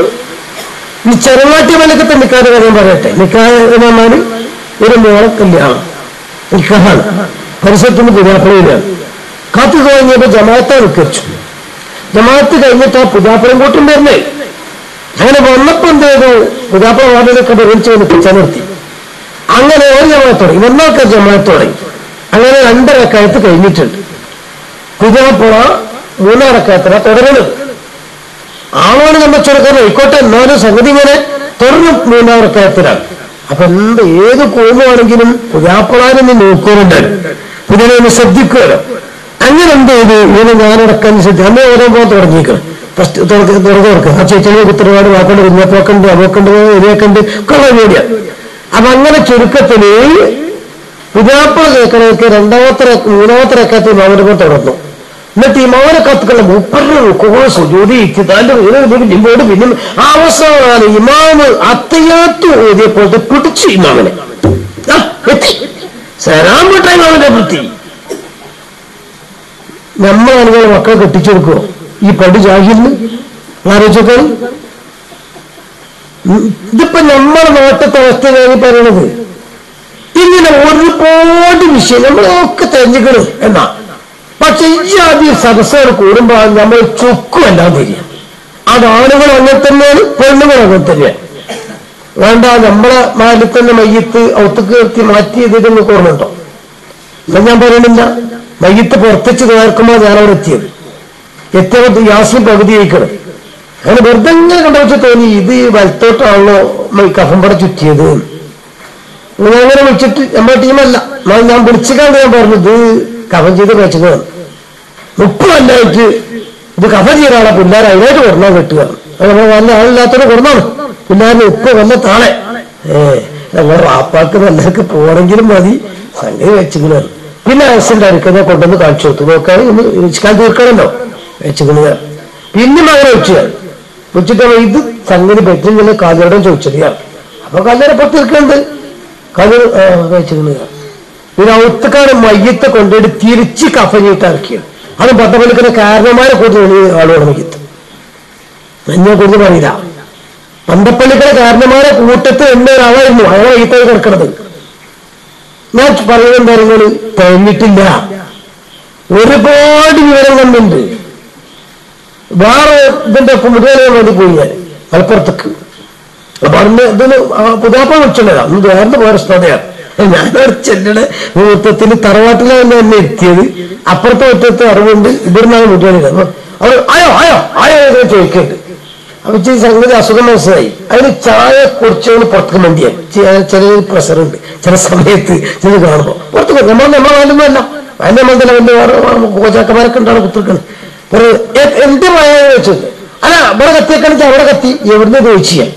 ഈ ചെറുമാറ്റി മലക്കത്തെ നിക്കാന്റെ കാര്യം പറയട്ടെ നിക്കായ എന്ന് പറഞ്ഞാൽ ഒരു മോളെ കല്യാണം നിക്കാഹാണ് പരിസരത്തുനിന്ന് പുതിയാപ്പളയിലാണ് കാത്തു കഴിഞ്ഞപ്പോ ജമാഅത്തെ നിൽക്കച്ചു ജമാഅത്ത് കഴിഞ്ഞിട്ട് ആ പുതിയാപ്പളം കൂട്ടും വരുന്നേ അങ്ങനെ വന്നപ്പോ എന്ത് ചെയ്തു പുതിയാപ്പള വാർഡിലൊക്കെ വിളിച്ചു വന്ന് പിച്ചാൻ നിർത്തി അങ്ങനെ ഒരു ജമാഅത്തോടെ ഇവന്നൊക്കെ ജമാഅത്തോടെ അങ്ങനെ രണ്ടരക്കായത്ത് കഴിഞ്ഞിട്ടുണ്ട് പുതിയാപ്പുഴ മൂന്നാറക്കായത്തിനാ തുടരുന്നത് ആളോട് നമ്മൾ ചെറുക്കാൻ ആയിക്കോട്ടെ എന്നാലും സംഗതി ഇങ്ങനെ തുടർന്ന് മൂന്നാറക്കായത്തിലാണ് അപ്പൊ എന്ത് ഏത് കോമുവാണെങ്കിലും പുതിയാപ്പുഴാനും നീ നോക്കുന്നുണ്ടായിരുന്നു പുതിയ ശ്രദ്ധിക്കുമല്ലോ അങ്ങനെ എന്ത് ചെയ്തു ഇങ്ങനെ ഞാനടക്കാൻ ശ്രദ്ധിച്ചു അന്ന് ഓരോ പോകാൻ തുടങ്ങിയിരിക്കണം ഫസ്റ്റ് തുറക്ക് തുറന്നു തുറക്കുക ആ ചേച്ചനെ കുത്തറവാട് വാക്കൊണ്ട് കുഞ്ഞപ്പോക്കുണ്ട് അവക്കുണ്ട് ഇവയൊക്കെയുണ്ട് കൊള്ള മീഡിയ അപ്പൊ അങ്ങനെ ചുരുക്കത്തിന് പുതിയാപ്പുഴ കേൾക്കണമൊക്കെ രണ്ടാമത്തെ റക്ക- മൂന്നാമത്തെ റക്കത്തിൽ മൗനപ്പം തുടർന്നു എന്നിട്ട് ഈ മൗന കത്തുക്കളുടെ മുപ്പറിന് കോഴ സുജൂതി ഇത്തിതാന്റെ പിന്നോട് പിന്നെ ആ അവസാനം ഇമാമ് അത്തയ്യാത്ത് ഓതിയപ്പോഴത്തെ പിടിച്ചു ഇമാമനെ ആ, എത്തി സലാം വിട്ട ഇമാമിന്റെ വൃത്തി നമ്മളാണെങ്കിൽ മക്കളെ കെട്ടിച്ചു കൊടുക്കുമോ ഈ പടി ജാഹിലിന് ആലോചിച്ചോക്കെ ഇതിപ്പോ നമ്മുടെ നാട്ടിലത്തെ അവസ്ഥയാണ് പറയണത് ഇങ്ങനെ ഒരുപാട് വിഷയം നമ്മളൊക്കെ തെരഞ്ഞെടുക്കണം എന്നാ പക്ഷെ ഈ ആദ്യം സദസ്സുകൾ കൂടുമ്പോ നമ്മൾ ചുക്കുമല്ലാതെ തിരിയാം അത് ആണുങ്ങൾ അങ്ങനെ തന്നെയാണ് പെണ്ണുങ്ങൾ അങ്ങനെ തന്നെയാണ് വേണ്ട നമ്മളെ നാട്ടിൽ തന്നെ മയ്യത്ത് ഔത്തക്ക് നിർത്തി മാറ്റി ചെയ്തിട്ട് നിങ്ങൾക്ക് ഓർമ്മയുണ്ടോ അത് ഞാൻ പറയണില്ല മയ്യത്ത് പുറത്തേച്ച് നേർക്കുമ്പോൾ ഞാൻ അവിടെ എത്തിയത് എത്തിയപ്പോൾ യാസിൻ പകുതി അയക്കണം അങ്ങനെ വെറുതെ ഇങ്ങനെ കണ്ടു തോന്നി ഇത് വലത്തോട്ടാണല്ലോ ഈ കഫമ്പട ചുറ്റിയത് ഞാൻ അങ്ങനെ വിളിച്ചിട്ട് നമ്മുടെ ടീമല്ല എന്നാൽ ഞാൻ വിളിച്ചിട്ടാണ് ഞാൻ പറഞ്ഞത് കഫം ചെയ്ത് വെച്ചത് മുപ്പത് കൊല്ലമായിട്ട് ഇത് കഫം ചെയ്ത ആളെ പിള്ളേർ അതിനായിട്ട് കൊടുക്കാൻ കിട്ടുക അങ്ങനെ നല്ല ആളില്ലാത്തവരെ കൊടുന്നാണ് പിള്ളേരിന് ഉപ്പ് വല്ല താളെ ഏ ഞങ്ങളുടെ വാപ്പാക്ക് നല്ലതൊക്കെ പോണെങ്കിലും മതി സംഗതി വെച്ചിങ്ങനെ പിന്നെ അയസിന്റെ അടുക്കുന്ന കൊണ്ടുവന്ന് കാണിച്ചു കൊടുത്തു നോക്കാൻ ഇന്ന് ഇരിക്കാൻ തീർക്കണല്ലോ വെച്ചിങ്ങനെ പിന്നെ മകനെ വെച്ചു ഞാൻ വെച്ചിട്ട് ഇത് സംഗതി പറ്റില്ല കാലിയോടെ ചോദിച്ചത് ഞാൻ അപ്പൊ കല്യാണം പുറത്ത് നിൽക്കുന്നുണ്ട് കല്ല് വെച്ചിങ്ങനെ പിന്നെ ഔത്തക്കാരൻ മയ്യത്തെ കൊണ്ടുപോയിട്ട് തിരിച്ച് കഫഞ്ഞിട്ട് ഇറക്കിയത് അത് പത്തപ്പള്ളിക്കുന്ന കാരണന്മാരെ കൂടുതൽ ആളുകൾ മയ്യത്ത് എന്നെ കൂടുതൽ പറയില്ല പന്തപ്പള്ളിക്കര കാരണന്മാരെ കൂട്ടത്തിൽ എന്നെ ഒരാളായിരുന്നു അയാളെ മയ്യത്തായി കിടക്കണത് ഞാൻ പറയുന്ന കാര്യങ്ങൾ കഴിഞ്ഞിട്ടില്ല ഒരുപാട് വിവരം കണ്ടുണ്ട് വേറെ ഇതിന്റെ മുഴുവനെ വേണ്ടി പോയി ഞാൻ മലപ്പുറത്തേക്ക് അപ്പൊ അന്ന് ഇതിന് പുതാപ്പ വിളിച്ചിട്ടുണ്ടായിരുന്നു അന്ന് വേറെ വേറെ സ്ഥലയാണ് ഞാനൊരു ചെല്ലയുടെ മുഹൂർത്തത്തിൽ തറവാട്ടിലാണ് എന്നെ എത്തിയത് അപ്പുറത്തെ ഒറ്റത്തെ അറിവുണ്ട് ഇവിടുന്നാണ് മുഴുവൻ അപ്പൊ അവർ ആയോ ആയോ ആയോ എന്ന് ചോദിക്കുന്നുണ്ട് അപ്പൊ ഇച്ചിരി സംഗതി അസുഖം മനസ്സിലായി അതിന് ചായ കുടിച്ചുകൊണ്ട് പുറത്തേക്ക് മണ്ടിയായി ചില പ്രഷറുണ്ട് ചില സമയത്ത് ചില കാണുമ്പോൾ പുറത്ത് പോകും നമ്മൾ നമ്മളെ വേണ്ടുന്നല്ല അതിന്റെ നമ്മൾ തന്നെ വലിയ വേറെ കോച്ചാക്കന്മാരൊക്കെ ഉണ്ടാണ് കുത്തിരിക്കുന്നത് എന്ത് പറയാൻ വെച്ചത് അല്ല ഇവിടെ കത്തിയേക്കണെങ്കിൽ അവിടെ കത്തി എവിടുന്ന് ചോദിച്ചു ഞാൻ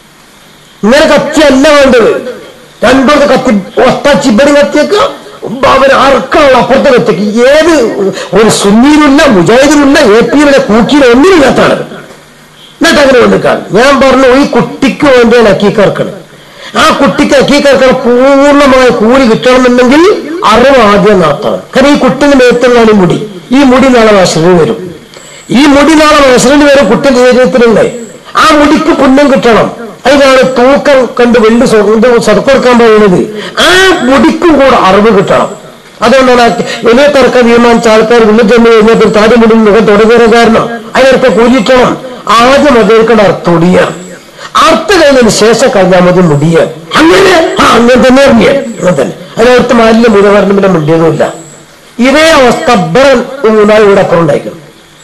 ഇങ്ങനെ കത്തിയല്ല വേണ്ടത് രണ്ടോട് കത്തി ഒത്ത ചിബടി കത്തിയേക്ക് അവർ അറക്കാനുള്ള അപ്പുറത്തെ കത്തിക്ക് ഏത് ഒരു സുന്നീലുള്ള മുജാഹിദിലുള്ള എ പിയിലുള്ള കൂക്കിയിലെ ഒന്നിനില്ലാത്താണ് എന്നിട്ട് അങ്ങനെ വന്നിക്കാണ് ഞാൻ പറഞ്ഞു ഈ കുട്ടിക്ക് വേണ്ടിയാണ് അക്കീക്കറക്കണം ആ കുട്ടിക്ക് അക്കീക്കറക്കണം പൂർണ്ണമായ കൂലി കിട്ടണമെന്നുണ്ടെങ്കിൽ അറിവ് ആദ്യം നടത്തണം കാരണം ഈ കുട്ടിന്റെ മേത്തുള്ളാണ് ഈ മുടി ഈ മുടി നാളെ വാശലിന് വരും ഈ മുടി നാളെ വാശലിന് വരും കുട്ടിന്റെ ശരീരത്തിലുണ്ട് ആ മുടിക്ക് പുണ്യം കിട്ടണം അതിനാണ് തൂക്കം കണ്ട് വെള്ളി സ്വതക്കൊടുക്കാൻ പറയുന്നത് ആ മുടിക്കും കൂടെ അറിവ് കിട്ടണം അതുകൊണ്ടാണ് വലിയ തർക്കം തീരുമാനിച്ച ആൾക്കാർ ഉള്ളിൽ ചെന്ന് കഴിഞ്ഞപ്പോൾ താടി മുടി മുഖം തുടങ്ങിയ കാരണം അതിനർത്ഥം കൂലിട്ടണം ആദ്യം അദ്ദേഹത്തിന്റെ അർത്ഥൊടിയാണ് അർത്ഥം കഴിഞ്ഞതിന് ശേഷം കഴിഞ്ഞാൽ മതി മുടിയ അങ്ങനെ ആ അങ്ങനെ തന്നെ ഇറങ്ങിയ അങ്ങനെ തന്നെ അതിനകത്ത് മാലിന്യ മുഴുവൻ പിന്നെ മുടിയൊന്നുമില്ല ഇതേ അവസ്ഥ ബറൻ മൂന്നാല് ഇവിടെ അപ്പുറം ഉണ്ടായിരിക്കും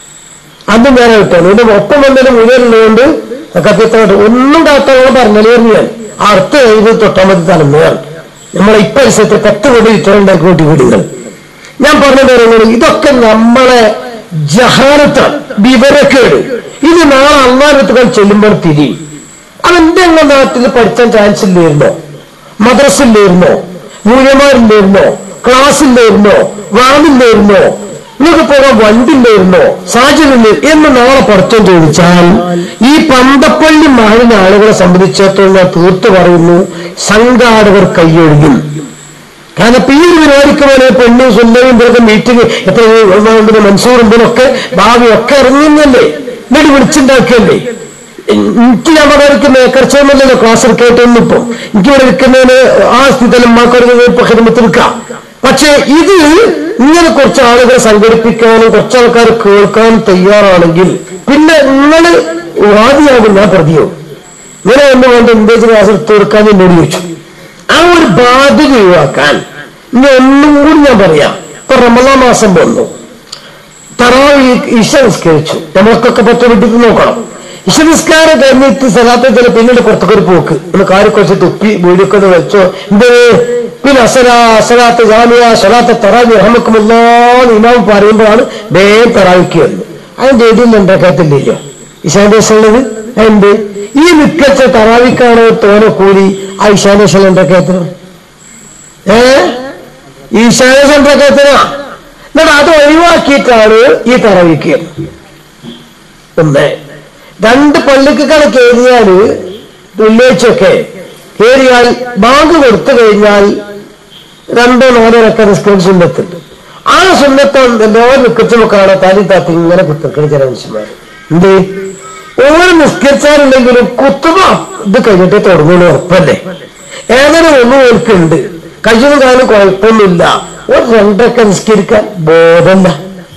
അന്ന് ഞാൻ കിട്ടാണ് ഇതിന്റെ ഒപ്പം വന്നതിന് മുഴുവനുള്ളതുകൊണ്ട് കത്തിയത്തോട്ട് ഒന്നും കാത്തോളം പറഞ്ഞാലേ ഞാൻ ആ അർത്ഥം എഴുതി തൊട്ടാൽ മതി തലമുറയാണ് നമ്മളെ ഇപ്പരിസരത്ത് പത്ത് കോടി ലിറ്റർ ഉണ്ടാക്കി കൂട്ടി വീടുകൾ ഞാൻ പറഞ്ഞ കാര്യങ്ങൾ ഇതൊക്കെ നമ്മളെ ജഹാനത്താണ് വിവരക്കേട് ഇത് നാളെ അള്ളാഹത്തുകൾ ചെല്ലുമ്പോൾ തിരിയും അവന്റെ എങ്ങനെ നാട്ടിൽ പഠിച്ചാൻ ചാൻസ് ഇല്ലായിരുന്നോ മദ്രസില്ലായിരുന്നോ മൂല്യമാരില്ലായിരുന്നോ ക്ലാസ്സില്ലായിരുന്നോ വാണില്ലായിരുന്നോ നിങ്ങൾക്ക് പോകാൻ വണ്ടില്ലായിരുന്നോ സാഹചര്യമില്ല എന്ന് നാളെ പഠിത്തം ചോദിച്ചാൽ ഈ പന്തപ്പള്ളി മഹലിന് ആളുകളെ സംബന്ധിച്ചിടത്തോളം ഞാൻ തീർത്ത് പറയുന്നു സംഘാടകർ കൈയൊഴുകും കാരണം ഇപ്പൊ ഈ ഒരു പരിപാടിക്ക് പോലെ പെണ്ണും സുന്ദരും ഇവരൊക്കെ മീറ്റിംഗ് എത്ര മൻസൂറും ഇതിനൊക്കെ ഭാവിയൊക്കെ ഇറങ്ങുന്നല്ലേ എന്നിട്ട് വിളിച്ചുണ്ടാക്കിയല്ലേ എനിക്ക് ഞാൻ പറയാർക്ക് മേക്കർച്ചൊന്നുമല്ലല്ലോ ക്ലാസ് എടുക്കേട്ടൊന്നും ഇപ്പൊ എനിക്ക് ഇവിടെ ഇരിക്കുന്നതിന് ആ സ്ഥിതിയിൽ ഉമ്മാക്കൊരു ഇപ്പൊ ഹിദമത്തിൽക്കാം പക്ഷെ ഇത് ഇങ്ങനെ കുറച്ച് ആളുകളെ സംഘടിപ്പിക്കാനും കുറച്ച് ആൾക്കാർ കേൾക്കാനും തയ്യാറാണെങ്കിൽ പിന്നെ നിങ്ങൾ വാദിയാകും ഞാൻ പ്രതിയോ ഇങ്ങനെ ഒന്ന് വേണ്ട ഇന്ത്യച്ച് ക്ലാസ് എടുത്ത് കൊടുക്കാൻ എന്നോട് ചോദിച്ചു ആ ഒരു ബാധ്യത ഒഴിവാക്കാൻ ഇനി ഒന്നും കൂടി ഞാൻ പറയാം ഇപ്പൊ റമദാ മാസം വന്നു തറാവി ഇഷ നിസ്കരിച്ചു നമ്മൾക്കൊക്കെ പത്ത് വീട്ടിൽ നോക്കണം ഇഷ നിസ്കാരം കഴിഞ്ഞിട്ട് സ്ഥലത്ത് ചില പിന്നീട് പുറത്തൊക്കെ ഒരു പോക്ക് ഒന്ന് കാര്യം കുറച്ച് തുപ്പി വീടിയൊക്കെ ഒന്ന് വെച്ചോ എന്തേ പിന്നെ അസല അസലാത്ത് ജാമിയ സലാത്ത് തറാവി റഹമക്കുമല്ലോ ഇമാം പറയുമ്പോഴാണ് വേഗം തറാവിക്ക് വരുന്നത് അതിന്റെ ഇടയിൽ ഉണ്ടാക്കാത്തില്ലല്ലോ ഇഷാന്റെ ഉള്ളത് എന്ത് ഈ നിക്കച്ച തറാവിക്കാണ് തോനെ കൂലി ആ ഇഷാന്റെ ശലം ഉണ്ടാക്കാത്തത് ഏ ഈശാന ഉണ്ടാക്കാത്തതാ എന്നിട്ട് അത് ഒഴിവാക്കിയിട്ടാണ് ഈ തറവിക്ക് ഒന്ന് രണ്ട് പള്ളിക്ക് കണക്ക് കയറിയാല് വെള്ളിയാഴ്ചയൊക്കെ കയറിയാൽ ബാങ്ക് കൊടുത്തു കഴിഞ്ഞാൽ രണ്ടോ നാലോ ഒക്കെ നിസ്കരിച്ച് സുന്നത്തുണ്ട് ആ സുന്നത്ത് എല്ലാവരും നിൽക്കുമ്പോൾ കാണാൻ താലി താത്തി ഇങ്ങനെ കുത്തിരിക്കുന്ന ചില മനുഷ്യന്മാർ എന്ത് ഓരോ നിസ്കരിച്ചാലുണ്ടെങ്കിലും കുത്തുക ഇത് കഴിഞ്ഞിട്ടേ തുടങ്ങുന്നു ഉറപ്പല്ലേ ഏതൊരു ഒന്നും ഓർക്കുണ്ട് കഴിയുന്ന കാലം കുഴപ്പമൊന്നുമില്ല ഒരു രണ്ടൊക്കെ നിസ്കരിക്കാൻ ബോധമല്ല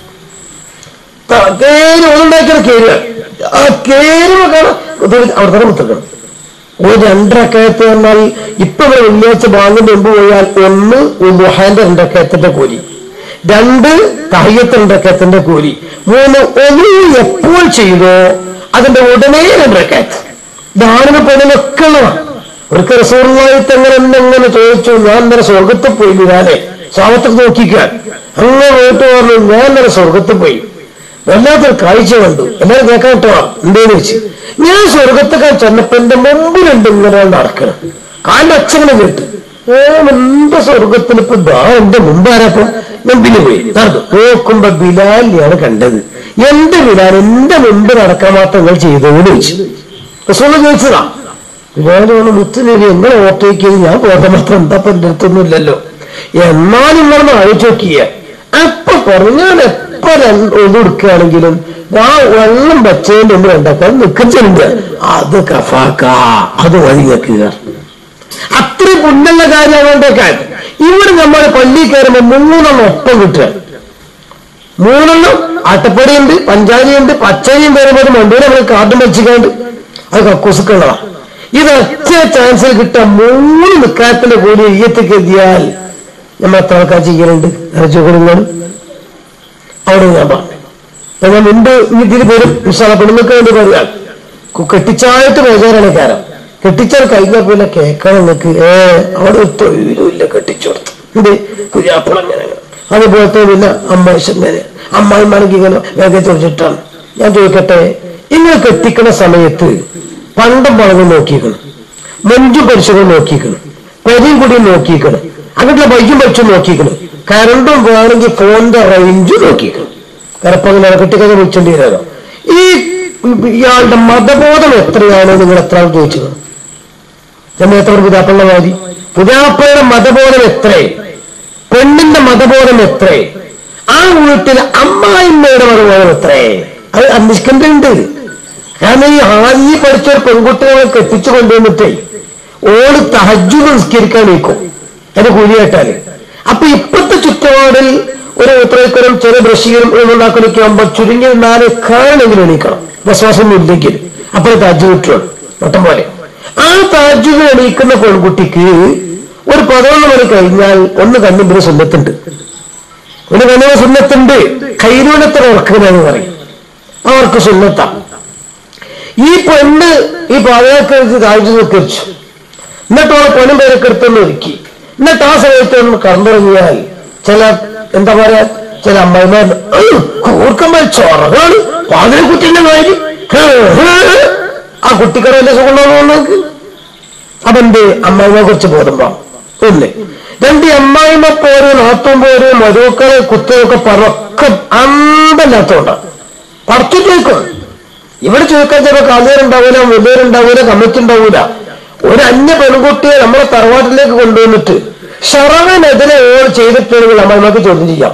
കേരി ഒന്നുണ്ടാക്കിയത് കേരുക ആ കേരുവ കാണാൻ അവിടെ തന്നെ കുത്തിക്കണം ഒരു രണ്ടരക്കയത്ത് എന്നാൽ ഇപ്പൊ ഇവിടെ വെള്ളിയാഴ്ച ബാങ്കിന്റെ മുമ്പ് പോയാൽ ഒന്ന് ദുഹാന്റെ രണ്ടക്കയത്തിന്റെ കൂലി രണ്ട് തഹയ്യത്ത് രണ്ടക്കയത്തിന്റെ കൂലി മൂന്ന് ഒന്ന് എപ്പോൾ ചെയ്തോ അതിന്റെ ഉടനെ രണ്ടരക്കയത്ത് ദാനമ പെണ്ണിനൊക്കെ ഉള്ളതാണ് ഒരിക്കൽ റസൂർലായിട്ട് എങ്ങനെ എന്നെങ്ങനെ ചോദിച്ചു ഞാൻ ഇന്നലെ സ്വർഗത്തിൽ പോയി ഞാനേ സ്വാമത്തിൽ നോക്കിക്കാൻ അങ്ങനെ പോയിട്ട് പറഞ്ഞു ഞാൻ ഇന്നലെ സ്വർഗത്തിൽ പോയി വല്ലാത്തൊരു കാഴ്ച കണ്ടു എല്ലാവരും കേൾക്കാൻ കിട്ടുക എന്തേന്ന് വെച്ച് ഞാൻ സ്വർഗത്തൊക്കെ ചെന്നപ്പോ എന്റെ മുമ്പിലുണ്ട് ഇങ്ങനെ നടക്കണം കാലിന്റെ അച്ഛനെ കേട്ട് ഏ എന്റെ സ്വർഗത്തിൽ ഇപ്പൊ ദാ എന്റെ മുമ്പാരപ്പോ ഞാൻ പിന്നെ പോയി നടന്നു നോക്കുമ്പോ ബിലാലിയാണ് കണ്ടത് എന്റെ ബിലാൽ എന്റെ മുമ്പ് നടക്കാൻ മാത്രം നിങ്ങൾ ചെയ്തോന്ന് ചോദിച്ചു റസൂള് ചോദിച്ചതാ ബിലാലാണ് മുത്തുനബി എങ്ങനെ ഓർത്തേക്കിയത് ഞാൻ പോകാൻ മാത്രം എന്താ ഇപ്പൊ എന്റെ അടുത്തൊന്നും ഇല്ലല്ലോ എന്നാൽ നിങ്ങളൊന്ന് ആലോചിച്ച് നോക്കിയ അപ്പൊ പറഞ്ഞു ഞാൻ എപ്പോ ഒന്നെടുക്കുകയാണെങ്കിലും ആ വെള്ളം വെച്ചതിന്റെ മുമ്പ് ഉണ്ടാക്കാൻ നിൽക്കുന്നുണ്ട് അത് കഫാക്ക അത് വഴി വെക്കുക അത്ര പുണ്യുള്ള കാര്യമാണ് ഉണ്ടാക്കാൻ ഇവിടെ നമ്മൾ പള്ളി കയറുമ്പോ മൂന്നെണ്ണം ഒപ്പം കിട്ടുക മൂന്നെണ്ണം ആട്ടപ്പടിയുണ്ട് പഞ്ചാരിയുണ്ട് പച്ചരിയും വരുമ്പോൾ മണ്ടൂര് നമ്മൾ കാട്ടും വെച്ചിക്കാണ്ട് അത് കക്കൂസുക്കുള്ളതാണ് ഇത് ഒറ്റ ചാൻസിൽ കിട്ടുക മൂന്ന് നിക്കാത്തിന്റെ കൂടി ഈയത്തേക്ക് എത്തിയാൽ നമ്മൾ എത്ര ആൾക്കാർ ചെയ്യലുണ്ട് അരച്ചു കൊടുങ്ങൾ അവിടെ ഞാൻ പറഞ്ഞു അപ്പൊ ഞാൻ മുമ്പ് ഈ ഇതിന് പേരും വിശാല പെണ്ണുങ്ങൾക്ക് വേണ്ടി പറയാം കു- കെട്ടിച്ചായിട്ട് ബേജാറാണ് കാരം കെട്ടിച്ചാൽ കഴിഞ്ഞ പിന്നെ കേൾക്കണം നിങ്ങൾക്ക് ഏ അവിടെ ഒരു തൊഴിലുമില്ല കെട്ടിച്ചു കൊടുത്തു ഇത് കുര്യാപ്പിള അങ്ങനെ അതുപോലത്തെ പിന്നെ അമ്മായിഷ് ഇങ്ങനെ അമ്മായിമാണെങ്കിൽ ഇങ്ങനെ വേഗം ചോദിച്ചിട്ടാണ് ഞാൻ ചോദിക്കട്ടെ ഇങ്ങനെ കെട്ടിക്കണ സമയത്ത് പണ്ടും പഴകും നോക്കിക്കണം മഞ്ചും പരിശുഭം നോക്കിക്കണം പെരിയും കൂടിയും നോക്കിക്കണം അങ്ങോട്ടുള്ള വൈകും പരിച്ചും നോക്കിക്കണം കറണ്ടും വേണമെങ്കിൽ ഫോണിന്റെ റേഞ്ചും നോക്കിക്കണം കരപ്പങ്ങനെ കെട്ടിക്കഥ വിളിച്ചേണ്ടി വരാമോ ഈ ഇയാളുടെ മതബോധം എത്രയാണ് നിങ്ങൾ എത്ര ആൾ ചോദിച്ചത് ജമയത്തോട് പുതാപ്പുള്ള വാദി പുതാപ്പയുടെ മതബോധം എത്രേ പെണ്ണിന്റെ മതബോധം എത്രേ ആ വീട്ടിലെ അമ്മായിമ്മയുടെ മതബോധം എത്രേ അത് അന്വേഷിക്കേണ്ടതുണ്ട് കാരണം ഈ ഹാജി പഠിച്ച ഒരു പെൺകുട്ടികളെ കെട്ടിച്ചു കൊണ്ടുവന്നിട്ടേ ഓള് തഹജു നിസ്കരിക്കാൻ നീക്കും എന്റെ കൂലി കേട്ടാല് അപ്പൊ ഇപ്പത്തെ ചുറ്റുപാടിൽ ഒരു ഉത്തരക്കരം ചെറിയ ബ്രഷീലും ഉണ്ടാക്കലൊക്കെ ആകുമ്പോൾ ചുരുങ്ങി നാല് കാരണമെങ്കിലും എണീക്കണം വിശ്വാസം ഇല്ലെങ്കിൽ അപ്പോൾ താജ് കിട്ടുള്ളൂ മട്ടം പോലെ ആ താജുകൾ എണീക്കുന്ന പെൺകുട്ടിക്ക് ഒരു പതിനൊന്ന് മണി കഴിഞ്ഞാൽ ഒന്ന് കണ്ണിമ്പിന് സുന്നത്തുണ്ട് ഒരു കണ്ണിന് സുന്നത്തുണ്ട് കൈരൂണത്തിന് ഉറക്കുന്നതെന്ന് പറയും അവർക്ക് സുന്നത്താണ് ഈ പെണ്ണ് ഈ പാതയാക്കരുത് താഴ്ച നിൽക്കിച്ചു എന്നിട്ട് അവളെ പെണ്ണും പേരൊക്കെ എടുത്തൊന്ന് ഒരുക്കി എന്നിട്ട് ആ സമയത്ത് ഒന്ന് കടന്നിറങ്ങിയാൽ ചില എന്താ പറയാ ചില അമ്മായിമാർ കൂർക്കമ്മ ചൊറകാണ് പാതിരെ കുട്ടിന്റെ കാര്യം ഹേ, ഹേ. ആ കുട്ടിക്കടയിലെ സുഖമുണ്ടോ നോക്ക് അപ്പൊ എന്ത് അമ്മായിനെ കുറിച്ച് ബോധം ഒന്ന് രണ്ട് ഈ അമ്മായിമ പോര് നാത്തും പോര് മരുക്കളെ കുത്തിയൊക്കെ പറക്കം അന്തല്ലാത്തോണ്ടാണ് പടച്ചു ചോദിക്കും ഇവിടെ ചോദിക്കാൻ ചിലപ്പോൾ കാലിയറുണ്ടാവൂല മുതിരുണ്ടാവൂല കമ്മിറ്റി ഉണ്ടാവൂല ഒരു അന്യ പെൺകുട്ടിയെ നമ്മളെ തറവാട്ടിലേക്ക് കൊണ്ടുവന്നിട്ട് ഷറവനെതിരെ ഓൾ ചെയ്തിട്ടുണ്ടെങ്കിൽ അമ്മായിമാർക്ക് ചോദ്യം ചെയ്യാം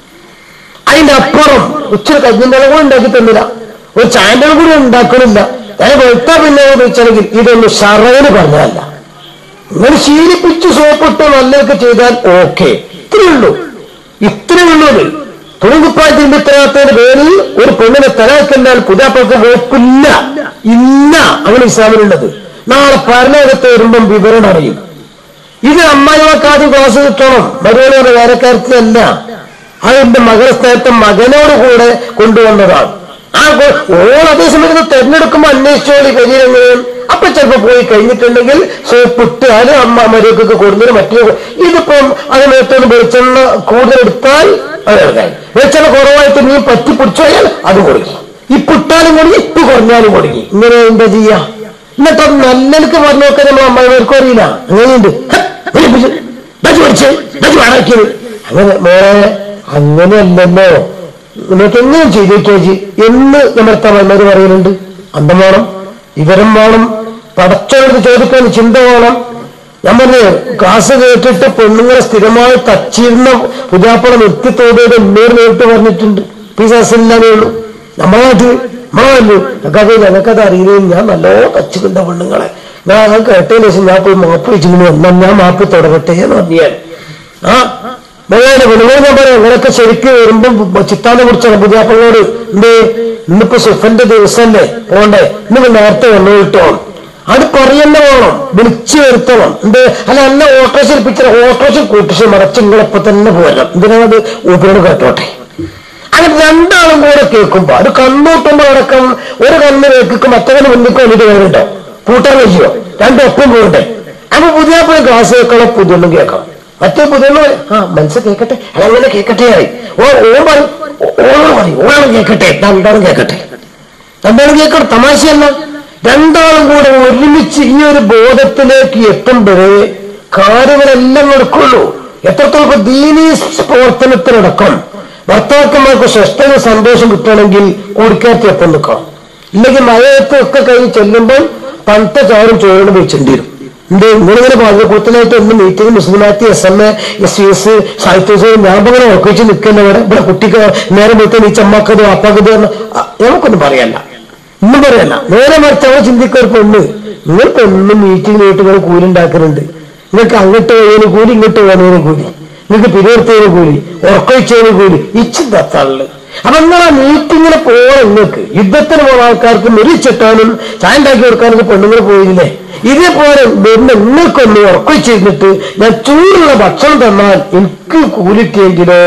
അതിന്റെ അപ്പുറം ഉച്ചരി കഞ്ഞിന്റെ കൂടെ ഉണ്ടാക്കി തന്നില്ല ഒരു ചാൻഡൽ കൂടി ഉണ്ടാക്കണില്ല ഞാൻ വെളുത്ത പിന്നെ വെച്ചാണെങ്കിൽ ഇതൊന്നും ഷറവിന് പറഞ്ഞതല്ല നിങ്ങൾ ശീലിപ്പിച്ച് സോപ്പിട്ട് നല്ലതൊക്കെ ചെയ്താൽ ഓക്കെ ഇത്രയേ ഉള്ളൂ ഇത്രയേ ഉള്ളൂ അത് തുണികുപ്പായത്തിന്റെ ഇത്തരത്തിന്റെ പേരിൽ ഒരു പെണ്ണിനെ തലാക്കെന്നാൽ പുതാപ്പൾക്ക് വകുപ്പില്ല ഇല്ല അങ്ങനെ ഇസ്ലാമിലുള്ളത് നാളെ ഭരണകത്ത് വരുമ്പം വിവരണം അറിയും ഇത് അമ്മായിമാർക്ക് ആദ്യം ക്ലാസ് കിട്ടണം മരുവനോട് വേലക്കാരത്തിലല്ല അതിന്റെ മകളെ സ്ഥാനത്ത് മകനോട് കൂടെ കൊണ്ടുവന്നതാണ് ആ കൊ- ഓൾ അതേ സമയത്ത് തെരഞ്ഞെടുക്കുമ്പോൾ അന്വേഷിച്ചോളി കരിയിലെങ്ങനെയും അപ്പൊ ചിലപ്പോ പോയി കഴിഞ്ഞിട്ടുണ്ടെങ്കിൽ സോപ്പിട്ട് അത് അമ്മ മരുവക്കൊക്കെ കൊടുത്തത് മറ്റേ ഇതിപ്പം അതിനകത്തോട് വെളിച്ചെണ്ണ കൂടുതൽ എടുത്താൽ അത് എടുക്കാൻ വെളിച്ചെണ്ണ കുറവായിട്ട് നീ പറ്റി പിടിച്ചോയാൽ അത് കൊടുക്കും ഈ പുട്ടാലും കൊടുങ്ങി ഇപ്പ് കുറഞ്ഞാലും കൊടുങ്ങി ഇങ്ങനെ എന്താ ചെയ്യാ എന്നിട്ട് അത് നല്ലഎനിക്ക് പറഞ്ഞു നോക്കാൻ നമ്മൾ അമ്മമാർക്കും അറിയില്ല അങ്ങനെയുണ്ട് ഹ, വിളിപ്പിച്ച്, ബജ് പഠിച്ച് ബജ് വാടാക്കിയത് അങ്ങനെ മോളെ അങ്ങനെയല്ലല്ലോ നിങ്ങൾക്ക് എങ്ങനെ ചെയ്തു ചേച്ചി എന്ന് നമ്മുടെ തമ്മമാര് പറയുന്നുണ്ട് അന്തം വേണം വിവരം വേണം പടച്ചോട് ചോദിക്കാൻ ചിന്ത വേണം ഞാൻ പറഞ്ഞു ക്ലാസ് കേട്ടിട്ട് പെണ്ണുങ്ങളെ സ്ഥിരമായി തച്ചിരുന്ന പുതിയാപ്പള നിർത്തിത്തോടെ എന്നോട് നേരിട്ട് പറഞ്ഞിട്ടുണ്ട് പിസാസില്ലാതേ ഉള്ളൂ നമ്മളെ നാട്ടിൽ നമ്മളല്ലോ ഞങ്ങൾക്കത് ഞങ്ങൾക്കത് അറിയില്ല ഞാൻ നല്ലോ തച്ചിട്ടുണ്ട് പെണ്ണുങ്ങളെ ഞാൻ അത് കേട്ടതിന് ശേഷം ഞാൻ പോയി മാപ്പ് വെച്ചിങ്ങനെ എന്നാ ഞാൻ മാപ്പ് തുടരട്ടെ എന്ന് പറഞ്ഞാൽ ആ മോനെ പെണ്ണുങ്ങൾ ഞാൻ പറയാം നിങ്ങളൊക്കെ ശരിക്കും വരുമ്പം ചിത്താനെ കുറിച്ചാണ് പുതിയാപ്പളോട് എന്തേ ഇന്നിപ്പോ സുഫന്റെ ദിവസമല്ലേ പോണ്ടേ ഇന്ന് നേരത്തെ വന്നു കിട്ടോ അത് പറയന്നെ വേണം വിളിച്ചു വരുത്തണം എന്ത് അല്ല എന്നെ ഓട്ടോറിക്ഷ ഏൽപ്പിച്ചാൽ ഓട്ടോറിക്ഷ കൂട്ടിച്ച് മറച്ച് നിങ്ങളിപ്പോ തന്നെ പോരണം എന്തിനാണത് ഊപ്പിനോട് കേട്ടോട്ടെ അങ്ങനെ രണ്ടാളും കൂടെ കേൾക്കുമ്പോ അത് കണ്ണൂട്ടുമ്പോ അടക്കം ഒരു കണ്ണ് കേൾക്കും മറ്റവന് മുന്നിക്കോ എനിക്ക് വേറുണ്ടോ കൂട്ടാൻ കഴിയോ രണ്ടൊപ്പം പോകട്ടെ അപ്പൊ പുതിയ ക്ലാസ് കേൾക്കണം പുതിയൊന്നും കേൾക്കണം മറ്റേ പുതിയൊന്നും ആ മനസ്സ് കേൾക്കട്ടെ അതങ്ങനെ കേൾക്കട്ടെ ആയി ഓ ഓ പറയും ഓളോട് പറയും ഓളാണ് കേൾക്കട്ടെ രണ്ടാളും കേൾക്കട്ടെ രണ്ടാളും കേൾക്കണം തമാശയല്ല രണ്ടാളും കൂടെ ഒരുമിച്ച് ഈ ഒരു ബോധത്തിലേക്ക് എത്തുമ്പോഴേ കാര്യങ്ങളെല്ലാം നടക്കുള്ളൂ എത്രത്തോളം ഇപ്പൊ ദീനീ പ്രവർത്തനത്തിനടക്കം ഭർത്താക്കന്മാർക്ക് സ്വസ്ഥത സന്തോഷം കിട്ടണമെങ്കിൽ കൂടിക്കാറ്റ് എപ്പം നിൽക്കണം ഇല്ലെങ്കിൽ മഴയത്ത് ഒക്കെ കഴിഞ്ഞ് ചെല്ലുമ്പോൾ പണത്തെ ചാറും ചോറിന് വെച്ചിട്ടുണ്ട് വരും എന്ത് നിങ്ങളിങ്ങനെ പറഞ്ഞു കൂത്തനായിട്ട് ഒന്ന് മീറ്റിംഗ് മുസ്ലിമാറ്റി S M A S U S സാഹിത്യോത്സവം ഞാൻ ഇങ്ങനെ ഉറപ്പിച്ച് നിൽക്കുന്നവരെ ഇവിടെ കുട്ടിക്ക് നേരെ പോയിട്ട് നീ ചമ്മക്കത് അപ്പാക്കത് നമുക്കൊന്നും പറയല്ല ഒന്നും പറയല്ല നേരെ മറിച്ച് അവ ചിന്തിക്കുന്ന ഒരു പെണ്ണ് നിങ്ങൾ പെണ്ണ് മീറ്റിംഗ് പോയിട്ട് ഇങ്ങനെ കൂലി ഉണ്ടാക്കുന്നുണ്ട് നിങ്ങൾക്ക് അങ്ങോട്ട് പോയതിന് കൂലി ഇങ്ങോട്ട് പോകുന്നതിന് കൂലി നിങ്ങൾക്ക് പിരിവർത്തതിന് കൂലി ഉറക്കൊഴിച്ചതിന് കൂലി ഇച്ചും തത്താള് അപ്പൊ നിങ്ങൾ ആ മീറ്റിങ്ങിന് പോകണം നിങ്ങൾക്ക് യുദ്ധത്തിന് പോകുന്ന ആൾക്കാർക്ക് മെരിച്ചിട്ടാനും ചായ ഉണ്ടാക്കി കൊടുക്കാനൊക്കെ പെണ്ണുങ്ങൾ പോയില്ലേ ഇതേപോലെ വരുന്ന നിങ്ങൾക്കൊന്ന് ഉറക്കൊഴിച്ചിരുന്നിട്ട് ഞാൻ ചൂടുള്ള ഭക്ഷണം തന്നാൽ എനിക്ക് കൂലിക്കെങ്കിലോ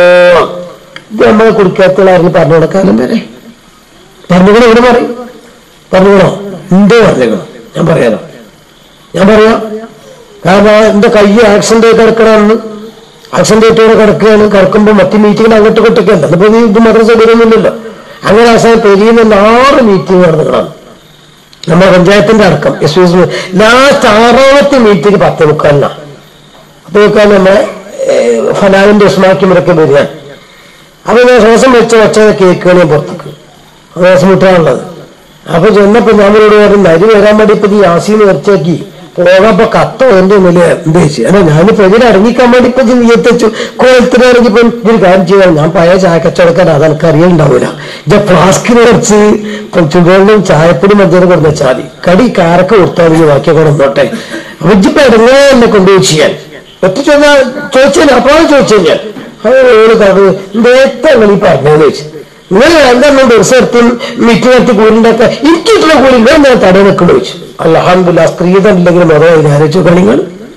ഇത് നമ്മളെ കുടിക്കാത്തുള്ള ആരെങ്കിലും പറഞ്ഞു കൊടുക്കാനും വരെ പറഞ്ഞുകൂടെ ഇവിടെ പറയും പറഞ്ഞുകൂടോ എന്തോ പറഞ്ഞേക്കണം ഞാൻ പറയാലോ ഞാൻ പറയാം കാരണം എന്റെ കൈ ആക്സിഡന്റ് ആയി കിടക്കണമെന്ന് ആക്സിഡന്റ് ആയിട്ട് കിടക്കുകയാണ് കിടക്കുമ്പോൾ മറ്റു മീറ്റിങ്ങിന് അങ്ങോട്ട് കൊട്ടൊക്കെയല്ല അതിപ്പോ നീ ഇത് മദ്രസ വരുന്നില്ലല്ലോ അങ്ങനെ അവസാനം പെരിയുന്ന ആറ് മീറ്റിംഗ് നടന്നിക്കണം നമ്മുടെ പഞ്ചായത്തിന്റെ അടക്കം എസ് എസ് ലാസ്റ്റ് ആറാമത്തെ മീറ്റിംഗ് പത്ത് മുക്കാലിനാണ് പത്ത് മുക്കാലിന് നമ്മളെ ഫലാലിന്റെ ഉസ്മാക്കിമരൊക്കെ വരിക അപ്പൊ ഞാൻ ശ്വാസം വെച്ച വെച്ച കേക്കുകൾ ഞാൻ പുറത്തേക്ക് ശ്വാസം വിട്ടാണുള്ളത് അപ്പൊ ചെന്നപ്പോ ഞാനോട് പറഞ്ഞു നരി വരാൻ വേണ്ടി ഇപ്പൊ ഈ ആസീന്ന് വരച്ചാക്കി പോകാപ്പോ കത്തോ എന്റെ നില എന്താ വെച്ചു അല്ല ഞാനിപ്പോ ഇതിൽ ഇറങ്ങിക്കാൻ വേണ്ടി ഇപ്പൊ നീയത്തെച്ചു കോലത്തിന് ഇറങ്ങിപ്പോ ഒരു കാര്യം ചെയ്യാം ഞാൻ പഴയ ചായ കച്ചവടക്കാരൻ അത് എനിക്ക് അറിയലുണ്ടാവൂല ഇത് ഫ്ലാസ്കിൽ കുറച്ച് ചുടുവെള്ളം ചായപ്പൊടി മജ്ജന കൊടുത്ത വെച്ചാൽ മതി കടി കാരൊക്കെ കൊടുത്താൽ മതി ബാക്കിയൊക്കെ കൊണ്ടോട്ടെ അപ്പൊ ഇജിപ്പോ ഇടങ്ങേ എന്നെ കൊണ്ടുപോയി ചെയ്യാൻ ഒറ്റ ചോദിച്ചാൽ ചോദിച്ചാൽ അപ്പോഴാണ് ചോദിച്ചു ഞാൻ ഓള് കഥ നേരത്തെ നിങ്ങൾ ഈ പറഞ്ഞതെന്ന് ചോദിച്ചു നിങ്ങൾ എന്താണ് ദിവസം എടുത്തും മിറ്റ് നടത്തി കൂലിണ്ടൊക്കെ എനിക്കിട്ടുള്ള കൂലി ഞാൻ ഞാൻ തട നിൽക്കുന്നു ചോദിച്ചു അല്ലഹാന്തില്ല സ്ത്രീധം ഇല്ലെങ്കിൽ മതമായി ആലോചിച്ചു നിങ്ങൾ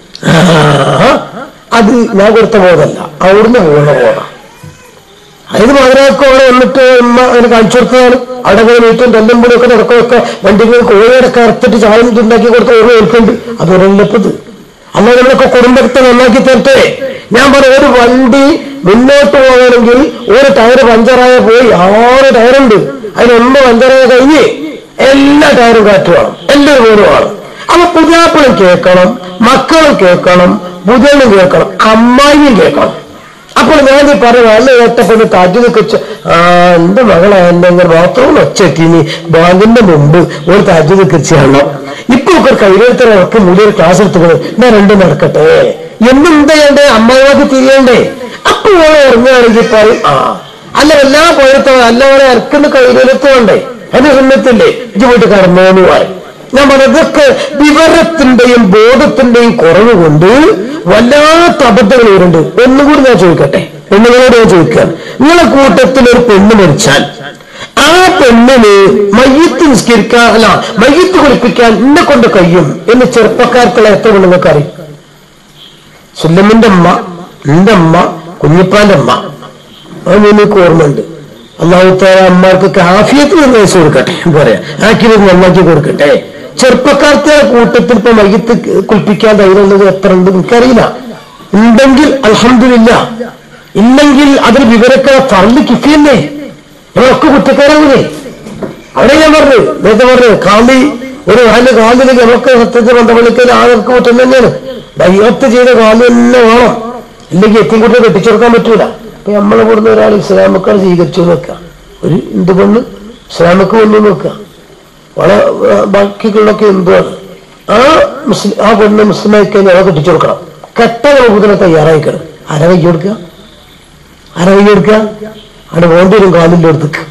അത് ഞാൻ കൊടുത്ത ബോധമല്ല അവിടുന്ന് പോകുന്ന ബോധം അതിന് മകനാക്കും അവിടെ വന്നിട്ട് ഉമ്മ അതിന് കാണിച്ചു കൊടുക്കുകയാണ് അവിടെ പോയി വീട്ടും തെല്ലും പൊടിയൊക്കെ നടക്കുകയൊക്കെ വണ്ടികൾ കോഴിയൊക്കെ അറുത്തിട്ട് ചായം ഉണ്ടാക്കി കൊടുത്ത ഓരോ ഏൽക്കുന്നുണ്ട് അത് ഒരല്ലപ്പത് അന്ന് നമ്മളൊക്കെ കുടുംബത്തെ നന്നാക്കി തരട്ടെ ഞാൻ പറഞ്ഞ ഒരു വണ്ടി മുന്നോട്ട് പോകണമെങ്കിൽ ഒരു ടയർ പഞ്ചറായ പോയി ആറ് ടയറുണ്ട് അതിനൊന്ന് പഞ്ചറായ കഴിഞ്ഞ് എല്ലാ ടയറും കാറ്റ് വേണം എല്ലാവരും പോലും വേണം അപ്പൊ പുതിയാപ്പിളും കേൾക്കണം മക്കളും കേൾക്കണം പുതിയനും കേൾക്കണം അമ്മായിയും കേൾക്കണം അപ്പോൾ ഞാൻ ഈ പറഞ്ഞു അല്ല കേട്ടപ്പോൾ താജ് വെച്ച് ആ എന്റെ മകളെ എന്നെ ബാത്റൂം ഒച്ചെത്തിനി ബാങ്കിന്റെ മുമ്പ് ഒരു താജ് വെച്ചാണോ ഇപ്പൊ ഒക്കെ കയ്യിലെടുത്ത ഉറപ്പ് മൂല്യ ക്ലാസ് എടുത്തുകൊണ്ട് ഞാൻ രണ്ടും നടക്കട്ടെ എന്നെന്താ ചെയ്യണ്ടേ അമ്മായിമാർക്ക് തിരിയണ്ടേ അപ്പൊ ഓളെ ഇറങ്ങുകയാണെങ്കിൽ പറയും ആ അല്ല എല്ലാ പോയത്തോ അല്ല ഓളെ ഇറക്കുന്ന കയ്യിലെടുത്തോണ്ടേ അതിന് സമയത്തില്ലേ ഇത് പോയിട്ട് കടന്നോന്ന് പറയും ഞാൻ പറഞ്ഞതൊക്കെ വിവരത്തിന്റെയും ബോധത്തിന്റെയും കുറവ് കൊണ്ട് വല്ലാത്ത അബദ്ധങ്ങൾ വരുന്നുണ്ട് ഒന്നും കൂടി ഞാൻ ചോദിക്കട്ടെ പെണ്ണുങ്ങളോട് ഞാൻ ചോദിക്കാൻ നിങ്ങളെ കൂട്ടത്തിൽ ഒരു പെണ്ണ് മരിച്ചാൽ ആ പെണ്ണിന് മയ്യത്ത് നിസ്കരിക്കാൻ അല്ല മയ്യത്ത് കുളിപ്പിക്കാൻ എന്നെ കൊണ്ട് കഴിയും എന്ന് ചെറുപ്പക്കാർക്കുള്ള എത്ര പെണ്ണുങ്ങൾക്ക് അറിയും സുല്ലമിന്റെ അമ്മ എന്റെ അമ്മ കുഞ്ഞിപ്പാന്റെ അമ്മ അത് എനിക്ക് ഓർമ്മയുണ്ട് അള്ളാഹുത്ത അമ്മമാർക്ക് കാഫിയത്ത് നിർദ്ദേശം കൊടുക്കട്ടെ പറയാ ആക്കിയത് നന്നാക്കി കൊടുക്കട്ടെ ചെറുപ്പക്കാർക്ക് കൂട്ടത്തിൽ ഇപ്പൊ മയ്യത്ത് കുളിപ്പിക്കാൻ ധൈര്യമുള്ളത് എത്ര ഉണ്ട് എനിക്കറിയില്ല ഉണ്ടെങ്കിൽ അലഹമില്ല ഇല്ലെങ്കിൽ അതിൽ വിവരക്ക ഫർല് കിട്ടിയല്ലേ നമ്മളൊക്കെ കുറ്റക്കാരാവില്ലേ അവിടെ ഞാൻ പറഞ്ഞു നേരത്തെ പറഞ്ഞു കാന്തി ഒരു കാലിന് കാലിലേക്ക് നമുക്ക് സത്യത്തിൽ ബന്ധപ്പെടുക്കൽ ആൾക്ക് കുറ്റം തന്നെയാണ് ദൈവത്ത് ചെയ്ത കാല് തന്നെ വേണം ഇല്ലെങ്കിൽ എത്തിൻകുട്ടിയെ കെട്ടിച്ചെടുക്കാൻ പറ്റൂല അപ്പൊ നമ്മളെ കൂടുന്ന ഒരാൾ ഇസ്ലാമക്കാർ സ്വീകരിച്ചു നോക്കുക ഒരു ഹിന്ദു പെണ്ണ് ഇസ്ലാമക്ക് വന്നു നോക്കുക വളരെ ബാക്കിയുള്ളൊക്കെ എന്തുവാണ് ആ മുസ്ലിം ആ പെണ്ണ് മുസ്ലിം ആയി കഴിഞ്ഞാൽ അവ കെട്ടിച്ചു കൊടുക്കണം കെട്ട നോക്കുന്നതിനെ തയ്യാറായിക്കണം ആരാ കൈ കൊടുക്കുക ആരാ കൈ കൊടുക്കുക അവിടെ വേണ്ടി വരും കാലിൻ്റെ അടുത്തേക്ക്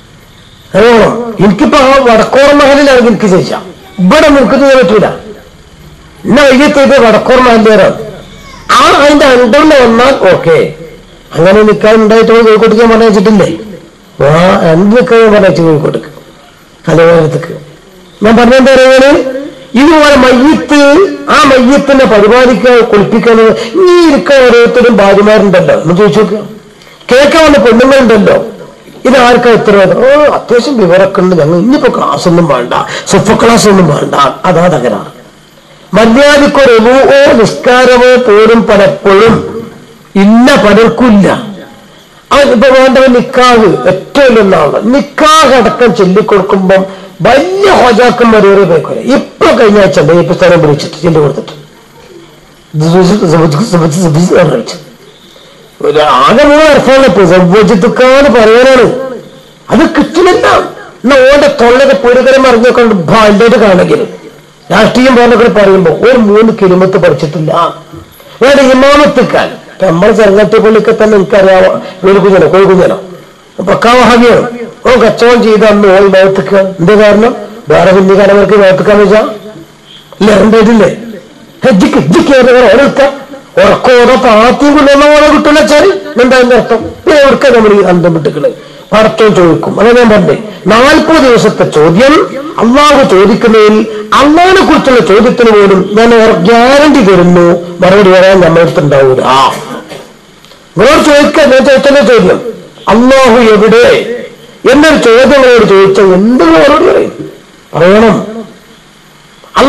അതോളം എനിക്കിപ്പോ ആ വടക്കോറ മഹലിലാണ് എനിക്ക് ശേഷം ഇവിടെ നിൽക്കുന്നത് പറ്റൂല എന്നെ വൈകിട്ടേക്ക് വടക്കോർ മഹലിലാണ് ആ അതിന്റെ അണ്ടറിൽ വന്നാൽ ഓക്കെ അങ്ങനെ നിൽക്കാൻ ഉണ്ടായിട്ട് കോഴിക്കോട്ടേക്ക് ഞാൻ പറഞ്ഞു വെച്ചിട്ടില്ലേ ആ എന്ത് നിൽക്കാൻ ഞാൻ പറഞ്ഞു കോഴിക്കോട്ടേക്ക് കലവേരത്തേക്ക് ഞാൻ പറഞ്ഞെന്താ പറയുന്നത് ഇതുപോലെ മയ്യത്ത് ആ മയ്യത്തിനെ പരിപാലിക്കുക കുളിപ്പിക്കുന്നത് ഈ ഇരിക്കാൻ ഓരോരുത്തരും ഭാര്യമാരുണ്ടല്ലോ എന്ന് ചോദിച്ചു നോക്കുക കേൾക്കാൻ വന്ന പെണ്ണുങ്ങളുണ്ടല്ലോ ഇത് ആർക്കാ ഇത്ര ഓ അത്യാവശ്യം വിവരമൊക്കെ ഉണ്ട് ഞങ്ങൾ ഇനിയിപ്പോ ക്ലാസ് ഒന്നും വേണ്ട സുഫ ക്ലാസ് ഒന്നും വേണ്ട അതാ തകരാറ് മര്യാദക്കൊരു ഓ നിസ്കാരമോ പോലും പലപ്പോഴും ഇല്ല പലർക്കുമില്ല ഇപ്പൊ വേണ്ടവൻ നിക്കാഹ് ഏറ്റവും ഒന്നാണ് നിക്കാഹ് അടക്കം ചൊല്ലിക്കൊടുക്കുമ്പം വലിയ ഹോജാക്കന്മാർ ഏറെ പേക്കൂല ഇപ്പൊ കഴിഞ്ഞ ആഴ്ച ഇപ്പൊ സ്ഥലം വിളിച്ചിട്ട് ചെല്ലി കൊടുത്തിട്ട് വിളിച്ചു ഒരു ആകെ മൂന്ന് അർത്ഥമാണ് സൗഭോജ്യത്തുക്കാന്ന് പറയാനാണ് അത് കിട്ടുന്നില്ല എന്നാ ഓന്റെ തൊള്ളയുടെ പുരുകരം അറിഞ്ഞുകൊണ്ട് ബാല്യമായിട്ട് കാണെങ്കിൽ രാഷ്ട്രീയം പറഞ്ഞൊക്കെ പറയുമ്പോ ഒരു മൂന്ന് കിലോമീറ്റർ പഠിച്ചിട്ടില്ല വേറെ ഇമാമത്തിക്കാൻ നമ്മുടെ ചെറുങ്ങാട്ടി പള്ളിക്ക് തന്നെ എനിക്കറിയാവോ കോഴിക്കുഞ്ഞനോ കോഴിക്കുഞ്ഞനോ പക്കാവഹാവിയാണ് ഓ കച്ചവടം ചെയ്ത അന്ന് ഓൾ ലോകത്തേക്ക് എന്താ കാരണം വേറെ ഹിന്ദിക്കാരവർക്ക് ലോകത്തേക്കാന്ന് വെച്ചാ ഇല്ല എന്തായിട്ടില്ലേ ഹജ്ജിക്ക് ഹജ്ജിക്ക് ഓരോരുത്തർ ഉറക്കോടെ പാത്തിയും കൊണ്ടുവന്ന പോലെ കിട്ടുന്ന വെച്ചാൽ എന്താ അതിന്റെ അർത്ഥം എവിടുക്ക നമ്മൾ ഈ അന്തം വിട്ടുകള് പടത്തം ചോദിക്കും അതാ ഞാൻ പറഞ്ഞേ നാൽപ്പത് ദിവസത്തെ ചോദ്യം അള്ളാഹു ചോദിക്കുന്നതിൽ അള്ളാഹിനെ കുറിച്ചുള്ള ചോദ്യത്തിന് പോലും ഞാൻ ഗ്യാരണ്ടി തരുന്നു മറുപടി വരാൻ നമ്മളടുത്തുണ്ടാവൂല വേറെ ചോദിക്കാൻ ഞാൻ ചോദിക്കുന്ന ചോദ്യം അള്ളാഹു എവിടെ എന്നൊരു ചോദ്യങ്ങളോട് ചോദിച്ചാൽ എന്ത് മറുപടി പറയും പറയണം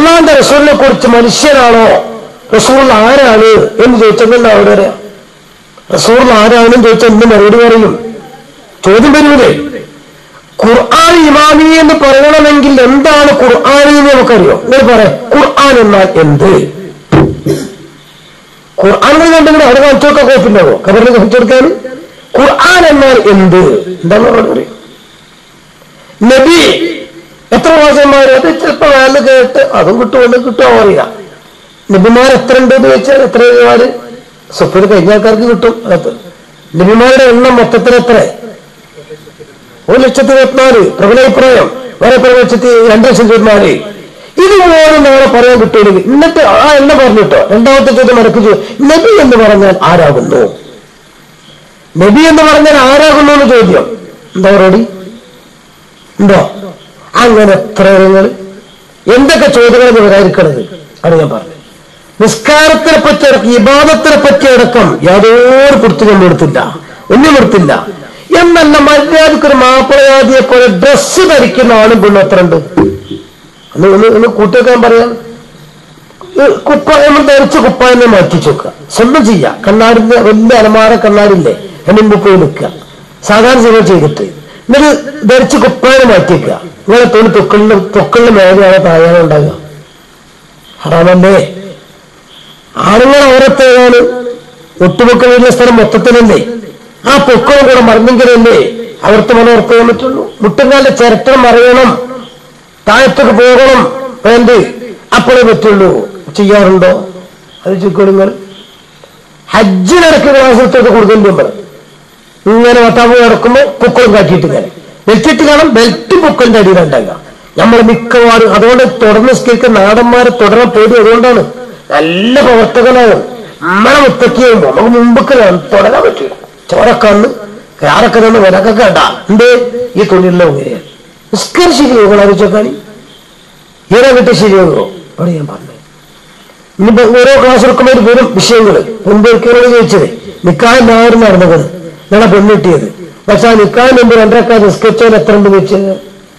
അള്ളാന്റെ റസൂലിനെ കുറിച്ച് മനുഷ്യനാണോ റസൂൽ ആരാണ് എന്ന് ചോദിച്ചത് എന്താ അവിടെ പറയാ റസൂൽ ആരാണെന്ന് ചോദിച്ചാൽ എന്ത് മറുപടി പറയും ചോദ്യം വരൂലേ ഖുർആൻ ഇമാമി എന്ന് പറയണമെങ്കിൽ എന്താണ് ഖുർആൻ എന്ന് നമുക്കറിയോ നിങ്ങൾ പറയാം ഖുർആൻ എന്നാൽ എന്ത് ഖുർആൻ കണ്ടെങ്കിൽ അവിടെ കാണിച്ചു നോക്കാൻ കുഴപ്പമില്ലാവോ കബറിൽ കാണിച്ചു കൊടുക്കാൻ ഖുർആൻ എന്നാൽ എന്ത് എന്താണ് അവിടെ പറയും നബി എത്ര മാസന്മാര് അത് ചിലപ്പോ വേല കേട്ട് അതും കിട്ടുമല്ലോ കിട്ടുമോ അറിയാം നബിമാർ എത്ര ഉണ്ട് എന്ന് ചോദിച്ചാൽ എത്ര നബിമാര് സ്വപ്നം കഴിഞ്ഞ ആൾക്കാർക്ക് കിട്ടും അത് നബിമാരുടെ എണ്ണം മൊത്തത്തിൽ എത്ര ഒരു ലക്ഷത്തി ഇരുപത്തിനാല് പ്രബല അഭിപ്രായം വേറെ ഒരു ലക്ഷത്തി രണ്ട് ലക്ഷത്തി ഇരുപത്തിനാല് ഇതുപോലെ നാളെ പറയാൻ കിട്ടുമെങ്കിൽ എന്നിട്ട് ആ എണ്ണ പറഞ്ഞിട്ടോ രണ്ടാമത്തെ ചോദ്യം മടക്കി ചോദിച്ചു നബി എന്ന് പറഞ്ഞാൽ ആരാകുന്നു നബി എന്ന് പറഞ്ഞാൽ ആരാകുന്നു എന്ന് ചോദ്യം എന്താ മറുപടി ഉണ്ടോ അങ്ങനെ എത്ര നിങ്ങൾ എന്തൊക്കെ ചോദ്യങ്ങൾ വരാതിരിക്കണത് ആണ് ഞാൻ പറഞ്ഞത് നിസ്കാരത്തിനെ പറ്റി അടക്കം ഇബാദത്തിനെ പറ്റി അടക്കം യാതൊരു പുറത്തുകൊണ്ടും എടുത്തില്ല ഒന്നും എടുത്തില്ല എന്നല്ല മര്യാദക്കൊരു മാപ്പിളയാദിയെ പോലെ ഡ്രസ്സ് ധരിക്കുന്ന ആളും പെണ്ണും എത്ര ഉണ്ട് ഒന്ന് ഒന്ന് ഒന്ന് കൂട്ടിവെക്കാൻ പറയാം ഈ കുപ്പായം ധരിച്ച കുപ്പായം മാറ്റി വെക്കുക സ്വന്തം ചെയ്യാം കണ്ണാടിന്റെ വലിയ അലമാര കണ്ണാടില്ലേ എന്നെ മുമ്പ് പോയി നിൽക്കുക സാധാരണ ചെയ്യുക ചെയ്തിട്ട് എന്നിട്ട് ധരിച്ച് കുപ്പായം മാറ്റി വെക്കുക നിങ്ങളെ തൊഴിൽ തൊക്കലിന് തൊക്കലിന് മേലെയാണ് താഴെ ഉണ്ടാകുക ഹറാമല്ലേ ആണുങ്ങൾ ഓരത്തേതാണ് ഒട്ടുപൊക്കലുള്ള സ്ഥലം മൊത്തത്തിലല്ലേ ആ പൊക്കം കൂടെ മറന്നെങ്കിലല്ലേ അവർക്ക് മനോർത്ത് ചെയ്യാൻ പറ്റുള്ളൂ മുട്ടുകാലിന്റെ ചരിത്രം അറിയണം താഴത്തേക്ക് പോകണം വേണ്ട അപ്പോഴേ പറ്റുള്ളൂ ചെയ്യാറുണ്ടോ അത് ചോദിക്കോളുങ്ങൾ ഹജ്ജിനിടയ്ക്ക് ക്ലാസ്സിലത്തൊക്കെ കൂടുതൽ നമ്പർ ഇങ്ങനെ വട്ടാപ്പ് നടക്കുമ്പോൾ പൊക്കളും കാട്ടിയിട്ട് ഇങ്ങനെ ബെൽറ്റിട്ട് കാണാം ബെൽറ്റ് പൊക്കളിന്റെ അടിയിലുണ്ടാകുക നമ്മൾ മിക്കവാറും അതുകൊണ്ട് തുടർന്ന് സ്കിൽക്കുന്ന നാടന്മാരെ തുടരാൻ പേടി അതുകൊണ്ടാണ് നല്ല പ്രവർത്തകനാകും നമ്മളെ മുത്തക്കിയും നമുക്ക് മുമ്പൊക്കെ തുടരാൻ പറ്റൂല ചോരക്കന്ന് കാറൊക്കെ നിന്ന് വിലക്കൊക്കെ കണ്ട എന്തേ ഈ തുണിയുള്ള ഉങ്ങനെയാണ് നിസ്കാരം ശരിയാകും ആലോചിച്ചോക്കാണി ഈടെ വിട്ട് ശരിയാകുമോ അവിടെ ഞാൻ പറഞ്ഞത് ഇനിയിപ്പോ ഓരോ ക്ലാസ് എടുക്കുമ്പോൾ വരും വിഷയങ്ങൾ മുൻപ് ഒരിക്കലോട് ചോദിച്ചത് നിക്കാഹില്ലായിരുന്നു നടന്നത് നിങ്ങളെ പെണ്ണിട്ടിയത് പക്ഷെ ആ നിക്കാഹിന് മുമ്പ് രണ്ടരക്കാർ നിസ്കരിച്ചാൽ എത്ര ഉണ്ട് വെച്ചത്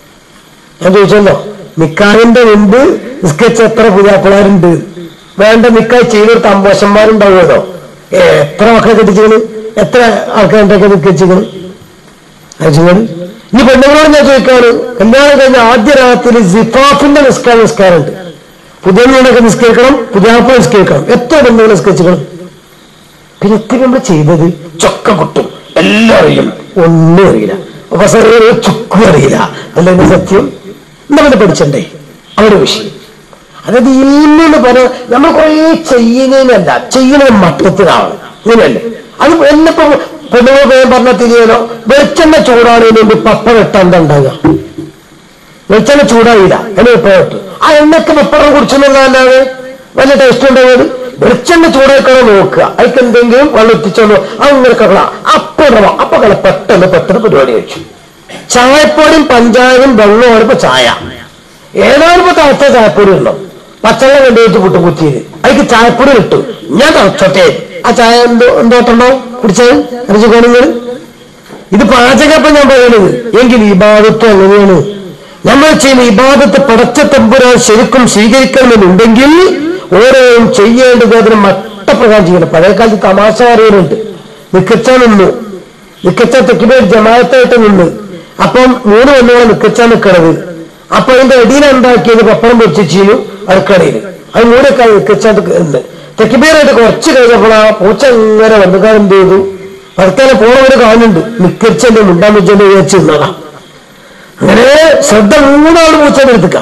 ഞാൻ ചോദിച്ചല്ലോ നിക്കാഹിന്റെ മുമ്പ് നിസ്കരിച്ച എത്ര പുതിയാപ്പിളാരുണ്ട് വേണ്ട നിക്കാഹ് ചെയ്തെടുത്ത അമ്പോശന്മാരുണ്ടാവുമല്ലോ ഏ, എത്ര മക്കളെ കെട്ടിച്ചിക്കണ് എത്ര ആൾക്കാരുണ്ടൊക്കെ നിസ്കരിച്ചിക്കണ് അയച്ചുകൊണ്ട് ഇനി പെണ്ണുങ്ങളോട് ഞാൻ ചോദിക്കാണ് കല്യാണം കഴിഞ്ഞ ആദ്യ രാത്രി സിഫാഫിന്റെ നിസ്കാര നിസ്കാരമുണ്ട് പുതിയ വീടൊക്കെ നിസ്കരിക്കണം പുതിയാപ്പ നിസ്കരിക്കണം എത്ര ബന്ധങ്ങൾ നിസ്കരിച്ചിക്കണം പിന്നെ എത്ര നമ്മൾ ചെയ്തത് ചൊക്ക കൊട്ടും എല്ലാം അറിയും ഒന്നും അറിയില്ല അവസരം ചുക്കും അറിയില്ല അല്ല സത്യം നമ്മൾ പഠിച്ചണ്ടേ അവരുടെ വിഷയം അതായത് ഇല്ലെന്ന് പറ നമ്മൾ കുറെ ചെയ്യുന്നതിനല്ല ചെയ്യുന്ന മട്ടത്തിലാണ് ഇങ്ങനെയല്ലേ അത് എന്നിപ്പോ പെണ്ണുങ്ങൾ വേഗം പറഞ്ഞ തിരിയലോ വെളിച്ചെണ്ണ ചൂടാണതിന് വേണ്ടി പപ്പ വെട്ടാൻ എന്താ ഉണ്ടാകുക വെളിച്ചെണ്ണ ചൂടായില്ല എന്നെ ഉപ്പ വെട്ടു ആ എണ്ണയ്ക്ക് പപ്പടം കുടിച്ചെന്നല്ലാതെ വലിയ ടേസ്റ്റ് ഉണ്ടായത് വെളിച്ചെണ്ണ ചൂടായിക്കണം നോക്കുക അതിക്ക് എന്തെങ്കിലും വെള്ളം എത്തിച്ചോളൂ അങ്ങനെ കള അപ്പിടണം അപ്പൊ കള പെട്ടെന്ന് പെട്ടെന്ന് പരിപാടി വെച്ചു ചായപ്പൊടിയും പഞ്ചായവും വെള്ളമാണ് ഇപ്പൊ ചായ ഏതായാലും ഇപ്പൊ തളച്ച ചായപ്പൊടി ഉണ്ടോ പച്ചവെള്ളം കൊണ്ടുപോയിട്ട് പുട്ടും കുത്തിയത് അതിക്ക് ചായപ്പൊടി കിട്ടും ഞാൻ തളച്ചോട്ടെ ആ ചായ എന്തോ എന്തോട്ടുണ്ടോ കുടിച്ചത് അടിച്ചു കാണുന്നത് ഇത് പാചകപ്പം ഞാൻ പറയുന്നത് എങ്കിൽ ഇബാദത്ത് എങ്ങനെയാണ് നമ്മൾ ചെയ്യുന്ന ഇബാദത്ത് പടച്ച തമ്പുരാൻ ശരിക്കും സ്വീകരിക്കണമെന്നുണ്ടെങ്കിൽ ഓരോയും ചെയ്യേണ്ടത് അതിന് മട്ടപ്രകാരം ചെയ്യണം പഴയ കാലത്ത് തമാശ അറിയുന്നുണ്ട് നിക്കച്ച നിന്നു നിക്കച്ച തെക്കിബേർ ജമായത്തായിട്ട് നിന്ന് അപ്പം മൂന്ന് പെണ്ണുകളെ നിക്കച്ച നിൽക്കണത് അപ്പൊ അതിന്റെ അടിയിൽ ഉണ്ടാക്കിയത് പപ്പടം പൊരിച്ച് ചീനു അടുക്കളയിൽ അത് മൂന്നൊക്കെ നിക്കച്ച ഉണ്ട് തെക്കിബേറായിട്ട് കുറച്ച് കഴിഞ്ഞപ്പോൾ ആ പൂച്ച ഇങ്ങനെ വന്നുകാരം എന്ത് ചെയ്തു അടുത്തേനെ പോണവര് കാണുന്നുണ്ട് നിക്കരിച്ചെന്റെ മുണ്ടാൻ വെച്ചെന്റെ വിചാരിച്ച് നിന്നതാ അങ്ങനെ ശ്രദ്ധ മൂന്നാള് പൂച്ചയുടെ എടുത്തുക്ക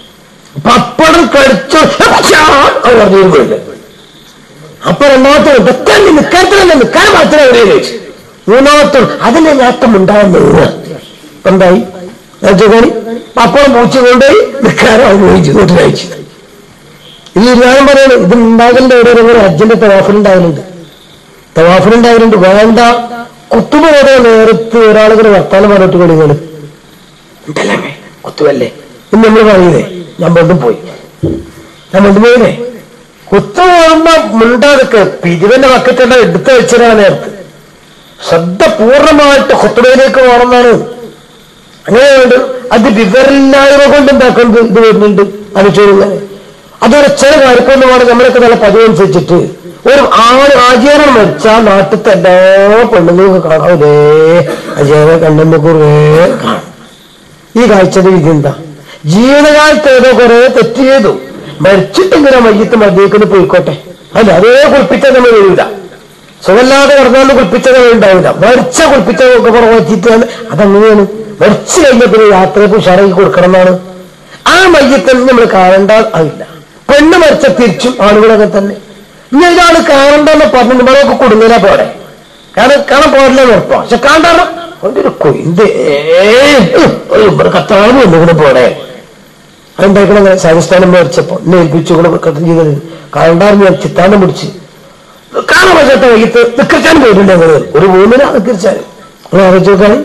പപ്പടം കടിച്ചു അത് പറഞ്ഞു പോയില്ല അപ്പൊ രണ്ടാമത്തെ ഇതൊക്കെ നിക്കാരത്തിലല്ല നിക്കാൻ മാത്രമേ എവിടെ ചോദിച്ചു മൂന്നാമത്തെ അതിന്റെ നേട്ടം ഉണ്ടാകുന്നത് എന്തായി ചോദിച്ചാൽ പപ്പടം പൂച്ച കൊണ്ടുപോയി നിക്കാരം അനുഭവിച്ചു വീട്ടിലയച്ചു ഇത് ഞാൻ പറയുന്നത് ഇത് ഉണ്ടാകേണ്ട ഒരു അജ്ജന്റെ തവാഫിലുണ്ടാകലുണ്ട് തവാഫിലുണ്ടായതുകൊണ്ട് വേണ്ട കുത്തുപോയതോ നേരത്ത് ഒരാളുകൾ വർത്താനം പറഞ്ഞിട്ട് കളികൾ ഉണ്ടല്ലേ കുത്തുവല്ലേ ഇന്ന് നമ്മൾ പറയുന്നേ ഞാൻ വീണ്ടും പോയി ഞാൻ വീണ്ടും പോയില്ലേ കുത്തു പോകുമ്പോ മുണ്ടാതൊക്കെ പിരിവന്റെ വക്കറ്റുണ്ട എടുത്തു വെച്ചിരാ നേരത്ത് ശ്രദ്ധ പൂർണ്ണമായിട്ട് കുത്തുവയിലേക്ക് പോകണമെന്നാണ് അങ്ങനെയുണ്ട് അത് വിവരമില്ലായ്മ കൊണ്ട് എന്താക്കുന്നത് ഇത് വരുന്നുണ്ട് അനുചോദിങ്ങനെ അതുപോലെ ചില കാര്യപ്രമാണ് നമ്മളൊക്കെ നല്ല പതിവനുസരിച്ചിട്ട് ഒരു ആള് ആചാരം മരിച്ചാൽ നാട്ടിലത്തെ എല്ലാ പെണ്ണുങ്ങൾക്ക് കാണാവൂലേ അജയനെ കണ്ണെന്ന് കുറേ കാണും ഈ കാഴ്ചയുടെ വിധി എന്താ ജീവിതകാലത്ത് ഏതോ കുറെ തെറ്റ് ചെയ്തു മരിച്ചിട്ടിങ്ങനെ മയ്യത്ത് മദ്യത്തിന് പോയിക്കോട്ടെ അല്ല അതേ കുളിപ്പിച്ച നമ്മൾ വരില്ല സുഖമില്ലാതെ കിടന്നാലും കുളിപ്പിച്ച നമ്മൾ ഉണ്ടാവില്ല മരിച്ച കുളിപ്പിച്ച കുറവച്ചിട്ടാണ് അതങ്ങനെയാണ് മരിച്ചു കഴിഞ്ഞ പിന്നെ യാത്രയ്ക്ക് ഉഷാറാക്കി കൊടുക്കണം എന്നാണ് ആ മയ്യത്തിൽ നമ്മൾ കാണേണ്ട ആവില്ല പെണ്ണ് മരിച്ച തിരിച്ചും ആളുകളൊക്കെ തന്നെ ഇനി ഒരാൾ കാണണ്ടെന്ന് പറഞ്ഞു നമ്മളൊക്കെ കൊടുങ്ങില്ല പോരെ കാരണം കാണാൻ പോരില്ല ഉറപ്പാ പക്ഷെ കാണാറ ഒരു കൊയിന്ത് ഇവിടെ കത്താളും ഒന്നുകൂടെ പോടെ അതുണ്ടാക്കണ സാധിസ്ഥാനം മേടിച്ചപ്പോ എന്നെ ഏൽപ്പിച്ചു കൂടെ കത്തം ചെയ്തത് കാണാറ് ഞാൻ ചിത്താന്തം പിടിച്ച് കാണാൻ പറ്റാത്ത വൈകിട്ട് നിക്കറിച്ചാൻ പോയിട്ടുണ്ട് ഞങ്ങള് ഒരു മൂന്നിന് നിക്കറിച്ചാലും ആലോചിച്ച് നോക്കാണ്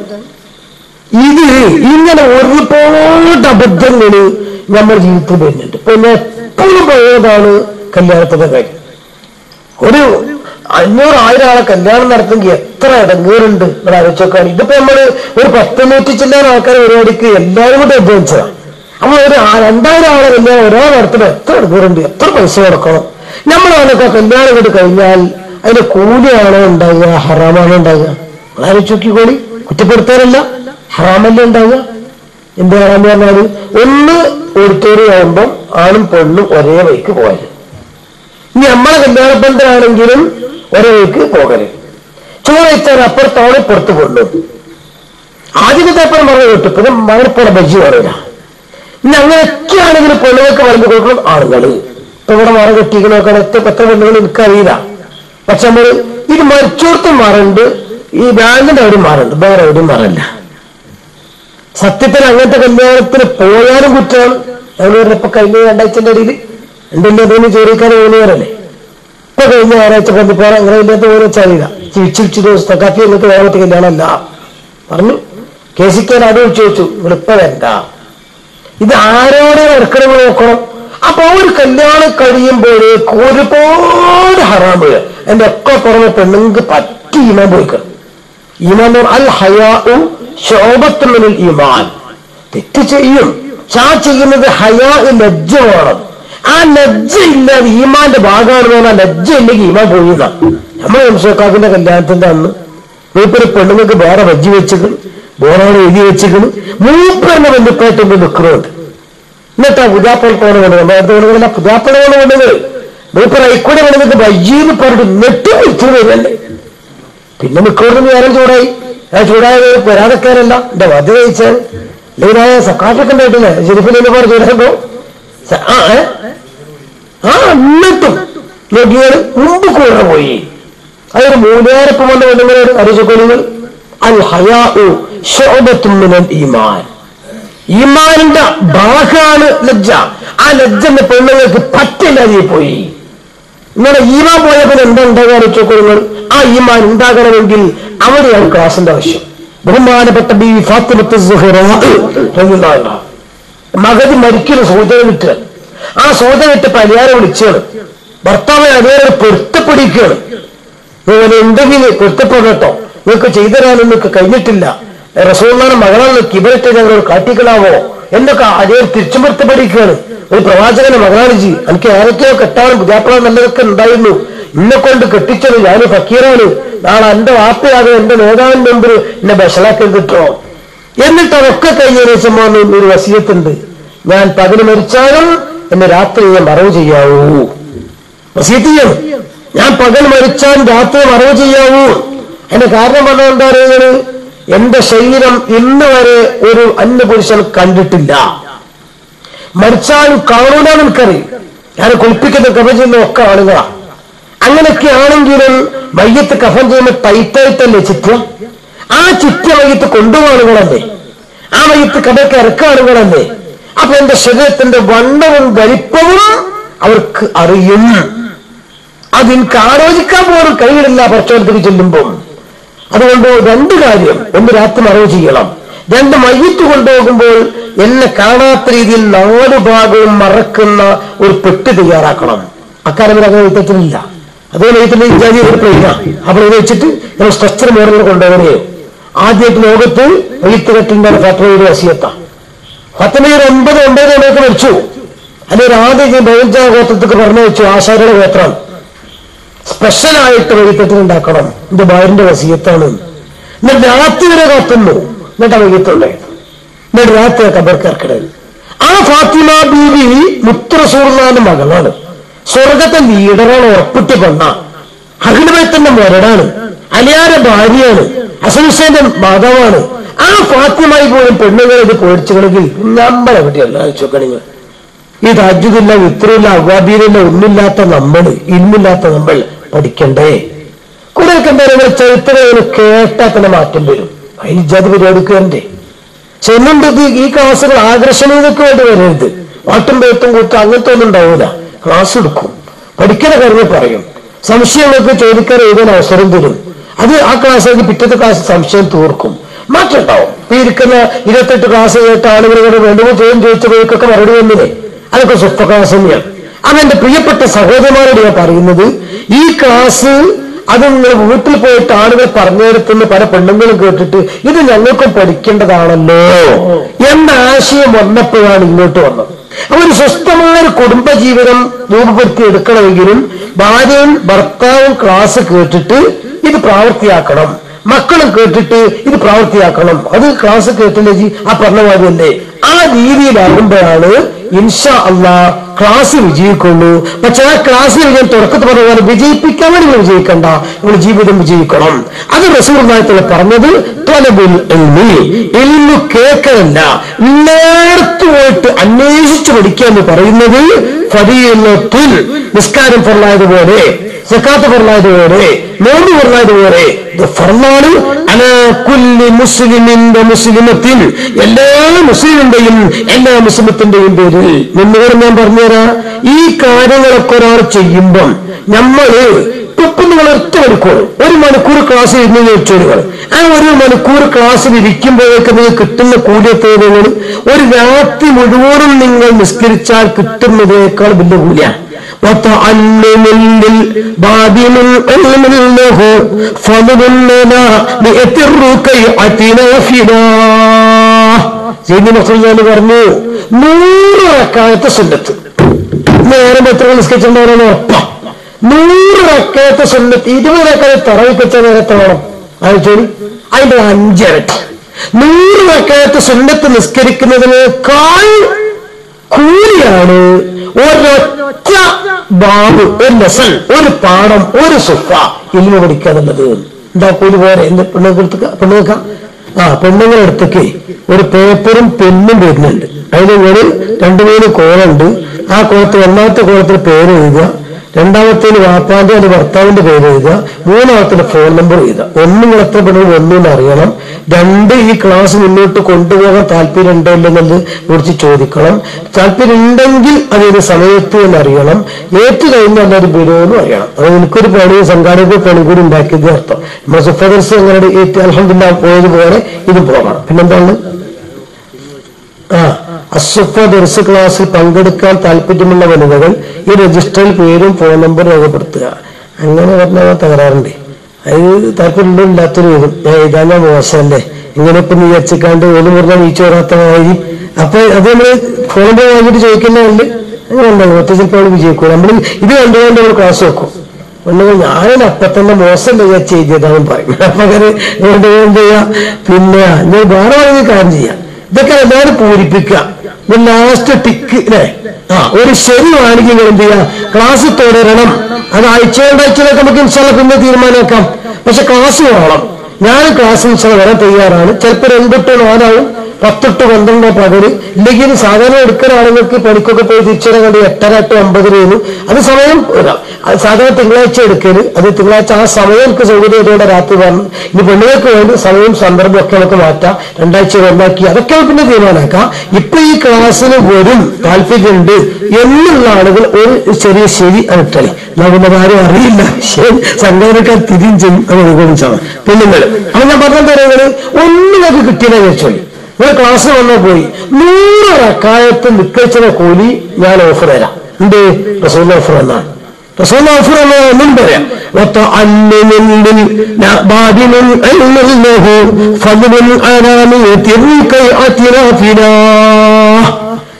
ഇത് ഇങ്ങനെ ഒരുപാട് അബദ്ധങ്ങള് നമ്മുടെ ജീവിതത്തിൽ വരുന്നുണ്ട് പിന്നെ എപ്പോഴും പോയതാണ് കല്യാണത്തിന്റെ കാര്യം ഒരു അഞ്ഞൂറ് ആയിരം ആളെ കല്യാണം നടത്തുമെങ്കിൽ എത്ര ഇടങ്ങേറുണ്ട് ഇവിടെ ആലോചിച്ചോക്കാണ് ഇതിപ്പോ നമ്മള് ഒരു പത്ത് നൂറ്റി ചില്ലാൻ ആൾക്കാർ പരിപാടിക്ക് എല്ലാവരും കൂടെ ഉദ്ദേശിച്ചതാണ് അപ്പൊ ഒരു ആ- രണ്ടായിരം ആളെ കല്യാണം ഒരാൾ നടത്തുമ്പോൾ എത്ര ഇടങ്ങേറുണ്ട് എത്ര പൈസ കൊടുക്കണം നമ്മളതിനൊക്കെ കല്യാണം കൂടി കഴിഞ്ഞാൽ അതിന്റെ കൂലിയാണോ ഉണ്ടാകുക ഹറാമാണോ ഉണ്ടാകുക നിങ്ങൾ ആലോചിച്ച് നോക്കിക്കോളി കുറ്റപ്പെടുത്താനല്ല ഹറാമല്ലേ ഉണ്ടാകുക എന്ത് ഹറാമെന്ന് പറഞ്ഞാല് ഒന്ന് ഓഡിറ്റോറിയം ആകുമ്പം ആണും പെണ്ണും ഒരേ വഴിക്ക് പോയത് ഇനി നമ്മളെ കല്യാണബന്ധനാണെങ്കിലും ഒരേ വഴിക്ക് പോകരുത് ചോറ് വെച്ചാൽ അപ്പുറത്താണ് പുറത്ത് കൊണ്ടു ആദ്യമത്തെ അപ്പുറം പറഞ്ഞു കിട്ടും പിന്നെ മകനെപ്പോലെ ബജ്ജി പറയില്ല ഇനി അങ്ങനെയൊക്കെ ആണെങ്കിലും പെണ്ണുങ്ങൾക്ക് പറഞ്ഞു കൊടുക്കണം ആണുങ്ങള് ഇപ്പൊ ഇവിടെ മറ കെട്ടിക്കണൊക്കെ എത്ര എത്ര പെണ്ണുകൾ എനിക്കറിയില്ല പക്ഷെ നമ്മള് ഇത് മരിച്ചോടത്തും മാറുണ്ട് ഈ ബാങ്കിന്റെ അവിടെയും മാറുണ്ട് വേറെ എവിടെയും മാറില്ല സത്യത്തിൽ അങ്ങനത്തെ കല്യാണത്തിന് പോയാലും കുറ്റമാണ് ഞങ്ങൾ ഇപ്പൊ കഴിഞ്ഞ രണ്ടാഴ്ചന്റെ ഇടയിൽ എന്തെങ്കിലും അതൊന്നും ചോദിക്കാൻ പോകുന്നവരല്ലേ ഇപ്പൊ കഴിഞ്ഞ ഞായറാഴ്ച പന്തിപ്പാറ അങ്ങനെ ഇല്ലാത്ത പോലെ വെച്ചറിയില്ല ചിരിച്ചു ദിവസത്തെ കാപ്പി എന്നിട്ട് വേറെ കല്യാണമല്ല പറഞ്ഞു കേസിക്കാൻ ആരും ചോദിച്ചു നിങ്ങളിപ്പോ വേണ്ട ഇത് ആരോടെ ഇറക്കണം നോക്കണം അപ്പൊ ഒരു കല്യാണം കഴിയുമ്പോഴേക്ക് ഒരുപാട് ഹറാമുകൾ എന്റെ ഒക്കെ പുറമെ പെണ്ണുങ്ങൾക്ക് പറ്റി ഈമാൻ പോയിക്കണം ഈമാൻ എന്ന് പറഞ്ഞാൽ അൽ ഹയാഉ ശോഭത്തുമിൽ ഈമാൻ തെറ്റ് ചെയ്യും പക്ഷെ ആ ചെയ്യുന്നത് ഹയാ ലജ്ജ വേണം ആ ലജ്ജ ഇല്ലാതെ ഈമാന്റെ ഭാഗമാണെന്ന് പറഞ്ഞാൽ ലജ്ജ ഇല്ലെങ്കിൽ ഈമാൻ പോയില്ല നമ്മൾ ഹംസക്കാക്കിന്റെ കല്യാണത്തിന്റെ അന്ന് മൂപ്പര് പെണ്ണുങ്ങൾക്ക് വേറെ വജ്ജി വെച്ചിക്കണം ബോറാണ് എഴുതി വെച്ചിക്കണം മൂപ്പറിന്റെ ബന്ധുപ്പായിട്ട് നിൽക്കുന്നുണ്ട് എന്നിട്ടാ പുതാപ്പൾ പോണ വേണ്ടത് നേരത്തെ വേണമെങ്കിലല്ല പുതാപ്പൾ പോണ വേണ്ടത് മൂപ്പർ അയക്കൂടെ വേണമെങ്കിൽ വയ്യെന്ന് പറഞ്ഞിട്ട് നെട്ടി വിളിച്ചു വരുന്നല്ലേ പിന്നെ മിക്കവാറും നേരം ചൂടായി ഞാൻ ചൂടായത് വരാതെക്കാരല്ല എന്റെ ബാധ്യത വെച്ചാൽ ലീനായ സക്കാശൊക്കെ ഉണ്ടായിട്ടില്ലേ ശരിക്കും പോലെ ചൂടാകുമ്പോ സ- ആ ഏ? ആ എന്നിട്ടും ലഗിയർ മുമ്പ് കൂടെ പോയി അതൊരു മൂന്നേരപ്പം വന്ന പെണ്ണുങ്ങളോട് അറിയിച്ചൊക്കെ അൽ ഹയാ മിനൽ ഈമാൻ ഈമാനിന്റെ ഭാഗമാണ് ലജ്ജ ആ ലജ്ജ എന്ന പെണ്ണുങ്ങൾക്ക് പറ്റില്ലാതെ പോയി ഇങ്ങനെ ഈമാൻ പോയ പിന്നെ എന്താ ഉണ്ടാകാൻ വെച്ചോക്കുക ആ ഈമാൻ ഉണ്ടാകണമെങ്കിൽ അവിടെയാണ് ക്ലാസിന്റെ ആവശ്യം ബഹുമാനപ്പെട്ട ബി ഫാത്തിമത്ത് മകതി മരിക്കുന്ന സൂചന കിട്ടുക ആ സൂചന കിട്ട് പരിഹാരം വിളിച്ചാണ് ഭർത്താവ് അതേ പൊരുത്തപ്പെടിക്കുകയാണ് നിങ്ങൾ എന്തെങ്കിലും പൊരുത്തപ്പെടട്ടോ നിങ്ങൾക്ക് ചെയ്തു തരാനും നിങ്ങൾക്ക് കഴിഞ്ഞിട്ടില്ല റസൂള്ളാണ് മകളാണ് കിബറിട്ട് ഞങ്ങളോട് കാട്ടിക്കളാവോ എന്നൊക്കെ അതേ തിരിച്ചും പൊരുത്തപ്പെടിക്കുകയാണ് ഒരു പ്രവാചകന്റെ മകളാണ് ജി എനിക്ക് ആരൊക്കെയോ കെട്ടാനും പുതിയാപ്പള നല്ലതൊക്കെ ഉണ്ടായിരുന്നു എന്നെ കൊണ്ട് കെട്ടിച്ചത് ഞാൻ ഫക്കീറാണ് നാളെ എന്റെ വാപ്പയാകും എന്റെ നേതാവിന്റെ മുമ്പിൽ എന്നെ ബഷലാക്കി കിട്ടോ എന്നിട്ട് അതൊക്കെ കഴിഞ്ഞതിന് ശേഷം വന്ന് ഒരു വസീയത്തുണ്ട് ഞാൻ പകല് മരിച്ചാലും എന്നെ രാത്രി ഞാൻ മറവ് ചെയ്യാവൂ വസീയത്ത് ചെയ്യണം ഞാൻ പകൽ മരിച്ചാൽ രാത്രി മറവ് ചെയ്യാവൂ എന്റെ കാരണം പറഞ്ഞാൽ എന്താ പറയുന്നത് എന്റെ ശരീരം ഇന്ന് വരെ ഒരു അന്യപുരുഷൻ കണ്ടിട്ടില്ല മരിച്ചാലും കാണൂല എനിക്കറിയും ഞാൻ കുളിപ്പിക്കുന്ന കഫൻ ചെയ്യുന്ന ഒക്കെ ആളുകളാ അങ്ങനെയൊക്കെ ആണെങ്കിലും മയ്യത്ത് കഫൻ ചെയ്യുമ്പോൾ ടൈറ്റായിട്ടല്ലേ ചിത്രം ആ ചിറ്റ മയ്യത്ത് കൊണ്ടുപോകാനുകളല്ലേ ആ മയ്യത്ത് കടയ്ക്ക് ഇറക്കാനുകളല്ലേ അപ്പൊ എന്റെ ശരീരത്തിന്റെ വണ്ണവും വലിപ്പവും അവർക്ക് അറിയും അതെനിക്ക് ആലോചിക്കാൻ പോലും കഴിയില്ല പ്രക്ഷോഭത്തിന് ചെല്ലുമ്പോൾ അതുകൊണ്ട് രണ്ട് കാര്യം ഒന്ന് രാത്രി മറവ് ചെയ്യണം രണ്ട് മയ്യത്ത് കൊണ്ടുപോകുമ്പോൾ എന്നെ കാണാത്ത രീതിയിൽ നാല് ഭാഗവും മറക്കുന്ന ഒരു പെട്ടി തയ്യാറാക്കണം അക്കാലത്തിൽ അങ്ങനെ എഴുത്തത്തിനില്ല അതുപോലെ എഴുത്തിന്റെ ഇത്യാദി ഒരു പ്ലെയിനാ അപ്പോൾ ഇത് വെച്ചിട്ട് നമ്മൾ സ്ട്രെച്ചർ മോഡലിൽ കൊണ്ടുപോകണേ ആദ്യമായിട്ട് ലോകത്ത് എഴുത്ത് കെട്ടിന്റെ ഫാക്ടറിയുടെ വസിയത്ത പത്തനൂർ ഒമ്പത് ഒമ്പത് മണിക്ക് മരിച്ചു അല്ലെങ്കിൽ ആദ്യം ബൈജാ ഗോത്രത്തേക്ക് പറഞ്ഞു വെച്ചു ആശാരുടെ ഗോത്രം സ്പെഷ്യലായിട്ട് വൈകിട്ട് ഉണ്ടാക്കണം എന്റെ ഭാര്യന്റെ വസീയത്താണ് എന്നിട്ട് രാത്രി വരെ കാത്തുന്നു എന്നിട്ട് വൈകിട്ടുണ്ടായി എന്നിട്ട് രാത്രി കബർക്കിറക്കണത് ആ ഫാത്തിമ ബീവി മുത്രസൂർന്നാന്റെ മകളാണ് സ്വർഗത്തെ ലീഡറാണ് ഉറപ്പിട്ട് പെണ്ണ അഖിലബൈത്തിന്റെ മരടാണ് അലിയാരെ ഭാര്യയാണ് അസംസേന്റെ മാതാവാണ് ആ ഫാത്തിമായി പോലും പെണ്ണുങ്ങൾ ഇത് പേടിച്ചുകണമെങ്കിൽ നമ്മളെ പറ്റിയല്ല ചോക്കണിങ്ങൾ ഈ താജ്യമില്ല വിത്രമില്ല അവാബീലില്ല ഒന്നില്ലാത്ത നമ്മൾ ഇന്നില്ലാത്ത നമ്മൾ പഠിക്കണ്ടേ കുറെയൊക്കെ എന്തായാലും ചരിത്രം കേട്ടാൽ തന്നെ മാറ്റം വരും അതിന് ജാതി പരിപാടിക്ക് വരണ്ടേ ചെന്നുണ്ട് ഇത് ഈ ക്ലാസ്സുകൾ ആകർഷണീയതയ്ക്ക് വേണ്ടി വരരുത് പാട്ടും പേത്തും കൂത്തും അങ്ങനത്തെ ഒന്നും ഉണ്ടാവില്ല ക്ലാസ് എടുക്കും പഠിക്കുന്ന കാര്യം പറയും സംശയങ്ങൾക്ക് ചോദിക്കാൻ എഴുതാൻ അവസരം തരും അത് ആ ക്ലാസ്സിലേക്ക് പിറ്റത്തെ ക്ലാസ് സംശയം തീർക്കും മാറ്റം ഉണ്ടാവും ഇപ്പൊ ഇരിക്കുന്ന ഇരുപത്തെട്ട് ക്ലാസ് കേട്ട ആളുകളോട് രണ്ടു മൂന്ന് ചോദ്യം ചോദിച്ചപ്പോഴേക്കൊക്കെ മറുപടി വന്നില്ലേ അതൊക്കെ സ്വസ്ഥ ക്ലാസ് തന്നെയാണ് അതെന്റെ പ്രിയപ്പെട്ട സഹോദരന്മാരോട് ഞാൻ പറയുന്നത് ഈ ക്ലാസ് അത് നിങ്ങൾ വീട്ടിൽ പോയിട്ട് ആളുകൾ പറഞ്ഞു തരത്തുന്ന പല പെണ്ണുങ്ങളും കേട്ടിട്ട് ഇത് ഞങ്ങൾക്കും പഠിക്കേണ്ടതാണല്ലോ എന്ന ആശയം വന്നപ്പോഴാണ് ഇങ്ങോട്ട് വന്നത് അപ്പൊ ഒരു സ്വസ്ഥമായ ഒരു കുടുംബജീവിതം രൂപപ്പെടുത്തി എടുക്കണമെങ്കിലും ഭാര്യയും ഭർത്താവും ക്ലാസ് കേട്ടിട്ട് ഇത് പ്രാവർത്തിയാക്കണം മക്കളും കേട്ടിട്ട് ഇത് പ്രാവർത്തിയാക്കണം അത് ക്ലാസ് കേട്ടില്ലേ ജി ആ പറഞ്ഞ മാതിരിയല്ലേ ആ രീതിയിലാകുമ്പോഴാണ് ഇൻഷാ അള്ളാ ക്ലാസ് വിജയിക്കുള്ളൂ പക്ഷെ ആ ക്ലാസ്സിൽ ഞാൻ തുടക്കത്തിൽ പറഞ്ഞ പോലെ വിജയിപ്പിക്കാൻ വേണ്ടി നിങ്ങൾ വിജയിക്കണ്ട നിങ്ങൾ ജീവിതം വിജയിക്കണം അത് റസൂർനായത്തിൽ പറഞ്ഞത് തൊലബുൽ എൽമു കേൾക്കലല്ല നേരത്ത് പോയിട്ട് അന്വേഷിച്ച് പഠിക്കുക എന്ന് പറയുന്നത് ഫരീലത്തുൽ നിസ്കാരം ഫർലായതുപോലെ സക്കാത്ത് ഫർലായതുപോലെ നോമ്പ് ഫർലായതുപോലെ ഇത് ഫർലാണ് അല കുല്ലി മുസ്ലിമിന്റെ മുസ്ലിമത്തിൽ എല്ലാ മുസ്ലിമിന്റെയും എല്ലാ മുസ്ലിമത്തിന്റെയും പേരിൽ നിന്നുകൊണ്ട് ഞാൻ പറഞ്ഞുതരാം ഈ കാര്യങ്ങളൊക്കെ ഒരാൾ ചെയ്യുമ്പം നമ്മള് ഇപ്പം നിങ്ങൾ ഒറ്റ മണിക്കൂർ ഒരു മണിക്കൂർ ക്ലാസ് ഇരുന്ന് ചോദിച്ചോളുകൾ ആ ഒരു മണിക്കൂർ ക്ലാസ്സിൽ ഇരിക്കുമ്പോഴേക്ക് നിങ്ങൾ കിട്ടുന്ന കൂലിയ തോന്നുകൾ ഒരു രാത്രി മുഴുവനും നിങ്ങൾ നിസ്കരിച്ചാൽ കിട്ടുന്നതിനേക്കാൾ വലിയ കൂലിയാണ് وتعلم للباب من علم له فضل لنا بئت الركيعة نافلة സീനി മസൂദ് പറഞ്ഞു നൂറ് റക്കായത്തെ സുന്നത്ത് നേരം എത്ര നിസ്കരിച്ചിട്ടുണ്ടാവുന്ന ഉറപ്പാ നൂറ് റക്കായത്തെ സുന്നത്ത് ഇരുപത് റക്കായത്ത് തറവിൽ വെച്ച നേരത്തെ വേണം ആലോചിച്ചോളി അതിന്റെ അഞ്ചിരട്ടി നൂറ് റക്കായത്തെ സുന്നത്ത് നിസ്കരിക്കുന്നതിനേക്കാൾ കൂലിയാണ് ഒരൊറ്റ ബാബ് ഒരു ലെസൺ ഒരു പാഠം ഒരു സുഫ ഇൽമ പഠിക്കാന്നുള്ളത് എന്താ കൂലി പോരെ എന്ത് പെണ്ണുങ്ങൾക്ക് പെണ്ണുങ്ങൾക്ക ആ പെണ്ണുങ്ങളുടെ അടുത്തേക്ക് ഒരു പേപ്പറും പെന്നും വരുന്നുണ്ട് അതിന് ഒരു രണ്ടു മൂന്ന് കോളുണ്ട് ആ കോളത്തിൽ ഒന്നാമത്തെ കോളത്തിൽ പേര് എഴുതുക രണ്ടാമത്തേന് വാപ്പാന്റെ അത് ഭർത്താവിന്റെ പേര് എഴുതുക മൂന്നാമത്തെ ഫോൺ നമ്പർ എഴുതുക ഒന്ന് നിങ്ങൾ എത്ര പെണ്ണുങ്ങൾ ഒന്നും അറിയണം രണ്ട് ഈ ക്ലാസ് മുന്നോട്ട് കൊണ്ടുപോകാൻ താല്പര്യം ഉണ്ടോ ഇല്ലെന്നത് കുറിച്ച് ചോദിക്കണം താല്പര്യം ഉണ്ടെങ്കിൽ അതിന് സമയത്ത് എന്ന് അറിയണം ഏറ്റു കഴിഞ്ഞാൽ അത് വരുമെന്നും അറിയണം അത് എനിക്കൊരു പണി സംഘാടക പണി കൂടി ഉണ്ടാക്കിയത് അർത്ഥം നമ്മുടെ സുഫദർസ് അങ്ങനെ ഏറ്റ് അലഹമില്ല പോയതുപോലെ ഇത് പോകണം പിന്നെന്താണ് ആ അസുഫ ദർസ് ക്ലാസ്സിൽ പങ്കെടുക്കാൻ താല്പര്യമുള്ള വനിതകൾ ഈ രജിസ്റ്ററിൽ പേരും ഫോൺ നമ്പറും രേഖപ്പെടുത്തുക അങ്ങനെ പറഞ്ഞാൽ തകരാറുണ്ട് അത് താല്പര്യമുണ്ടോ ഇല്ലാത്തൊരു വരും ഞാൻ എഴുതാനാ മോശമല്ലേ ഇങ്ങനെ ഇപ്പൊ നീ വെച്ചിക്കാണ്ട് ഒരു മുറിഞ്ഞ വീഴ്ച വരാത്ത മാതിരി അപ്പൊ അത് നമ്മള് ഫോൺ നമ്പർ വാങ്ങിയിട്ട് ചോദിക്കുന്നതല്ലേ അങ്ങനെ ഉണ്ടാവും ഒറ്റ ചിലപ്പോൾ അവള് വിജയിക്കും നമ്മൾ ഇത് കണ്ടുകൊണ്ട് നമ്മൾ ക്ലാസ് വെക്കും ഒന്നുകിൽ ഞാനും അപ്പൊ തന്നെ മോശം വിചാരിച്ച് എഴുതിയതാണെന്ന് പറയും അപ്പൊ അങ്ങനെ അതുകൊണ്ട് എന്ത് ചെയ്യാം പിന്നെ ഞാൻ വേറെ വേണമെങ്കിൽ കാര്യം ചെയ്യാം ഇതൊക്കെ എല്ലാവരും പൂരിപ്പിക്കുക ലാസ്റ്റ് ടിക്ക് അല്ലേ ആ ഒരു ശരിയാണെങ്കിൽ നിങ്ങൾ എന്ത് ചെയ്യാം ക്ലാസ് തുടരണം അത് ആഴ്ചയോടാഴ്ചയിലൊക്കെ നമുക്ക് ഇൻഷാല്ല പിന്നെ തീരുമാനമാക്കാം പക്ഷെ ക്ലാസ് വേണം ഞാൻ ക്ലാസ് ഇൻഷാല്ല വരാൻ തയ്യാറാണ് ചിലപ്പോൾ രണ്ടിട്ട് നാലാവും പത്തെട്ട് പന്ത്രണ്ടോ പകല് ഇല്ലെങ്കിൽ സാധാരണ എടുക്കുന്ന ആളുകൾക്ക് പണിക്കൊക്കെ പോയി തിരിച്ചുവരാൻ വേണ്ടി എട്ടര എട്ട് ഒമ്പത് രൂപ അത് സമയം ഇതാ. അത് സാധാരണ തിങ്കളാഴ്ച എടുക്കല് അത് തിങ്കളാഴ്ച ആ സമയം എനിക്ക് സൗകര്യത്തോടെ രാത്രി പറഞ്ഞു ഇനി പെണ്ണുങ്ങൾക്ക് വേണ്ടി സമയം സന്ദർഭം ഒക്കെ നമുക്ക് മാറ്റാം രണ്ടാഴ്ച ഒന്നാക്കി അതൊക്കെ പിന്നെ തീരുമാനമാക്കാം ഇപ്പൊ ഈ ക്ലാസ്സിന് വരും താല്പര്യമുണ്ട് എന്നുള്ള ആളുകൾ ഒരു ചെറിയ ശരി അനിട്ടളി നമുക്ക് ആരും അറിയില്ല ശരി സംഘടനക്കാർ തിരിയും ചെയ്യും അത് അനുഗമിച്ചാണ് പെണ്ണുങ്ങൾ അപ്പൊ ഞാൻ പറഞ്ഞ തരുന്നത് ഒന്നിനൊക്കെ കിട്ടിയെന്ന് വിചാരിച്ചോളി ഒരു ക്ലാസ് വന്നാൽ പോയി നൂറ് റക്കായത്ത് നിക്കച്ചത കൂലി ഞാൻ ഓഫർ തരാം എന്ത് റസൂൽ ഓഫർ എന്നാണ് റസൂൽ ഓഫർ എന്ന് ഒന്നും പറയാം وتعلم للبعد من علم له فضل الأنام تلك أترافنا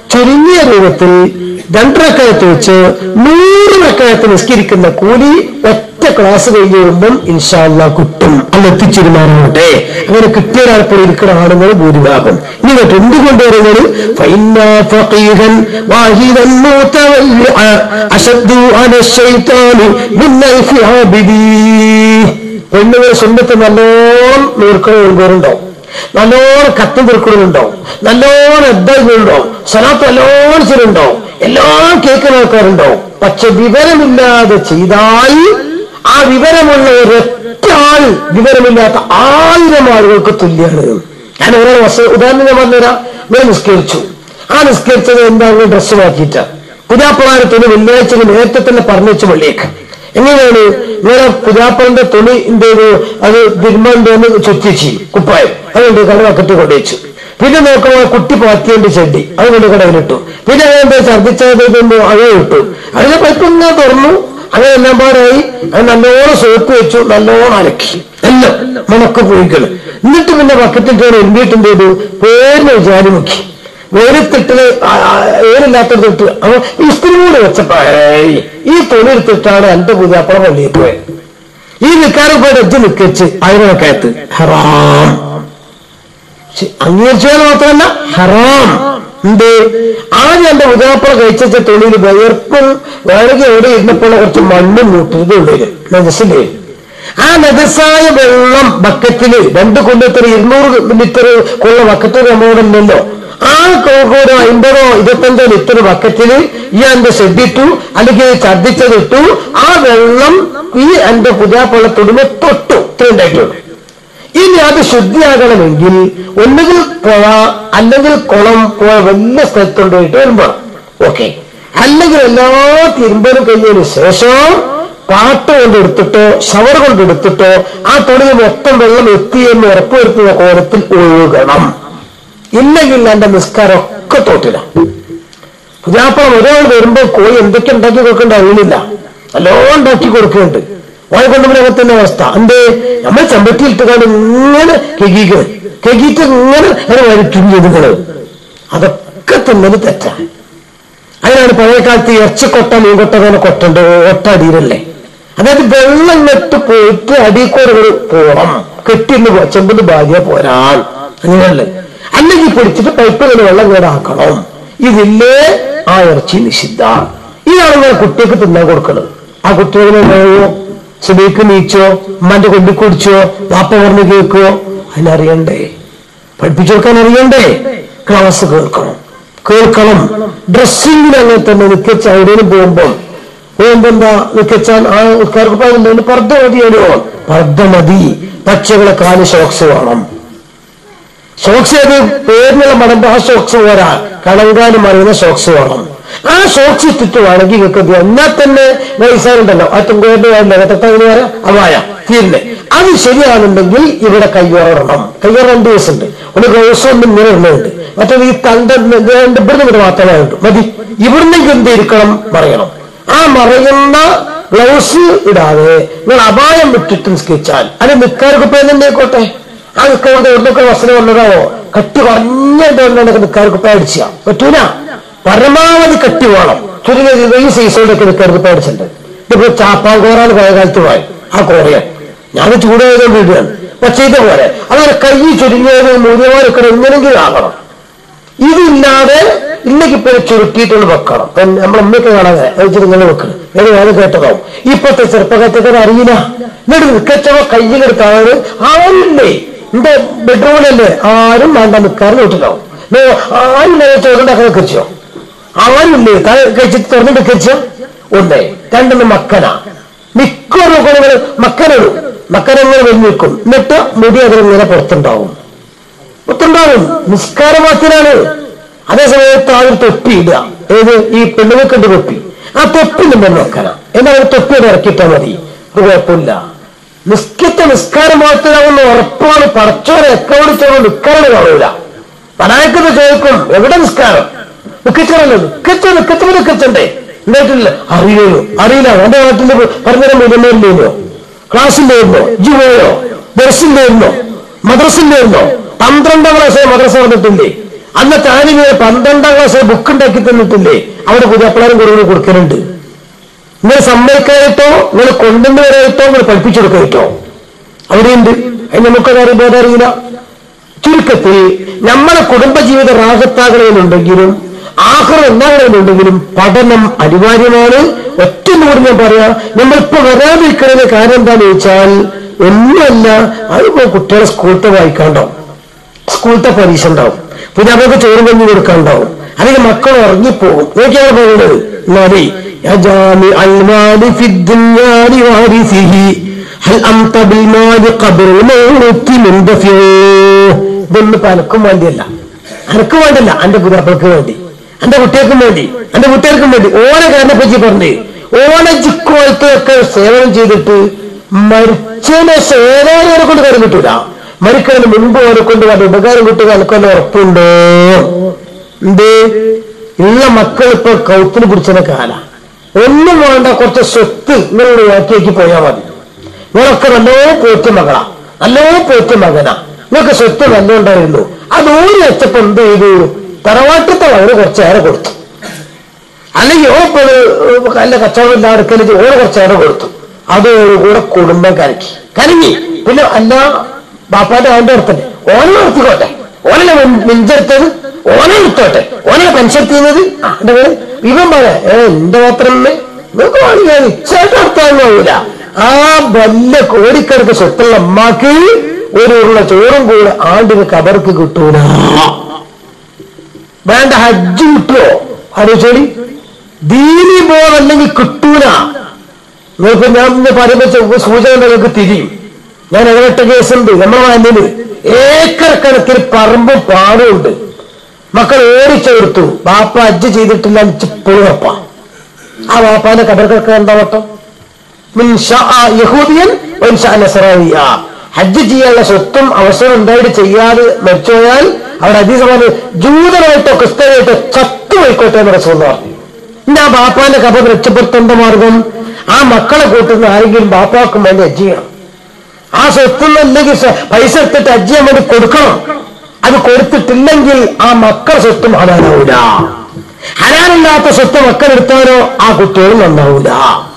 ചുരുങ്ങിയ രൂപത്തിൽ രണ്ടരക്കാലത്ത് വെച്ച് നൂറ് റക്കാലത്ത് നിസ്കരിക്കുന്ന കൂലി ഒറ്റ ക്ലാസ് കഴിഞ്ഞ് വരുമ്പം ഇൻഷാല്ല കിട്ടും അല്ല എത്തിച്ചിരുമാറാവട്ടെ അങ്ങനെ കിട്ടിയ ഒരാൾപ്പോൾ ഇരിക്കുന്ന ആളുകൾ ഭൂരിഭാഗം ഇനി കേട്ടോ എന്തുകൊണ്ട് പറയുന്നത് فإن فقيها واحدا متولعا أشد على الشيطان من ألف عابدين പെണ്ണുങ്ങൾ സ്വന്തത്തെ നല്ലോണം നീർക്കണുണ്ടാവും നല്ലോണം കത്തി തീർക്കണമുണ്ടാവും നല്ലോണം എദ്ദുണ്ടാവും സ്വലാത്ത് നല്ലോണം ചെല്ലുണ്ടാവും എല്ലാം കേൾക്കുന്ന ആൾക്കാരുണ്ടാവും പക്ഷെ വിവരമില്ലാതെ ചെയ്താൽ ആ വിവരമുള്ള ഒരൊറ്റ ആൾ വിവരമില്ലാത്ത ആയിരം ആളുകൾക്ക് തുല്യമാണ് ഞാൻ ഓരോ വസ്തു ഉദാഹരണം ഞാൻ പറഞ്ഞുതരാം ഞാൻ നിസ്കരിച്ചു ആ നിസ്കരിച്ചത് എന്താണ് ഡ്രസ്സ് മാറ്റിയിട്ട് പുതിയാപ്പിളാരത്തിന് വെള്ളിയാഴ്ച നേരത്തെ തന്നെ പറഞ്ഞു വെച്ച് പള്ളിയേക്ക് എങ്ങനെയാണ് ഇങ്ങനെ പുതിയാപ്പളന്റെ തുണി എന്തേത് അത് തിരുമ്പണ്ടെന്ന് ചുറ്റിച്ച് കുപ്പായം അതുകൊണ്ട് കട കെട്ടി കൊണ്ടുവച്ചു പിന്നെ നോക്കുമ്പോൾ കുട്ടി പാത്തിയന്റെ ചെടി അത് കൊണ്ട് കടയിലിട്ടു പിന്നെ അതെന്താ ഛർദ്ദിച്ചത് അത് ഇട്ടു അതിനെ പൈപ്പ് ഇങ്ങനെ തുറന്നു അങ്ങനെ എല്ലാം പാടായി അത് നല്ലോണം സോപ്പ് വെച്ചു നല്ലോണം അലക്കി എല്ലാം മുണക്ക് പോയിക്കള് എന്നിട്ട് പിന്നെ ബക്കറ്റിട്ട് എഴുതിയിട്ട് എന്ത് ചെയ്തു പേരിന് വിചാരി മുക്കി വേറിത്തിട്ട് ഏറില്ലാത്തത് തൊട്ട് അപ്പൊ ഇസ്ത്രി കൂടെ വെച്ചപ്പോ ഏയ്, ഈ തുണി എടുത്തിട്ടാണ് എന്റെ പുതിയപ്പള പള്ളിയിൽ പോയത് ഈ നിൽക്കാറ് പോയി എജ്ജ് നിക്കച്ച് അതിനകത്ത് ഹറാം ശ- അംഗീകരിച്ചാൽ മാത്രമല്ല ഹറാം എന്ത് ആദ്യം എന്റെ ഉദാപ്പുറം കഴിച്ച തുണിയിൽ വിയർപ്പും വേണമെങ്കിൽ എവിടെ ഇരുന്നപ്പോൾ കുറച്ച് മണ്ണും മൂട്ടരുത് ഉള്ളില് നജസില്ലേ ആ നജസായ വെള്ളം ബക്കറ്റില് രണ്ട് കൊല്ലത്തിൽ ഇരുന്നൂറ് ലിറ്റർ കൊള്ള ബക്കറ്റ് നമ്മോടല്ലോ ആ കോക്കോടോ അമ്പതോ ഇരുപത്തഞ്ചോ ലിറ്റർ ബക്കറ്റില് ഈ എന്റെ ഷെഡിട്ടു അല്ലെങ്കിൽ ഛർദിച്ചതിട്ടു ആ വെള്ളം ഈ എന്റെ പുതിയാപ്പുള്ള തുണിമെ തൊട്ടു ഇത്രയും ഉണ്ടായിട്ടുള്ളൂ ഇനി അത് ശുദ്ധിയാകണമെങ്കിൽ ഒന്നുകിൽ പുഴ അല്ലെങ്കിൽ കുളം പുഴ വലിയ സ്ഥലത്തുകൊണ്ട് പോയിട്ട് വരുമ്പോൾ ഓക്കെ അല്ലെങ്കിൽ എല്ലാ തിരുമ്പലും കഴിഞ്ഞതിന് ശേഷം പാട്ട് കൊണ്ടെടുത്തിട്ടോ ഷവർ കൊണ്ടെടുത്തിട്ടോ ആ തുണിയിൽ മൊത്തം വെള്ളം എത്തി എന്ന് ഉറപ്പുവരുത്തുന്ന കോലത്തിൽ ഒഴുകണം ഇല്ലെങ്കിൽ എന്റെ നിസ്കാരം ഒക്കെ തോട്ടില്ല പുതിയാപ്പളം ഒരാൾ വരുമ്പോ കോഴി എന്തൊക്കെ ഉണ്ടാക്കി കൊടുക്കേണ്ട അറിയുന്നില്ല നല്ലോണം ഉണ്ടാക്കി കൊടുക്കുന്നുണ്ട് ഓയെ കൊണ്ടുപോകുന്ന അവസ്ഥ എന്തേ നമ്മൾ ചെമ്പട്ടിയിട്ട് കാണും ഇങ്ങനെ കെകിക്കണം കെകിയിട്ട് ഇങ്ങനെ അങ്ങനെ വരിക്കും ചെയ്തുകള് അതൊക്കെ തിന്നത് തെറ്റാണ് അതിനാണ് പഴയ കാലത്ത് ഇറച്ചിക്കൊട്ട മീൻകൊട്ട അങ്ങനെ കൊട്ടുണ്ട് ഒട്ട അടിയിലല്ലേ അതായത് വെള്ളം ഇങ്ങോട്ട് പോയിട്ട് അടിക്കോടുകൾ പോണം കെട്ടിന്ന് ചെമ്പിന് ഭാര്യ പോരാൻ അങ്ങനെയല്ലേ അല്ലെങ്കിൽ പിടിച്ചിട്ട് പൈപ്പിൽ വെള്ളം ഇങ്ങനെ ആക്കണം ഇതില്ലേ ആ ഇറച്ചി നിഷിദ്ധ ഇതാണ് ഞാൻ കുട്ടിക്ക് തിന്നാൻ കൊടുക്കുന്നത് ആ കുട്ടികളെ കഴിയോ സുബൈക്ക് നീച്ചോ ഉമ്മാന്റെ കൊല്ലി കുടിച്ചോ വാപ്പ പറഞ്ഞ് കേൾക്കുവോ അതിനറിയണ്ടേ പഠിപ്പിച്ചു കൊടുക്കാൻ അറിയണ്ടേ ക്ലാസ് കേൾക്കണം കേൾക്കണം ഡ്രസ്സിങ്ങിന് അങ്ങനെ തന്നെ നിക്കച്ച എവിടെയും പോകുമ്പോൾ പോകുമ്പോ എന്താ നിക്കച്ചാൽ ആ ഉൾക്കാർക്ക് പറയുന്നുണ്ട് പർദ്ദ മതിയല്ലോ പർദ്ദ മതി പക്ഷികളെ കാല് ഷോക്സ് വേണം ഷോക്സ് ഏത് പേരിനുള്ള മടമ്പ് ആ ഷോക്സ് പോരാ കളങ്കാലും അറിയുന്ന ഷോക്സ് വേണം ആ ഷോക്സ് ഇട്ടിട്ട് വേണമെങ്കിൽ നിങ്ങൾക്ക് ഇത് എന്നാൽ തന്നെ നൈസാറുണ്ടല്ലോ ആ തുങ്കോന്റെ വേണ്ട വരെ അമായ തീരില്ലേ അത് ശരിയാണെന്നുണ്ടെങ്കിൽ ഇവിടെ കയ്യോറണം കയ്യോറ രണ്ട് ദിവസമുണ്ട് ഒരു ദിവസം ഒന്നും ഇങ്ങനെ ഉള്ളുണ്ട് മറ്റേത് ഈ തണ്ട ഇവിടുന്ന് ഇവിടെ മാത്രമേ ഉള്ളൂ മതി ഇവിടുന്നെങ്കിൽ എന്ത് ഇരിക്കണം പറയണം ആ മറയുന്ന ഗ്ലൗസ് ഇടാതെ നിങ്ങൾ അപായം വിട്ടിട്ട് നിസ്കരിച്ചാൽ അത് നിൽക്കാർക്ക് പേരുന്നേക്കോട്ടെ ആ നിൽക്കുന്നത് എവിടുന്നൊക്കെ വസ്ത്രം വന്നതാവോ കട്ടി കുറഞ്ഞിട്ടുണ്ടെങ്കിൽ നിൽക്കാർക്ക് പേടിച്ചാ പറ്റൂല പരമാവധി കട്ടി വേണം ചുരുങ്ങിയത് ഈ സൈസോടൊക്കെ നിൽക്കാർക്ക് പേടിച്ചിട്ടുണ്ട് ഇതിപ്പോ ചാപ്പാൻ കോറാൻ പഴയ കാലത്ത് പോയി ആ കോറയാൻ ഞാൻ ചൂടായതുകൊണ്ട് ഇടുകയാണ് പക്ഷെ ഇതുപോലെ അതുപോലെ കൈ ചുരുങ്ങിയത് മൂല്യമാരൊക്കെ എങ്ങനെങ്കിലും ആകണം ഇതില്ലാതെ ഇന്നേക്ക് ഇപ്പൊ ചുരുട്ടിയിട്ടുള്ള വെക്കണം ഇപ്പൊ നമ്മളെ അമ്മയൊക്കെ കാണാൻ വെച്ചിട്ട് ഇങ്ങനെ വെക്കണം ഞാൻ വേറെ കേട്ടതാവും ഇപ്പത്തെ ചെറുപ്പക്കാർക്കൊക്കെ അറിയില്ല എന്നിട്ട് നിക്കച്ചവ കയ്യിലെടുത്താണ് ആരുമില്ലേ എന്റെ ബെഡ്റൂമിലല്ലേ ആരും വേണ്ട നിൽക്കാറ് വീട്ടിലാവും ദേ, ആരും ചോറുണ്ടാക്കാൻ വെച്ചോ ആരുമില്ലേ തല കഴിച്ചിട്ട് തുറന്നിട്ട് വെച്ചോ ഒന്നേ രണ്ടെണ്ണം മക്കന മിക്കൊരു കുണികൾ മക്കനിടും മക്കനെങ്ങനെ വലിയ നിൽക്കും എന്നിട്ട് മുടി അതിലിങ്ങനെ പുറത്തുണ്ടാവും പുറത്തുണ്ടാവും നിസ്കാരമാക്കിനാണ് അതേസമയത്ത് ആ ഒരു തൊപ്പി ഇടുക ഏത് ഈ പെണ്ണുങ്ങൾക്കുണ്ട് തൊപ്പി ആ തൊപ്പി നമ്മൾ നോക്കണം എന്നാൽ ഒരു തൊപ്പി ഒന്ന് ഇറക്കിയിട്ടാൽ മതി ഒരു കുഴപ്പമില്ല നിസ്കത്തെ നിസ്കാരമാക്കിനാവുന്ന ഉറപ്പാണ് പടച്ചോനെ എക്കോട് ചോറ് നിൽക്കാറ് കാണൂല പനായക്കത്ത് ചോദിക്കും എവിടെ നിസ്കാരം നിക്കച്ചറല്ലോ നിക്കച്ച നിക്കച്ചവ നിക്കച്ചണ്ടേ എന്തായിട്ടില്ല അറിയുള്ളൂ അറിയില്ല എന്റെ നാട്ടിൽ പറഞ്ഞ മിനിമയില്ലേനോ ക്ലാസ്സില്ലായിരുന്നോ ഇജ് പോയോ ദർശില്ലായിരുന്നോ മദ്രസില്ലായിരുന്നോ പന്ത്രണ്ടാം ക്ലാസ് മദ്രസ വന്നിട്ടില്ലേ അന്ന് താനിങ്ങനെ പന്ത്രണ്ടാം ക്ലാസ് ബുക്ക് ഉണ്ടാക്കി തന്നിട്ടില്ലേ അവിടെ പുതിയപ്പിളാരും കൂടുതൽ കൊടുക്കലുണ്ട് നിങ്ങൾ സമ്മതിക്കായിട്ടോ നിങ്ങൾ കൊണ്ടുവന്ന് വരായിട്ടോ നിങ്ങൾ പഠിപ്പിച്ചു കൊടുക്കായിട്ടോ അവിടെയുണ്ട് അതിന് നമുക്കത് അറിയുമ്പോൾ അറിയില്ല ചുരുക്കത്തിൽ നമ്മളെ കുടുംബജീവിത റാഹത്താകണമെന്നുണ്ടെങ്കിലും ആഹ്റം ഉണ്ടാകണമെന്നുണ്ടെങ്കിലും പഠനം അനിവാര്യമാണ് ഒറ്റ കൂടി ഞാൻ പറയാം നമ്മളിപ്പോ വരാതിരിക്കുന്നതിന് കാരണം എന്താണെന്ന് ചോദിച്ചാൽ ഒന്നുമല്ല അതിപ്പോ കുട്ടികളെ സ്കൂളത്തെ വായിക്കാണ്ടാവും സ്കൂളത്തെ പരീക്ഷ ഉണ്ടാവും പിന്നെ അവർക്ക് ചോറും കഞ്ഞി കൊടുക്കാണ്ടാവും അല്ലെങ്കിൽ മക്കൾ ഉറങ്ങിപ്പോകും നോക്കിയാണ് പറയുന്നത് എന്നാലേ يا جامع المال في الدنيا لوارثه هل أنت بالمال قبل الموت مندفع ഇതൊന്നും പലക്കും വേണ്ടിയല്ല അനക്കും വേണ്ടല്ല എന്റെ പുതിയപ്പൾക്ക് വേണ്ടി എന്റെ കുട്ടികൾക്കും വേണ്ടി എന്റെ കുട്ടികൾക്കും വേണ്ടി ഓനെ കാരനെ പറ്റി പറഞ്ഞ് ഓനെ ജിക്കോളത്തൊക്കെ സേവനം ചെയ്തിട്ട് മരിച്ചതിനെ സേവനം കൊണ്ട് കാര്യം കിട്ടൂല മരിക്കുന്നതിന് മുമ്പ് ഓനെ കൊണ്ട് വല്ല ഉപകാരം കിട്ടുക എനിക്കൊല്ല ഉറപ്പുണ്ടോ എന്ത് ഉള്ള മക്കൾ ഇപ്പൊ കൗത്തിന് പിടിച്ചതിനെ കാല ഒന്നും വേണ്ട കുറച്ച് സ്വത്ത് നിങ്ങളോട് നോക്കിയേക്ക് പോയാൽ മതി നിങ്ങളൊക്കെ നല്ലോ പോറ്റ മകളാ നല്ലോ പോറ്റ മകനാ നിങ്ങൾക്ക് സ്വത്ത് നല്ല ഉണ്ടായിരുന്നു അത് ഊരി വെച്ചപ്പോ എന്ത് ചെയ്തു തറവാട്ടത്തെ വയറ് കുറച്ചേറെ കൊടുത്തു അല്ലെങ്കിൽ ഓപ്പത് നല്ല കച്ചവടം ഇല്ലാതെ എടുക്കല് ഓരോ കുറച്ചേറെ കൊടുത്തു അതോടുകൂടെ കുടുംബം കലക്കി കലങ്ങി പിന്നെ അല്ല ബാപ്പാന്റെ അവന്റെ അടുത്തല്ലേ ഓനെ നിർത്തിക്കോട്ടെ ഓനെ മിഞ്ചെടുത്തത് ഓനെ എടുത്തോട്ടെ ഓനെ പെൻഷൻ തീരുന്നത് എന്റെ പേര് ഇവൻ പറയാ ഏ എന്റെ മാത്രം നിങ്ങൾക്ക് വേണമെങ്കിൽ ഇച്ചായിട്ട് നടത്താൻ കഴിയൂല ആ വല്ല കോടിക്കണക്ക് സ്വത്തുള്ള അമ്മാക്ക് ഒരു ഉരുള ചോറും കൂടെ ആണ്ടിന് കബർക്ക് കിട്ടൂല വേണ്ട ഹജ്ജ് കിട്ടുമോ ആലോചിച്ചോളി ദീനി ബോധല്ലെങ്കിൽ കിട്ടൂല നിങ്ങൾക്ക് ഞാൻ ഇന്ന് പറയുമ്പോ സൂചന നിങ്ങൾക്ക് തിരിയും ഞാൻ ഇടപെട്ട കേസുണ്ട് നമ്മളെ മണ്ണില് ഏക്കർ കണക്കിന് പറമ്പും പാടും ഉണ്ട് മക്കൾ ഓടിച്ചെടുത്തു ബാപ്പ ഹജ്ജ് ചെയ്തിട്ടില്ല പുഴുവപ്പ ആ ബാപ്പാന്റെ കബർക്കൊക്കെ എന്താ വട്ടം യഹൂദിയൻ നസറാവിയ ഹജ്ജ് ചെയ്യാനുള്ള സ്വത്തും അവസരം ഉണ്ടായിട്ട് ചെയ്യാതെ മരിച്ചുപോയാൽ അവിടെ അതീസമാണ് ജൂതനായിട്ടോ ക്രിസ്തനായിട്ടോ ചത്തുപോയിക്കോട്ടെ എന്ന് റസൂൽ പറഞ്ഞു ഇന്ന് ആ ബാപ്പാന്റെ കബർ രക്ഷപ്പെടുത്തേണ്ട മാർഗം ആ മക്കളെ കൂട്ടുന്ന ആരെങ്കിലും ബാപ്പാക്കും വേണ്ടി ഹജ്ജ് ചെയ്യണം ആ സ്വത്തുനിന്ന് അല്ലെങ്കിൽ പൈസ എടുത്തിട്ട് ഹജ്ജ് ചെയ്യാൻ വേണ്ടി കൊടുക്കണം അത് കൊടുത്തിട്ടില്ലെങ്കിൽ ആ മക്കൾ സ്വത്തും ഹലാലാവൂല ഹലാലില്ലാത്ത സ്വത്ത് മക്കൾ എടുത്താലോ ആ കുട്ടികളും നന്നാവൂല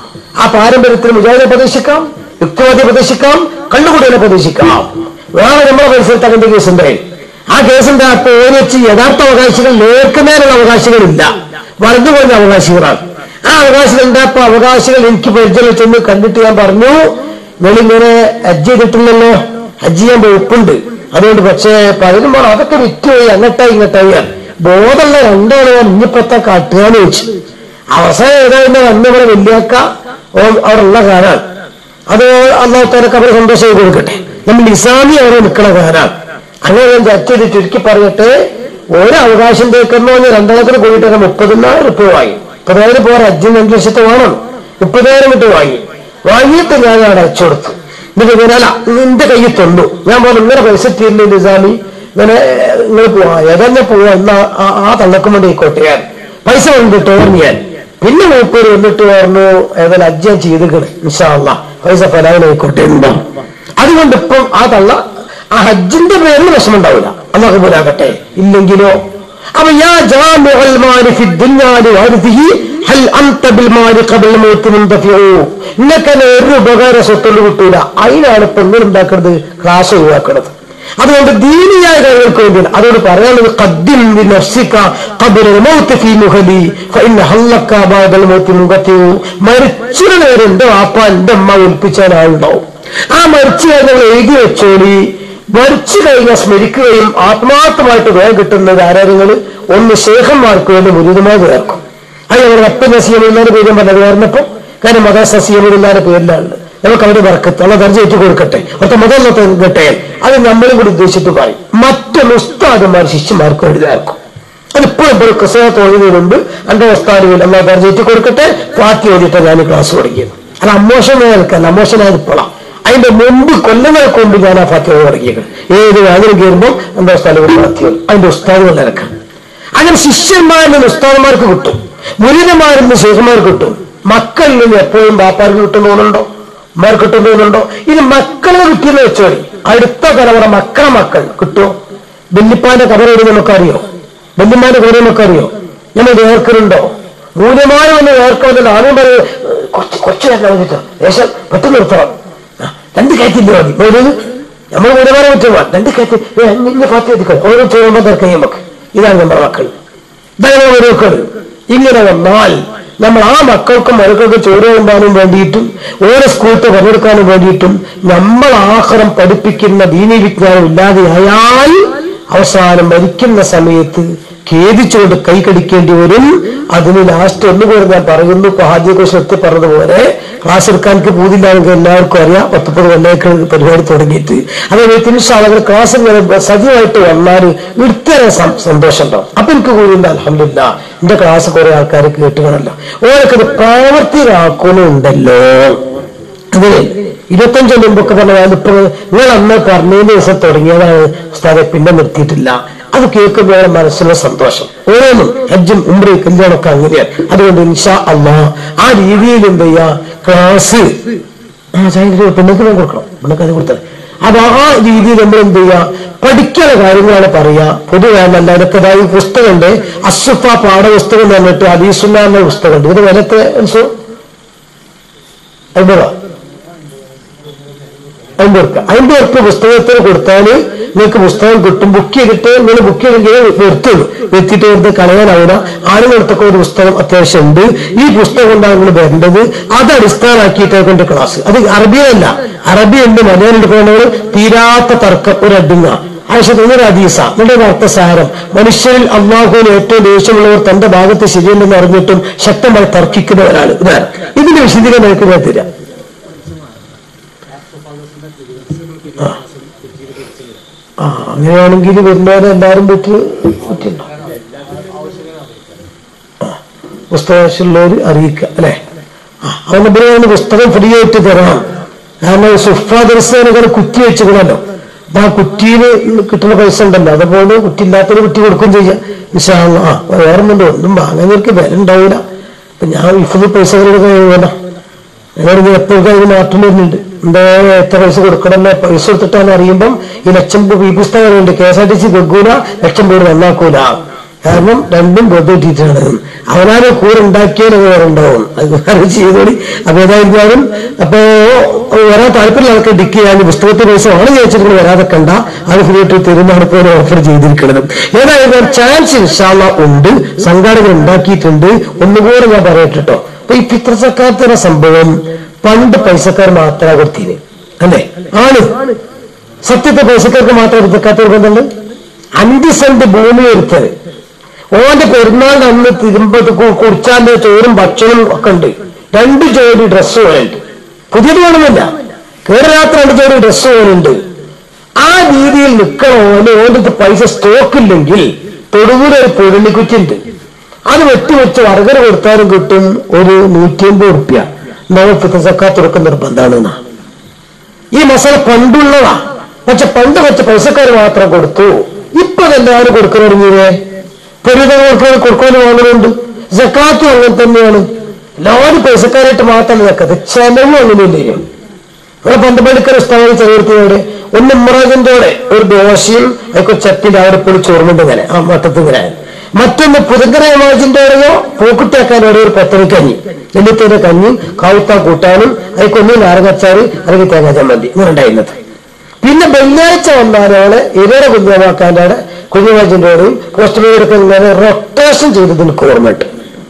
ആ പാരമ്പര്യത്തിന് മുജാഹിദെ പ്രതീക്ഷിക്കാം യുക്തിവാദിയെ പ്രതീക്ഷിക്കാം കണ്ണുകുടിയെ പ്രതീക്ഷിക്കാം വേറെ നമ്മുടെ പരിസരത്ത് അതിന്റെ കേസുണ്ട് ആ കേസിന്റെ അപ്പൊ ഓനിച്ച് യഥാർത്ഥ അവകാശികൾ നേർക്കുന്നതിനുള്ള അവകാശികളില്ല വളർന്നു പോകുന്ന അവകാശികളാണ് ആ അവകാശികൾ എന്താ അവകാശികൾ എനിക്ക് പരിചയം ചെന്ന് കണ്ടിട്ട് ഞാൻ പറഞ്ഞു നിങ്ങളിങ്ങനെ ഹജ്ജ് ചെയ്തിട്ടില്ലല്ലോ ഹജ്ജ് ചെയ്യാൻ വകുപ്പുണ്ട് അതുകൊണ്ട് പക്ഷേ പലരും പറഞ്ഞു അതൊക്കെ വിറ്റുപോയി അങ്ങട്ടായി ഇങ്ങട്ടായി ബോധമുള്ള രണ്ടാളെ ഞാൻ ഇനിയിപ്പത്തെ കാട്ടുകയെന്ന് ചോദിച്ചു അവസാനം ഏതാണ്ട് വന്ന് ഇവിടെ വലിയാക്ക അവിടെ ഉള്ള കാലാണ് അത് അള്ളാഹത്തോരൊക്കെ അവർ സന്തോഷം കൊടുക്കട്ടെ നമ്മൾ ഇസ്ലാമി അവിടെ നിൽക്കുന്ന കാലാണ് അങ്ങനെ ഞാൻ ചർച്ച ചെയ്ത് ചുരുക്കി പറഞ്ഞിട്ട് ഒരു അവകാശം തേക്കുന്നോ ഞാൻ രണ്ടായിരത്തിന് പോയിട്ട് മുപ്പതിനായിരം റുപ്യ വാങ്ങി മുപ്പതിനായിരം പോരാ അഞ്ചിന് അഞ്ച് ലക്ഷത്തെ വേണം മുപ്പതിനായിരം കിട്ട് വാങ്ങി വാങ്ങിയിട്ട് ഞാൻ അവിടെ അയച്ചു കൊടുത്തു എന്നിട്ട് ഇങ്ങനെ അല്ല നിന്റെ കയ്യിൽ തന്നു ഞാൻ പറഞ്ഞു ഇങ്ങനെ പൈസ തീരില്ല നിസാമി ഇങ്ങനെ നിങ്ങൾ പോവാ ഏതന്നെ പോവാ എന്നാ ആ- ആ തള്ളക്കും വേണ്ടി ആയിക്കോട്ടെ ഞാൻ പൈസ കൊണ്ടിട്ട് ഓർമ്മ ഞാൻ പിന്നെ മൂപ്പേര് വന്നിട്ട് പറഞ്ഞു ഏതായാലും അജ്ജ ചെയ്തിക്കണ് ഇൻഷാല്ല പൈസ ഫലാവിനായിക്കോട്ടെ ഉണ്ടാവും അതുകൊണ്ട് ഇപ്പം ആ തള്ള ആ ഹജ്ജിന്റെ പേരിൽ വിഷമുണ്ടാവില്ല അള്ളാഹു പോലാകട്ടെ ഇല്ലെങ്കിലോ അപ്പൊ യാ ജാമിഉൽ മാലി ഫി ദുനിയാലി വഅർദിഹി ഹൽ അൻത ബിൽ മാലി ഖബൽ മൗത്ത് മുൻതഫിഉ ഇന്നക്കനെ ഒരു ഉപകാര സ്വത്തുണ്ട് കിട്ടൂല അതിനാണ് ഇപ്പൊ നിങ്ങൾ ഉണ്ടാക്കുന്നത് ക്ലാസ് ഒഴിവാക്കുന്നത് അതുകൊണ്ട് ദീനിയായ കാര്യങ്ങൾക്ക് വേണ്ടിയാണ് അതുകൊണ്ട് പറയാനുള്ളത് ഖദ്ദിം ബി നഫ്സിക ഖബല മൗത്ത് ഫീ മുഹലി ഫഇന്ന ഹല്ലക ബഅദൽ മൗത്ത് മുൻതഫിഉ മരിച്ചു നേരം എന്റെ വാപ്പ എന്റെ അമ്മ ഏൽപ്പിച്ചാൽ ആളുണ്ടാവും ആ മരിച്ചു കഴിഞ്ഞാൽ എഴുതി വെച്ചോളി മരിച്ചു കഴിഞ്ഞാൽ സ്മരിക്കുകയും ആത്മാർത്ഥമായിട്ട് വേഗം കിട്ടുന്നത് ആരാധങ്ങൾ ഒന്ന് ശേഖന്മാർക്ക് വേണ്ടി മുരിതമായി ചേർക്കും അത് ഞങ്ങൾ അപ്പം നസീമില്ലാതെ പേരും പറഞ്ഞത് കാരണപ്പോ കാര്യം മത സസീമില്ലാതെ പേരിലാണ് നമുക്ക് അവിടെ വറക്കത്ത് ഉള്ള ദർജ ഏറ്റു കൊടുക്കട്ടെ ഒറ്റ മുതലത്തെ കട്ടെ അത് നമ്മളും കൂടി ഉദ്ദേശിച്ചിട്ട് പറയും മറ്റൊരു ഉസ്താദന്മാർ ശിഷ്യന്മാർക്ക് വേണ്ടി ചേർക്കും അതിപ്പോഴും ഇപ്പോൾ ക്രിസ്തവ തോന്നുന്നതിന് മുമ്പ് എന്റെ ഉസ്താദുകൾ എല്ലാ ദർജ ഏറ്റു കൊടുക്കട്ടെ പാർട്ടി ഓടിയിട്ട് ഞാൻ ക്ലാസ് തുടങ്ങിയത് അത് അമോഷനായ നിൽക്കാൻ അമോഷനായത് ഇപ്പോഴാണ് അതിന്റെ മുമ്പ് കൊല്ലങ്ങൾക്ക് മുമ്പ് ഞാൻ ആ ഫാത്തിഹ തുടങ്ങിയത് ഏത് വേദന കയറുമ്പോൾ എന്റെ ഉസ്താദ് ഫാത്തിഹ അതിന്റെ ഉസ്താദുകൾ ഇറക്കാം അങ്ങനെ ശിഷ്യന്മാരിൽ നിന്ന് ഉസ്താദന്മാർക്ക് കിട്ടും മുരിതന്മാരിൽ നിന്ന് ശേഖന്മാർക്ക് കിട്ടും മക്കളിൽ നിന്ന് എപ്പോഴും ബാപ്പാർക്ക് കിട്ടുന്ന തോന്നുന്നുണ്ടോ ഉമ്മാർക്ക് കിട്ടുന്ന തോന്നുന്നുണ്ടോ ഇത് മക്കളെ കിട്ടിയെന്ന് വെച്ചോളി അടുത്ത തലമുറ മക്കളെ മക്കൾ കിട്ടുമോ ബെല്ലിപ്പാന്റെ കബറോട് നമുക്കറിയോ വല്യമാരുടെ കാര്യമൊക്കെ അറിയോ നമ്മൾ വേർക്കലുണ്ടോ മൂല്യമായ ഒന്ന് വേർക്കുന്നില്ല ആദ്യം പറയും കുറച്ച് കുറച്ച് തന്നെ വന്നിട്ടോ ദേശം പെട്ടെന്ന് നിർത്തണം ആ, രണ്ട് കയറ്റില്ല മതി ഒരു നമ്മൾ മൂല്യമായ കുറ്റമാണ് രണ്ട് കയറ്റി ഇങ്ങനെ പാത്തി എത്തിക്കണം ഓരോ ചോറുമ്പോൾ തിരക്കാം നമുക്ക് ഇതാണ് നമ്മുടെ മക്കൾ ഇതാണ് നമ്മുടെ മക്കൾ ഇങ്ങനെ വന്നാൽ നമ്മൾ ആ മക്കൾക്കും മക്കൾക്ക് ചോറ് കൊണ്ടാനും വേണ്ടിയിട്ടും ഓരോ സ്കൂളത്തെ പങ്കെടുക്കാനും വേണ്ടിയിട്ടും നമ്മൾ ആഹാരം പഠിപ്പിക്കുന്ന ദീനി വിജ്ഞാനം ഇല്ലാതെയായാൽ അവസാനം മരിക്കുന്ന സമയത്ത് ഖേദിച്ചുകൊണ്ട് കൈ കടിക്കേണ്ടി വരും അതിന് ലാസ്റ്റ് ഒന്നുപോലെ ഞാൻ പറയുന്നു ഹാദ്യകോശം എത്തി പറഞ്ഞതുപോലെ ക്ലാസ് എടുക്കാൻ എനിക്ക് പൂതില്ലാണെങ്കിൽ എല്ലാവർക്കും അറിയാം പത്തൊമ്പത് കൊല്ലേക്ക് പരിപാടി തുടങ്ങിയിട്ട് അതേപോലെ തിരിച്ചാളുകൾ ക്ലാസ്സിൽ ഇങ്ങനെ സജീവമായിട്ട് വന്നാൽ ഇടുത്തേറെ സന്തോഷം ഉണ്ടാവും അപ്പൊ എനിക്ക് കൂടിയുണ്ട് അലഹമില്ല എന്റെ ക്ലാസ് കുറെ ആൾക്കാർ കേട്ടുകണല്ലോ ഓരൊക്കെ ഇത് പ്രാവർത്തികമാക്കുന്നുണ്ടല്ലോ അതെ ഇരുപത്തഞ്ച് മുമ്പൊക്കെ പറഞ്ഞ ഇപ്പൊ നിങ്ങൾ അന്ന് പറഞ്ഞതിന് ദിവസം തുടങ്ങിയതാണ് ഉസ്താദെ പിന്നെ നിർത്തിയിട്ടില്ല അത് കേൾക്കുമ്പോൾ മനസ്സിലെ സന്തോഷം ഓരോന്നും ഹജ്ജും ഉംറയും കല്യാണമൊക്കെ അങ്ങനെയാണ് അതുകൊണ്ട് ഇൻഷാ അള്ളാ ആ രീതിയിൽ എന്ത് ചെയ്യാ ക്ലാസ് ആ ചൈന പെണ്ണുക്ക് കൊടുക്കണം പെണ്ണുക്ക് അത് കൊടുത്തത് അത് ആ രീതിയിൽ നമ്മൾ എന്ത് ചെയ്യുക പഠിക്കുന്ന കാര്യങ്ങളാണ് പറയുക പൊതുവെ നല്ല അതൊക്കെ അതായത് പുസ്തകമുണ്ട് അസുഫ പാഠപുസ്തകം എന്ന് പറഞ്ഞിട്ട് അദീസുന്ന എന്ന പുസ്തകമുണ്ട് ഇത് വിലത്തെ മനസ്സിലോ അമ്പത് അമ്പത് ഉറുപ്പ്യ അമ്പത് ഉറുപ്പ്യ പുസ്തകത്തിന് കൊടുത്താൽ നിങ്ങൾക്ക് പുസ്തകം കിട്ടും ബുക്ക് ചെയ്തിട്ട് നിങ്ങൾ ബുക്ക് ചെയ്തെങ്കിൽ നിർത്തുള്ളൂ നിർത്തിയിട്ട് വെറുതെ കളയാനാവില്ല ആളുകൾക്കൊക്കെ ഒരു പുസ്തകം അത്യാവശ്യം ഉണ്ട് ഈ പുസ്തകം കൊണ്ടാണ് നിങ്ങൾ വരേണ്ടത് അത് അടിസ്ഥാനമാക്കിയിട്ട് കൊണ്ട് ക്ലാസ് അത് അറബിയല്ല അറബി ഉണ്ട് മലയാളം എടുക്കുന്നവർ തീരാത്ത തർക്കം ഒരു അഡിങ്ങ ആവശ്യത്തിന് ഹദീസ നിങ്ങളുടെ അർത്ഥസാരം മനുഷ്യരിൽ അള്ളാഹുവിന് ഏറ്റവും ദേഷ്യമുള്ളവർ തന്റെ ഭാഗത്ത് ശരിയല്ലെന്ന് അറിഞ്ഞിട്ടും ശക്തമായി തർക്കിക്കുന്നവരാണ് ഇതാണ് ഇതിന്റെ വിശദീകരണം എനിക്ക് ഞാൻ തരാം ആ അങ്ങനെയാണെങ്കിൽ വരുന്നവരെ എല്ലാവരും വീട്ടിൽ പറ്റുണ്ടോ പുസ്തകമുള്ളവർ അറിയിക്കുക അല്ലെ ആ അവന്റെ പിന്നെ പുസ്തകം ഫ്രീ ആയിട്ട് തരണം കാരണം സുഫ ദർശനങ്ങൾ കുറ്റി വെച്ചിക്കണല്ലോ അപ്പൊ ആ കുറ്റിയിൽ കിട്ടുന്ന പൈസ ഉണ്ടല്ലോ അതുപോലെ കുറ്റി ഇല്ലാത്തൊരു കുറ്റി കൊടുക്കുകയും ചെയ്യാം വിശാല ആ വേറൊന്നുണ്ടോ ഒന്നും വാങ്ങുന്നവർക്ക് വില ഉണ്ടാവില്ല അപ്പൊ ഞാൻ ഇഫിൽ പൈസ വേണ്ട അങ്ങനെ എപ്പോഴും അതിന് മാറ്റം വരുന്നുണ്ട് എന്താ എത്ര പൈസ കൊടുക്കണമല്ലോ പൈസ കൊടുത്തിട്ടാണ് അറിയുമ്പം ഈ ലക്ഷം ഈ പുസ്തകമുണ്ട് K S R T C കൊടുക്കൂല ലക്ഷം പേര് നന്നാക്കൂല കാരണം രണ്ടും ബോധിട്ടിട്ടാണ് അവനാണ് കൂടെ ഉണ്ടാക്കിയാൽ അത് വേറെ ഉണ്ടാവും അത് വേറെ ചെയ്തോളി അപ്പൊ ഏതായിരുന്നാലും അപ്പോ വരാൻ താല്പര്യമുള്ള ആൾക്ക് ഡിക്ക് ചെയ്യാൻ പുസ്തകത്തിൽ പൈസ ആണ് ചോദിച്ചിട്ട് വരാതെ കണ്ട അത് ഫ്രീ ആയിട്ട് തരുന്നതാണ് ഇപ്പോൾ ഓഫർ ചെയ്തിരിക്കുന്നത് ഏതായാലും ചാൻസ് ഇൻഷാള്ള ഉണ്ട് സംഘാടകർ ഉണ്ടാക്കിയിട്ടുണ്ട് ഒന്നുകൂടെ ഞാൻ പറയട്ടെ കേട്ടോ അപ്പൊ ഈ പിതൃസക്കാത്ത സംഭവം പണ്ട് പൈസക്കാർ മാത്രമാണ് കൊടുത്തീന് അല്ലേ ആണ് സത്യത്തെ പൈസക്കാർക്ക് മാത്രം പിതൃക്കാത്ത ബന്ധമുണ്ട് അഞ്ച് സെന്റ് ഭൂമി എടുത്തത് ഓന്റെ പെരുന്നാളിന് അന്ന് തിരുമ്പത്ത് കുടിച്ചാന്റെ ചോറും ഭക്ഷണവും ഒക്കെ ഉണ്ട് രണ്ട് ജോഡി ഡ്രസ്സ് വേണ്ട പുതിയത് വേണമെന്നില്ല കേറി രാത്രി രണ്ട് ജോഡി ഡ്രസ്സ് വേണുണ്ട് ആ രീതിയിൽ നിൽക്കണോ ഓന്റെ ഓന്റെ പൈസ സ്റ്റോക്ക് ഇല്ലെങ്കിൽ തൊടുപുര ഒരു പൊരുണിക്കുറ്റുണ്ട് അത് വെട്ടിവെച്ച് വർഗന കൊടുത്താലും കിട്ടും ഒരു നൂറ്റി അമ്പത് റുപ്യ നമ്മൾ സക്കാത്ത് തുറക്കുന്ന നിർബന്ധമാണ് എന്നാ. ഈ മസാല പണ്ടുള്ളതാ പക്ഷെ പണ്ട് വെച്ച പൈസക്കാർ മാത്രം കൊടുത്തു ഇപ്പൊ എല്ലാവരും കൊടുക്കാൻ തുടങ്ങിയതേ പെരുതങ്ങൾക്ക് കൊടുക്കാൻ വാങ്ങുന്നുണ്ട് സക്കാത്തും അങ്ങനെ തന്നെയാണ് എല്ലാവരും പൈസക്കാരായിട്ട് മാത്രമല്ല സക്കാത്ത് ചെലവും അങ്ങനെയല്ലേ ഇവിടെ പണ്ട് പണിക്കർ സ്ഥലം ചെറുത്തിയോടെ ഒന്ന് ഇമ്രാജിന്റെ ഒരു ദോശയും അതൊക്കെ ചട്ടിന്റെ അവിടെ പോയി ചോർമുണ്ട് ഇങ്ങനെ ആ വട്ടത്ത് ഇങ്ങനെ മറ്റൊന്ന് പുതുക്കരമാജിന്റെയോ പൂക്കുട്ടിയാക്കാനോടെ ഒരു പത്തര കഞ്ഞി നെല്ലിത്തിന്റെ കഞ്ഞി കാവുത്ത കൂട്ടാനും അതിക്കൊന്ന് നാരങ്ങച്ചാറ് അല്ലെങ്കിൽ തേങ്ങാ ചമ്മന്തി ഇങ്ങനെ ഉണ്ടായിരുന്നത് പിന്നെ വെള്ളിയാഴ്ച വന്നാലാണ് ഇരയുടെ കുഞ്ഞമാക്കാൻ്റെ അവിടെ കുഞ്ഞമാജിന്റെ അവിടെയും പോസ്റ്റ്മേനൊക്കെ ഇങ്ങനെ റൊട്ടേഷൻ ചെയ്തത് എനിക്ക് ഓർമ്മയുണ്ട്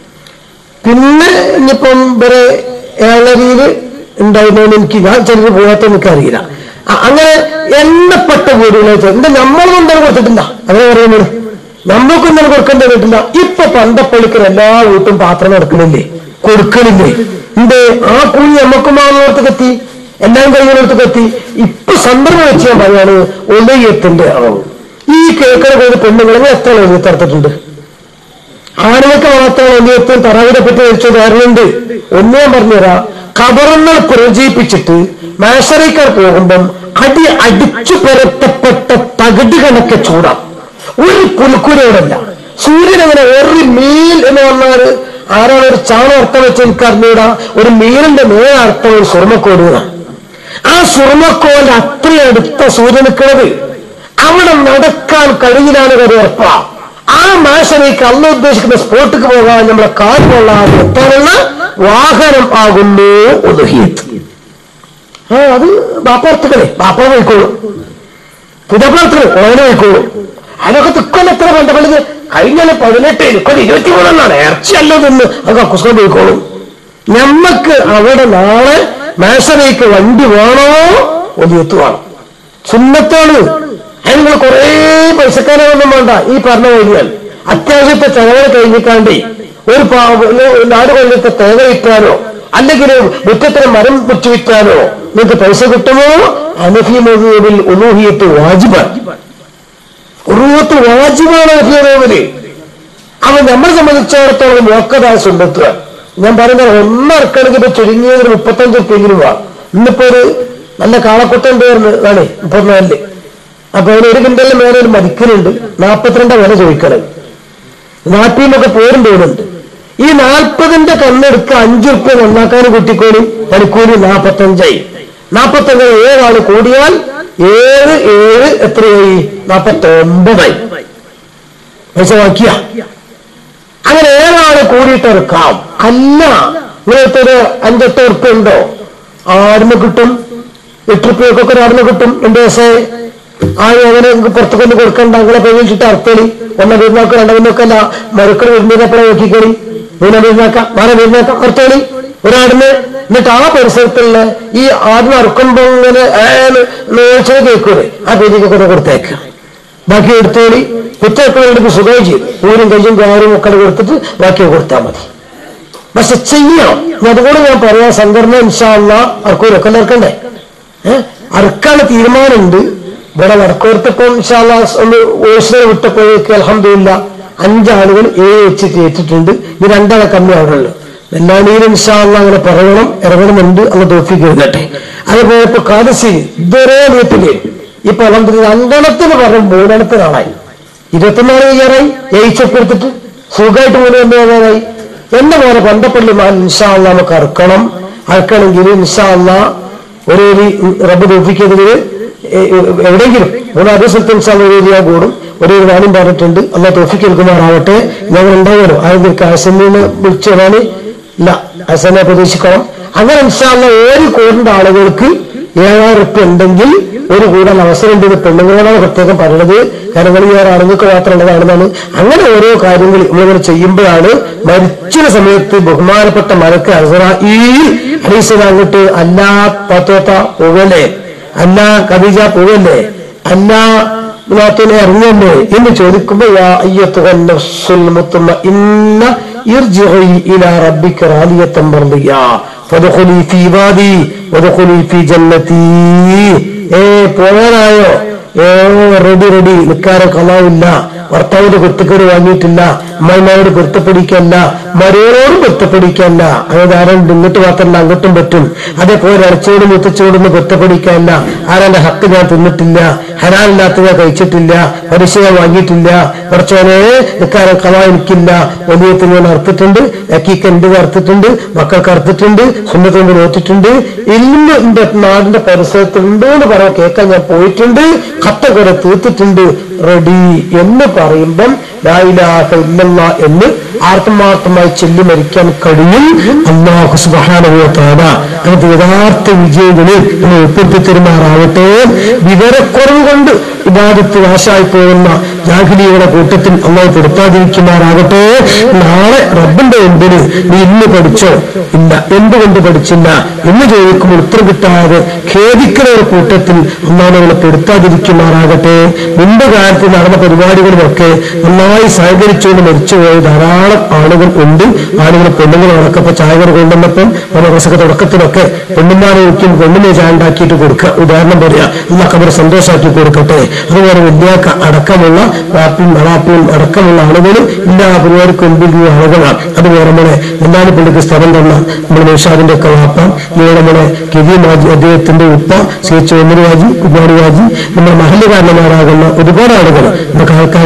പിന്നെ ഇനിയിപ്പം ഇവരെ ഏളരിയിൽ ഉണ്ടായിരുന്നതിന് എനിക്ക് ഞാൻ ചിലർ പോകാത്ത എനിക്ക് അറിയില്ല അ- അങ്ങനെ എണ്ണപ്പെട്ട വീടുകളെ എന്താ നമ്മളൊന്നും കൊടുത്തിട്ടില്ല അങ്ങനെ പറയുന്നത് നമ്മൾക്കൊന്നും കൊടുക്കേണ്ടി വന്നിട്ടില്ല ഇപ്പൊ പന്തപ്പള്ളിക്കർ എല്ലാ വീട്ടും പാത്രം എടുക്കണില്ലേ കൊടുക്കണില്ലേ എന്ത് ആ കൂലി നമുക്കും വാങ്ങുന്നിടത്തേക്ക് എത്തി എല്ലാം കഴിയുന്നിടത്തേക്ക് എത്തി ഇപ്പൊ സന്ദർഭം വെച്ച് ഞാൻ പറയാണ് ഒലയത്തിന്റെ അളവ് ഈ കേക്കറ പോയത് പെണ്ണുങ്ങളെ എത്ര എഴുതിത്തറത്തിട്ടുണ്ട് ആണുങ്ങൾക്ക് മാത്രം ഒന്നിയത്തും തറാവിനെ പറ്റി വെച്ച ഉദാഹരണമുണ്ട് ഒന്ന് ഞാൻ പറഞ്ഞുതരാം കബറുകൾ പ്രചയിപ്പിച്ചിട്ട് മാഷറേക്കാർ പോകുമ്പം അടി അടിച്ചു പരത്തപ്പെട്ട തകിട് കണക്കെ ചൂടാം ഒരു പുൽക്കുരയോടല്ല സൂര്യൻ അങ്ങനെ ഒരു മീൽ എന്ന് പറഞ്ഞാൽ ആരാണ് ഒരു ചാണ അർത്ഥം വെച്ച് എനിക്ക് അറിഞ്ഞൂടാ ഒരു മീലിന്റെ മേലെ അർത്ഥം ഒരു സ്വർമ്മക്കോടുകയാണ് ആ സ്വർമ്മക്കോലിന്റെ അത്രയും അടുത്ത സൂര്യൻ നിൽക്കുന്നത് അവിടെ നടക്കാൻ കഴിയില്ലാന്ന് ഒരു ഉറപ്പാ ആ മാഷനേക്ക് അല്ല ഉദ്ദേശിക്കുന്ന സ്പോട്ടിക്ക് പോകാൻ നമ്മളെ കാല് കൊള്ളാതെ എത്താനുള്ള വാഹനം ആകുന്നു ഉദുഹിയത്ത് ആ അത് ബാപ്പർത്തുകളെ ബാപ്പ പോയിക്കോളൂ പുതപ്പുറത്ത് ഓനെ പോയിക്കോളൂ അതിനൊക്കെ തിക്കൊല്ലം എത്ര ബന്ധപ്പെടുന്നത് കഴിഞ്ഞാൽ പതിനെട്ട് എനിക്കൊരു ഇരുപത്തി മൂന്നെണ്ണാണ് ഇറച്ചിയല്ലോ നിന്ന് അത് കക്കുസ്കം പോയിക്കോളും ഞമ്മക്ക് അവിടെ നാളെ മേശനയ്ക്ക് വണ്ടി വേണോ ഒലിയത്ത് വേണം സുന്നത്താണ് അതിന് നിങ്ങൾ കുറേ പൈസക്കാരെ ഒന്നും വേണ്ട ഈ പറഞ്ഞ വഴിയാൽ അത്യാവശ്യത്തെ ചെലവ് കഴിഞ്ഞിക്കാണ്ടി ഒരു പാ- ഒരു നാല് കൊല്ലത്തെ തേങ്ങ വിറ്റാനോ അല്ലെങ്കിൽ മുറ്റത്തിന് മരം വെച്ച് വിറ്റാനോ നിങ്ങൾക്ക് പൈസ കിട്ടുമോ അനഫി മൊബിൽ ഉലൂഹിയത്ത് വാജിബാണ് ഉറുവത്ത് വാജിബാണ് അനഫി മൊബില് അവൻ നമ്മളെ സംബന്ധിച്ചിടത്തോളം മോക്കതായ സുന്നത്തുക ഞാൻ പറയുന്നത് ഒന്നറക്കണമെങ്കിൽ ഇപ്പൊ ചുരുങ്ങിയത് ഒരു മുപ്പത്തഞ്ച് ഉറുപ്പെങ്കിലും വാ ഇന്നിപ്പോ ഒരു നല്ല കാളക്കുട്ടൻ പേർന്ന് ആണ് മുപ്പത്തിനാലില് അപ്പൊ അതിന് ഒരു കിണ്ടലിന് മേലെ ഒരു മതിക്കലുണ്ട് നാൽപ്പത്തിരണ്ട് വില ചോദിക്കണത് നാട്ടിൽ നിന്നൊക്കെ പേരും തോന്നുന്നുണ്ട് ഈ നാൽപ്പതിന്റെ കണ്ണെടുത്ത് അഞ്ചു റുപ്യ നന്നാക്കാൻ കുട്ടിക്കോളി പണിക്കൂലി നാൽപ്പത്തഞ്ചായി നാൽപ്പത്തഞ്ച് ഏഴാണ് കൂടിയാൽ ഏഴ് ഏഴ് എത്രയായി നാൽപ്പത്തി ഒമ്പതായി പൈസ ബാക്കിയ അങ്ങനെ ഏഴാള് കൂടിയിട്ട് എടുക്കാം അല്ല ഇങ്ങനത്തെ ഒരു അഞ്ചെട്ട് ഉറുപ്പ്യ ഉണ്ടോ ആടിന് കിട്ടും എട്ട് റുപ്യക്കൊക്കെ ആടിന് കിട്ടും രണ്ട് ദിവസം ആരും അങ്ങനെ പുറത്തു കൊണ്ട് കൊടുക്കണ്ട അങ്ങനെ പ്രവേശിച്ചിട്ട് അർത്ഥളി ഒന്ന വീടിനാക്ക രണ്ട വീടിനൊക്കല്ല മരുക്കൾ വീടിനപ്പഴ നോക്കിക്കളി മൂന്നാം വീടിനാക്കാം നാലാം വീടിനാക്കാം അർത്ഥളി ഒരാടിന് എന്നിട്ട് ആ പരിസരത്തുള്ള ഈ ആടിന് അറുക്കുമ്പോ ഇങ്ങനെ നോച്ചത് കേൾക്കൂലേ ആ പേരിക്കൊക്കെ കൊടുത്തേക്കാം ബാക്കി എടുത്തോളി കുറ്റക്കാരുടെ സുഖം ചെയ്തു ഊരും കയ്യും കാറും ഒക്കെ കൊടുത്തിട്ട് ബാക്കി കൊടുത്താൽ മതി പക്ഷെ ചെയ്യണം ഇനി അതുകൊണ്ട് ഞാൻ പറയാം സംഘടന ഇൻഷാള്ള അർക്കൂരൊക്കെ ഇറക്കണ്ടേ ഏഹ് അറക്കാനുള്ള തീരുമാനമുണ്ട് ഇവിടെ വടക്കോർത്തപ്പം ഇൻഷാള്ള ഒന്ന് ഓസിനെ വിട്ടപ്പോഴേക്ക് അലഹമില്ല അഞ്ചാളുകൾ ഏഴ് വെച്ച് കയറ്റിട്ടുണ്ട് ഇത് രണ്ടാളെ കമ്മി അവിടെ ഉള്ളു എല്ലാവരും ഇൻഷാള്ള അങ്ങനെ പറയണം ഇറങ്ങണമെന്നുണ്ട് അങ്ങ് തോഫിക്ക് എഴുതട്ടെ അതുപോലെ ഇപ്പൊ കാലസി ഇതുവരെ നീട്ടില്ലേ ഇപ്പൊ അലഹമില്ല രണ്ടെണ്ണത്തിന് പറഞ്ഞു മൂന്നെണ്ണത്തിനാളായി ഇരുപത്തിനാല് ചെയ്യാറായി ഏച്ചൊക്കെ എടുത്തിട്ട് സുഖമായിട്ട് മൂന്ന് കൊണ്ടുപോകാനായി എന്റെ മോനെ പന്തപ്പള്ളി മാൻ ഇൻഷാല്ല നമുക്ക് അറുക്കണം അറുക്കണമെങ്കിൽ ഇൻഷാല്ല ഒരു ഒരു റബ്ബ് തോപ്പിക്കുന്നതിൽ എവിടെയെങ്കിലും മൂന്നാം ദിവസത്തെ ഇൻഷാല്ല ഒരു ഏരിയ കൂടും ഒരു ഒരു നാളും പറഞ്ഞിട്ടുണ്ട് അല്ല തോഫിക്ക് എടുക്കുമാറാവട്ടെ ഞങ്ങൾ ഉണ്ടാവുമല്ലോ ആരെങ്കിലും അസന്നിന്ന് വിളിച്ചു വരാന് ഇല്ല അസന്നെ പ്രതീക്ഷിക്കണം അങ്ങനെ ഇൻഷാല്ല ഒരു കോടിന്റെ ആളുകൾക്ക് ഏഴായിരം റുപ്യ ഉണ്ടെങ്കിൽ ഒരു കൂടാൻ അവസരമുണ്ട് ഇത് പെണ്ണുങ്ങളോടാണ് പ്രത്യേകം പറയുന്നത് കാരണം നിങ്ങൾ ഈ ആണുങ്ങൾക്ക് മാത്രമുള്ളതാണെന്നാണ് അങ്ങനെ ഓരോ കാര്യങ്ങൾ നമ്മളിങ്ങനെ ചെയ്യുമ്പോഴാണ് മരിച്ച സമയത്ത് ബഹുമാനപ്പെട്ട മലക്ക് അസറായി അലീസല അങ്ങോട്ട് അല്ലാ പത്തോത്ത പോകല്ലേ അല്ലാ കബീജ പോകല്ലേ അല്ലാ നാട്ടിനെ ഇറങ്ങല്ലേ എന്ന് ചോദിക്കുമ്പോ യാ അയ്യത്തുഹൻ നഫ്സുൽ മുത്മഇന്ന ഇർജിഇ ഇലാ റബ്ബിക റാലിയത്തൻ മർദിയ ഫദ്ഖുലി ഫീ ഇബാദി വദ്ഖുലി ഫീ ജന്നതി ഏ പോകാനായോ ഏ റെഡി റെഡി നിൽക്കാരെ കളാവില്ല ഭർത്താവിന്റെ കുരുത്തക്കേട് വാങ്ങിയിട്ടില്ല അമ്മായിമാരോട് പൊരുത്തപ്പെടിക്കല്ല മരുകളോടും പൊരുത്തപ്പെടിക്കല്ല അതായത് ആരും ഇങ്ങോട്ട് മാത്രമല്ല അങ്ങോട്ടും പറ്റും അതേപോലെ ഇറച്ചോടും മുത്തച്ചോടൊന്നും പൊരുത്തപ്പെടിക്കല്ല ആരാന്റെ ഹക്ക് ഞാൻ തിന്നിട്ടില്ല ഹരാനില്ലാത്ത ഞാൻ കഴിച്ചിട്ടില്ല പലിശ ഞാൻ വാങ്ങിയിട്ടില്ല കുറച്ചോനെ നിൽക്കാരെ കള എനിക്കില്ല വലിയത്തിന് ഞാൻ അറുത്തിട്ടുണ്ട് അക്കീക്ക് എന്റെ അറുത്തിട്ടുണ്ട് മക്കൾക്ക് അറുത്തിട്ടുണ്ട് സുന്നത്തിന് നോറ്റിട്ടുണ്ട് ഇന്ന് എന്റെ നാടിന്റെ പരിസരത്തുണ്ട് എന്ന് പറയാൻ കേൾക്കാൻ ഞാൻ പോയിട്ടുണ്ട് കത്ത കുറെ തീർത്തിട്ടുണ്ട് റെഡി എന്ന് പറയുമ്പം ലായിലാഹ ഇല്ലല്ല എന്ന് ആത്മാർത്ഥമായി ചൊല്ലി മരിക്കാൻ കഴിയും അള്ളാഹു സുബാനുഭവത്താണ് അങ്ങനത്തെ യഥാർത്ഥ വിജയികളിൽ നമ്മൾ ഉൾപ്പെടുത്തി തരുമാറാവട്ടെ വിവരക്കുറവ് കൊണ്ട് ഇബാദത്ത് നാശായി പോകുന്ന ജാഹിലിയുടെ കൂട്ടത്തിൽ അള്ളാഹു പെടുത്താതിരിക്കുമാറാകട്ടെ നാളെ റബ്ബിന്റെ മുമ്പിൽ നീ ഇന്ന് പഠിച്ചോ ഇല്ല എന്തുകൊണ്ട് പഠിച്ചില്ല എന്ന് ചോദിക്കുമ്പോൾ ഉത്തരം കിട്ടാതെ ഖേദിക്കുന്ന ഒരു കൂട്ടത്തിൽ അള്ളാഹു നമ്മളെ പെടുത്താതിരിക്കുമാറാകട്ടെ മുമ്പ് കാലത്ത് നടന്ന പരിപാടികളിലൊക്കെ നന്നായി സഹകരിച്ചുകൊണ്ട് മരിച്ചുപോയ ധാരാളം ആളുകൾ ഉണ്ട് ആളുകൾ പെണ്ണുങ്ങൾ അടക്കപ്പോ ചായകൾ കൊണ്ടുവന്നപ്പം മനോരസക തുടക്കത്തിലൊക്കെ പെണ്ണുമാരെ ഒരിക്കലും പെണ്ണിനെ ചായ ഉണ്ടാക്കിയിട്ട് കൊടുക്കുക ഉദാഹരണം പറയാ എന്നൊക്കെ അവർ സന്തോഷമാക്കി കൊടുക്കട്ടെ അതുപോലെ വലിയാക്ക അടക്കമുള്ള വാപ്പിയും മറാപ്പിയും അടക്കമുള്ള ആളുകൾ എല്ലാ പരിപാടിക്ക് മുമ്പിൽ ആളുകളാണ് അതുപോലെ നമ്മളെ എന്താണ് പുള്ളിക്ക് സ്ഥലം തന്ന നമ്മുടെ നിഷാദിന്റെ ഒക്കെ വാപ്പ ഇവിടെ നമ്മുടെ കെവി മാജി അദ്ദേഹത്തിന്റെ ഉപ്പ സി എച്ച് ഒന്നര വാജി കുമാരി വാജി നമ്മുടെ മഹല്ലുകാരന്മാരാകുന്ന ഒരുപാട് ആളുകൾ നമുക്ക് ആൾക്കാർ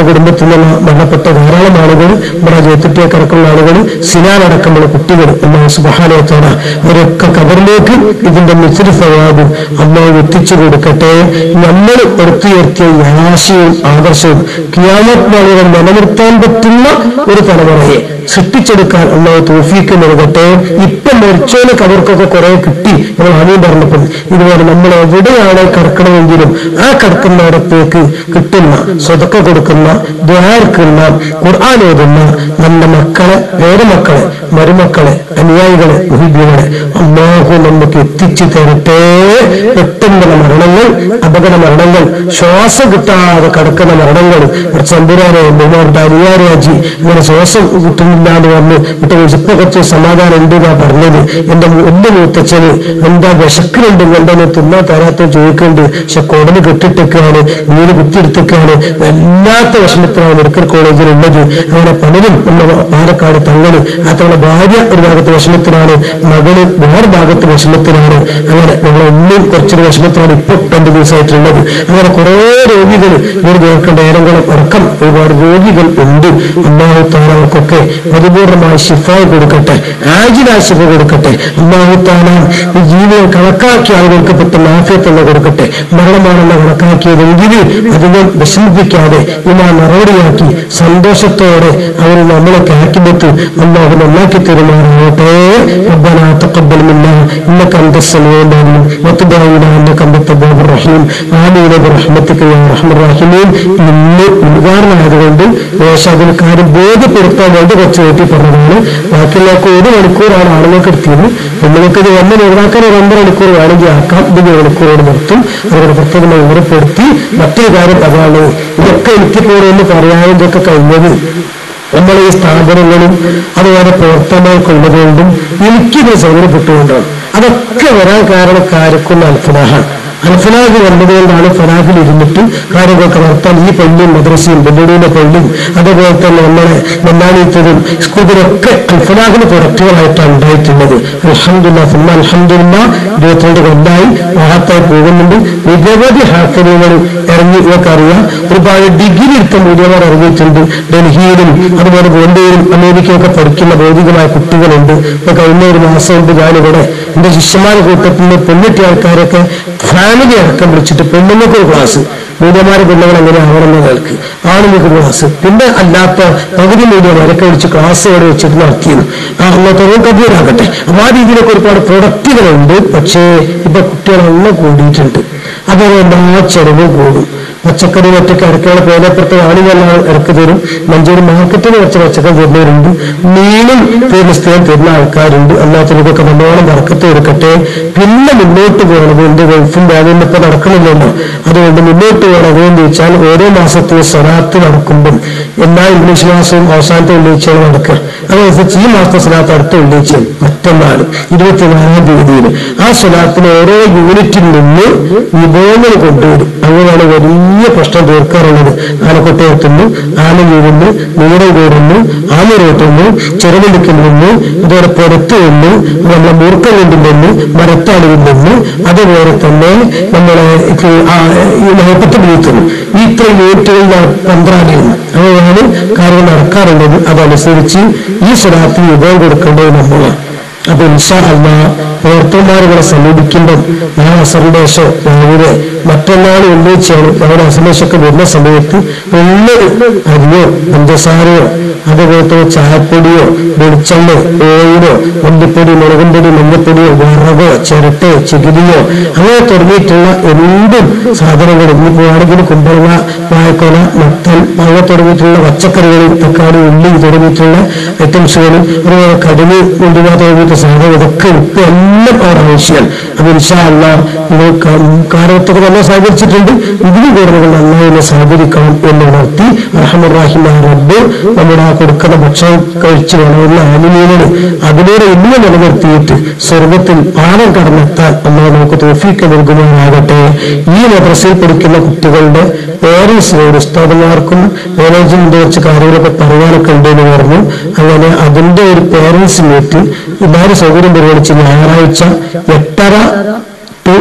കുടുംബത്തിൽ നിന്ന് മരണപ്പെട്ട ധാരാളം ആളുകൾ നമ്മുടെ ജ്യോതിട്ടിയെ കിടക്കുന്ന ആളുകൾ സിനാനടക്കമുള്ള കുട്ടികൾ അള്ളാഹു സുബഹാനോത്തോട അവരൊക്കെ കബറിലേക്ക് ഇതിന്റെ മിശ്രി സവാബ് അള്ളാഹു എത്തിച്ചു കൊടുക്കട്ടെ നമ്മൾ എടുത്തുയർത്തിയ ഈ ആശയവും ആദർശവും കിയാമത്ത് നാളുകൾ നിലനിർത്താൻ പറ്റുന്ന ഒരു തലമുറയെ സൃഷ്ടിച്ചെടുക്കാൻ അള്ളാഹു തോഫീക്ക് നൽകട്ടെ ഇപ്പൊ മരിച്ചോന് കവർക്കൊക്കെ കുറെ കിട്ടി നമ്മൾ ആദ്യം പറഞ്ഞപ്പോൾ ഇതുപോലെ നമ്മൾ എവിടെയാണ് കിടക്കണമെങ്കിലും ആ കിടക്കുന്നിടത്തേക്ക് കിട്ടുന്ന സ്വതക്ക കൊടുക്കുന്ന ദ്വാർക്കുന്ന ഖുർആൻ ഓതുന്ന നല്ല മക്കളെ പേരമക്കളെ മരുമക്കളെ അനുയായികളെ മുഹിബികളെ അള്ളാഹു നമുക്ക് എത്തിച്ചു തരട്ടെ പെട്ടെന്നുള്ള മരണങ്ങൾ അപകട മരണങ്ങൾ ശ്വാസം കിട്ടാതെ കിടക്കുന്ന മരണങ്ങൾ ചമ്പുരാനെ ബഹുമാരുടെ അനുയാരാജി അങ്ങനെ ശ്വാസം കിട്ടുന്നില്ല എന്ന് പറഞ്ഞ് വിട്ട് ഇപ്പൊ കുറച്ച് സമാധാനം ഉണ്ട് എന്നാ പറഞ്ഞത് എന്റെ എന്റെ മൂത്തച്ഛന് എന്താ വിശക്കുന്നുണ്ട് കണ്ടെന്ന് തിന്നാൻ തരാത്ത ചോദിക്കുന്നുണ്ട് പക്ഷെ കൊടല് കെട്ടിട്ടൊക്കെയാണ് നീര് കുത്തിയെടുത്തൊക്കെയാണ് വല്ലാത്ത വിഷമത്തിലാണ് മെഡിക്കൽ കോളേജിൽ ഉള്ളത് അങ്ങനെ പലരും നമ്മുടെ പാലക്കാട് തങ്ങള് ആ തങ്ങളുടെ ഭാര്യ ഒരു ഭാഗത്ത് വിഷമത്തിലാണ് മകള് വേറെ ഭാഗത്ത് വിഷമത്തിലാണ് അങ്ങനെ നമ്മളെ ഉള്ളിൽ കുറച്ചൊരു വിഷമത്തിലാണ് ഇപ്പൊ രണ്ടു ദിവസമായിട്ടുള്ളത് അങ്ങനെ കുറെ രോഗികൾ ഇവർ കേൾക്കേണ്ട ഏറെങ്കിലും അടക്കം ഒരുപാട് രോഗികൾ ഉണ്ട് അള്ളാഹു താല അവർക്കൊക്കെ പരിപൂർണമായ ശിഫായി കൊടുക്കട്ടെ ആജിലായ ശിഫ കൊടുക്കട്ടെ അള്ളാഹു താല ഈ ജീവിതം കണക്കാക്കിയ ആളുകൾക്ക് പെട്ടെന്ന് ആഫ്യത്തുള്ള കൊടുക്കട്ടെ മരണമാണെന്ന് കണക്കാക്കിയതെങ്കിൽ അതിനെ വിഷമിപ്പിക്കാതെ ഇമാ മറുപടിയാക്കി സന്തോഷത്തോടെ അവർ നമ്മളെ കാക്കിമെത്ത് അള്ളാഹു നന്നാക്കി തരുമാറാകട്ടെ ربنا تقبل منا انك انت السميع العليم وتب علينا انك انت التواب الرحيم آمين برحمتك يا ارحم الراحمين ഇന്ന് ഉദ്ഘാടനമായതുകൊണ്ട് ദേശം അതിന് കാര്യം ബോധ്യപ്പെടുത്താൻ വേണ്ടി കുറച്ച് വേണ്ടി പറഞ്ഞതാണ് ബാക്കിയുള്ളവർക്ക് ഒരു മണിക്കൂറാണ് ആളുകൾക്ക് എടുത്തിയത് നിങ്ങൾക്ക് ഇത് വന്ന് നേതാക്കാൻ ഒരു ഒന്നര മണിക്കൂർ വേണമെങ്കിൽ ആക്കാം ഇതിന് ഒരു മണിക്കൂറോട് നിർത്തും അതുകൊണ്ട് പ്രത്യേകമായി ഉറപ്പെടുത്തി മറ്റൊരു കാര്യം അതാണ് ഇതൊക്കെ എനിക്ക് പോലെന്ന് പറയാനതൊക്കെ കഴിഞ്ഞത് നമ്മൾ ഈ സ്ഥാപനങ്ങളും അതുപോലെ പ്രവർത്തനങ്ങൾക്കുള്ളതുകൊണ്ടും എനിക്കിത് സൗകര്യപ്പെട്ടുകൊണ്ടാണ് അതൊക്കെ വരാൻ കാരണക്കാരക്കുന്ന അൽഫലാഹാണ് അൽഫലാഹ് വന്നതുകൊണ്ടാണ് ഫലാഹിൽ ഇരുന്നിട്ട് കാര്യങ്ങളൊക്കെ നടത്താൻ ഈ പള്ളിയും മദ്രസയും ബെല്ലൂരിന്റെ പള്ളിയും അതേപോലെ തന്നെ നമ്മളെ നെല്ലാണിത്തതും സ്കൂളിലൊക്കെ അൽഫലാഹിന് പ്രൊഡക്റ്റുകളായിട്ടാണ് ഉണ്ടായിട്ടുള്ളത് അലഹമില്ല സുമ്മ അലഹമില്ല ഇരുപത്തിരണ്ട് കൊല്ലായി മഹത്തായി പോകുന്നുണ്ട് നിരവധി ഹാഫലുകൾ ഇറങ്ങി ഇവർക്ക് അറിയാം ഒരുപാട് ഡിഗ്രി എടുത്ത മൂല്യമാർ ഇറങ്ങിയിട്ടുണ്ട് ഡൽഹിയിലും അതുപോലെ ബോംബെയിലും അമേരിക്കയൊക്കെ പഠിക്കുന്ന ഭൗതികമായ കുട്ടികളുണ്ട് ഇപ്പൊ കഴിഞ്ഞ ഒരു മാസം മുമ്പ് ഞാനിവിടെ എന്റെ ശിഷ്യന്മാരുടെ കൂട്ടത്തിൽ നിന്ന് പെണ്ണിട്ടിയ ആൾക്കാരൊക്കെ ഫാമിലി അടക്കം വിളിച്ചിട്ട് പെണ്ണുങ്ങൾക്ക് ഒരു ക്ലാസ് മീഡിയമാരെ പെണ്ണുങ്ങൾ എങ്ങനെ ആവണമെന്ന് കേൾക്ക് ആണുങ്ങൾക്ക് ക്ലാസ് പിന്നെ അല്ലാത്ത പകുതി മീഡിയമാരൊക്കെ വിളിച്ച് ക്ലാസ് അവിടെ വെച്ചിട്ട് നടത്തിയത് ആ അന്നത്തെ കബീരാകട്ടെ അപ്പൊ ആ രീതിയിലൊക്കെ ഒരുപാട് പ്രൊഡക്റ്റുകളുണ്ട് പക്ഷേ ഇപ്പൊ കുട്ടികളെല്ലാം കൂടിയിട്ടുണ്ട് അതുപോലെ എല്ലാ ചെലവും കൂടും പച്ചക്കറി മറ്റൊക്കെ ഇറക്കുള്ള പേരപ്പുറത്തെ ആളുകളെല്ലാം ഇറക്കി തരും മഞ്ചേരി മാർക്കറ്റിൽ വെച്ച പച്ചക്കറി തരുന്നവരുണ്ട് മീനും തീർന്ന സ്ഥിരം തരുന്ന ആൾക്കാരുണ്ട് അല്ലാത്തവർക്കൊക്കെ നല്ലോണം വറക്കത്ത് കൊടുക്കട്ടെ പിന്നെ മുന്നോട്ട് പോകണത് എന്റെ ഗൾഫും ബാഗിൽ ഇപ്പൊ നടക്കണില്ലല്ലോ അതുകൊണ്ട് മുന്നോട്ട് പോകണത് എന്ന് വെച്ചാൽ ഓരോ മാസത്തെ സ്വലാത്ത് നടക്കുമ്പം എല്ലാ ഇംഗ്ലീഷ് മാസവും അവസാനത്തെ വെള്ളിയാഴ്ചകൾ നടക്കുക അതനുസരിച്ച് ഈ മാസത്തെ സ്വലാത്ത് അടുത്ത വെള്ളിയാഴ്ച മറ്റന്നാൾ ഇരുപത്തിനാലാം തീയതിയിൽ ആ സ്വലാത്തിന് ഓരോ യൂണിറ്റിൽ നിന്ന് വിഭവങ്ങൾ കൊണ്ടുവരും അങ്ങനെയാണ് വലിയ പ്രശ്നം തീർക്കാറുള്ളത് ആനക്കൊട്ട എത്തുന്നു ആന വീഴുന്നു നീളം കൂടുന്നു ആന റോട്ടുന്നു ചെറുമെടുക്കിൽ നിന്ന് ഇതോടെ പുറത്ത് നിന്ന് നമ്മളെ മൂർക്കം കൊണ്ടിൽ നിന്ന് മരത്താളിയിൽ നിന്ന് അതുപോലെ തന്നെ നമ്മളെ ഇത് ആ ഈ നാൽപ്പത്തി ബീത്തുന്നു ഈ ഇത്ര യൂണിറ്റുകളിൽ പന്ത്രണ്ടിരുന്നു അങ്ങനെയാണ് കാര്യങ്ങൾ നടക്കാറുള്ളത് അതനുസരിച്ച് ഈ സ്വലാത്തിന് വിഭവം കൊടുക്കേണ്ടത് നമ്മളാണ് അപ്പൊ ഇൻഷാ അല്ല പ്രവർത്തകന്മാരുകളെ സമീപിക്കുമ്പം ഞാൻ അസർദേശോ രാവിലെ മറ്റന്നാൾ ഉന്നയിച്ചാണ് ഞങ്ങളുടെ അസർദേശമൊക്കെ വരുന്ന സമയത്ത് നല്ലൊരു അരിയോ പഞ്ചസാരയോ അതുപോലത്തെ ചായപ്പൊടിയോ വെളിച്ചെണ്ണ ഓയിലോ മല്ലിപ്പൊടി മുളകും പൊടി മഞ്ഞപ്പൊടിയോ വിറകോ ചിരട്ടയോ ചികിരിയോ അങ്ങനെ തുടങ്ങിയിട്ടുള്ള എന്തും സാധനങ്ങളും ഇനി പോവാണെങ്കിൽ കുമ്പളങ്ങ വാഴക്കൊല മത്തൻ അങ്ങനെ തുടങ്ങിയിട്ടുള്ള പച്ചക്കറികൾ തക്കാളി ഉള്ളി തുടങ്ങിയിട്ടുള്ള ഐറ്റംസുകൾ അതുപോലെ കടുക് ഉള്ളിവ തുടങ്ങിയിട്ട് സാധനം ഇതൊക്കെ ഇപ്പൊ എല്ലാം അവർ ആവശ്യമാണ് അത് ഇൻഷാല്ല നിങ്ങൾ കാരണത്തൊക്കെ തന്നെ സഹകരിച്ചിട്ടുണ്ട് ഇതിന് കൂടുതൽ നന്നായി സഹകരിക്കണം എന്ന് ഉണർത്തി റഹമുറാഹിമ റബ്ബ് നമ്മുടെ ആ കൊടുക്കുന്ന ഭക്ഷണം കഴിച്ച് വളരുന്ന ആനിമീനന് അതിലൂടെ ഇന്ന് നിലനിർത്തിയിട്ട് സ്വർഗത്തിൽ പാലം കടന്നെത്താൻ നമ്മൾ നമുക്ക് തോഫീക്ക് നൽകുന്നതാകട്ടെ ഈ മദ്രസയിൽ പഠിക്കുന്ന കുട്ടികളുടെ പേരൻസിനോട് ഉസ്താദന്മാർക്കും മാനേജ്മെന്റ് വെച്ച് കാര്യങ്ങളൊക്കെ പറയാനൊക്കെ ഉണ്ട് എന്ന് പറഞ്ഞു അങ്ങനെ അതിന്റെ ഒരു പേരൻസ് മീറ്റ് എല്ലാവരും സൗകര്യം പരിഗണിച്ച് ഞായറാഴ്ച എട്ടര ടു പത്ത്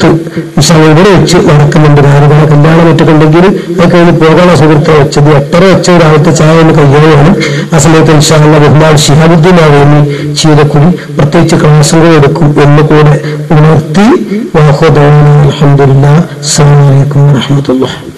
സുഹൃത്ത് ഇൻഷാ അല്ലാ ഇവിടെ വെച്ച് നടക്കുന്നുണ്ട് രാവിലെ കല്യാണം മറ്റൊക്കെ ഉണ്ടെങ്കിൽ അത് കഴിഞ്ഞ് പോകാൻ ആ സുഹൃത്തെ വെച്ചത് എട്ടര വെച്ച രാവിലത്തെ ചായ ഒന്ന് കഴിയുകയാണ് ആ സമയത്ത് ഇൻഷാള്ള ബഹുമാൻ ഷിഹാബുദ്ദീൻ ആവേമി ചീരക്കുടി പ്രത്യേകിച്ച് ക്ലാസുകൾ എടുക്കും എന്ന് കൂടെ ഉണർത്തി വാഹോദാന അലഹമില്ല അസ്സാം വലൈക്കും വാഹമത്തുള്ള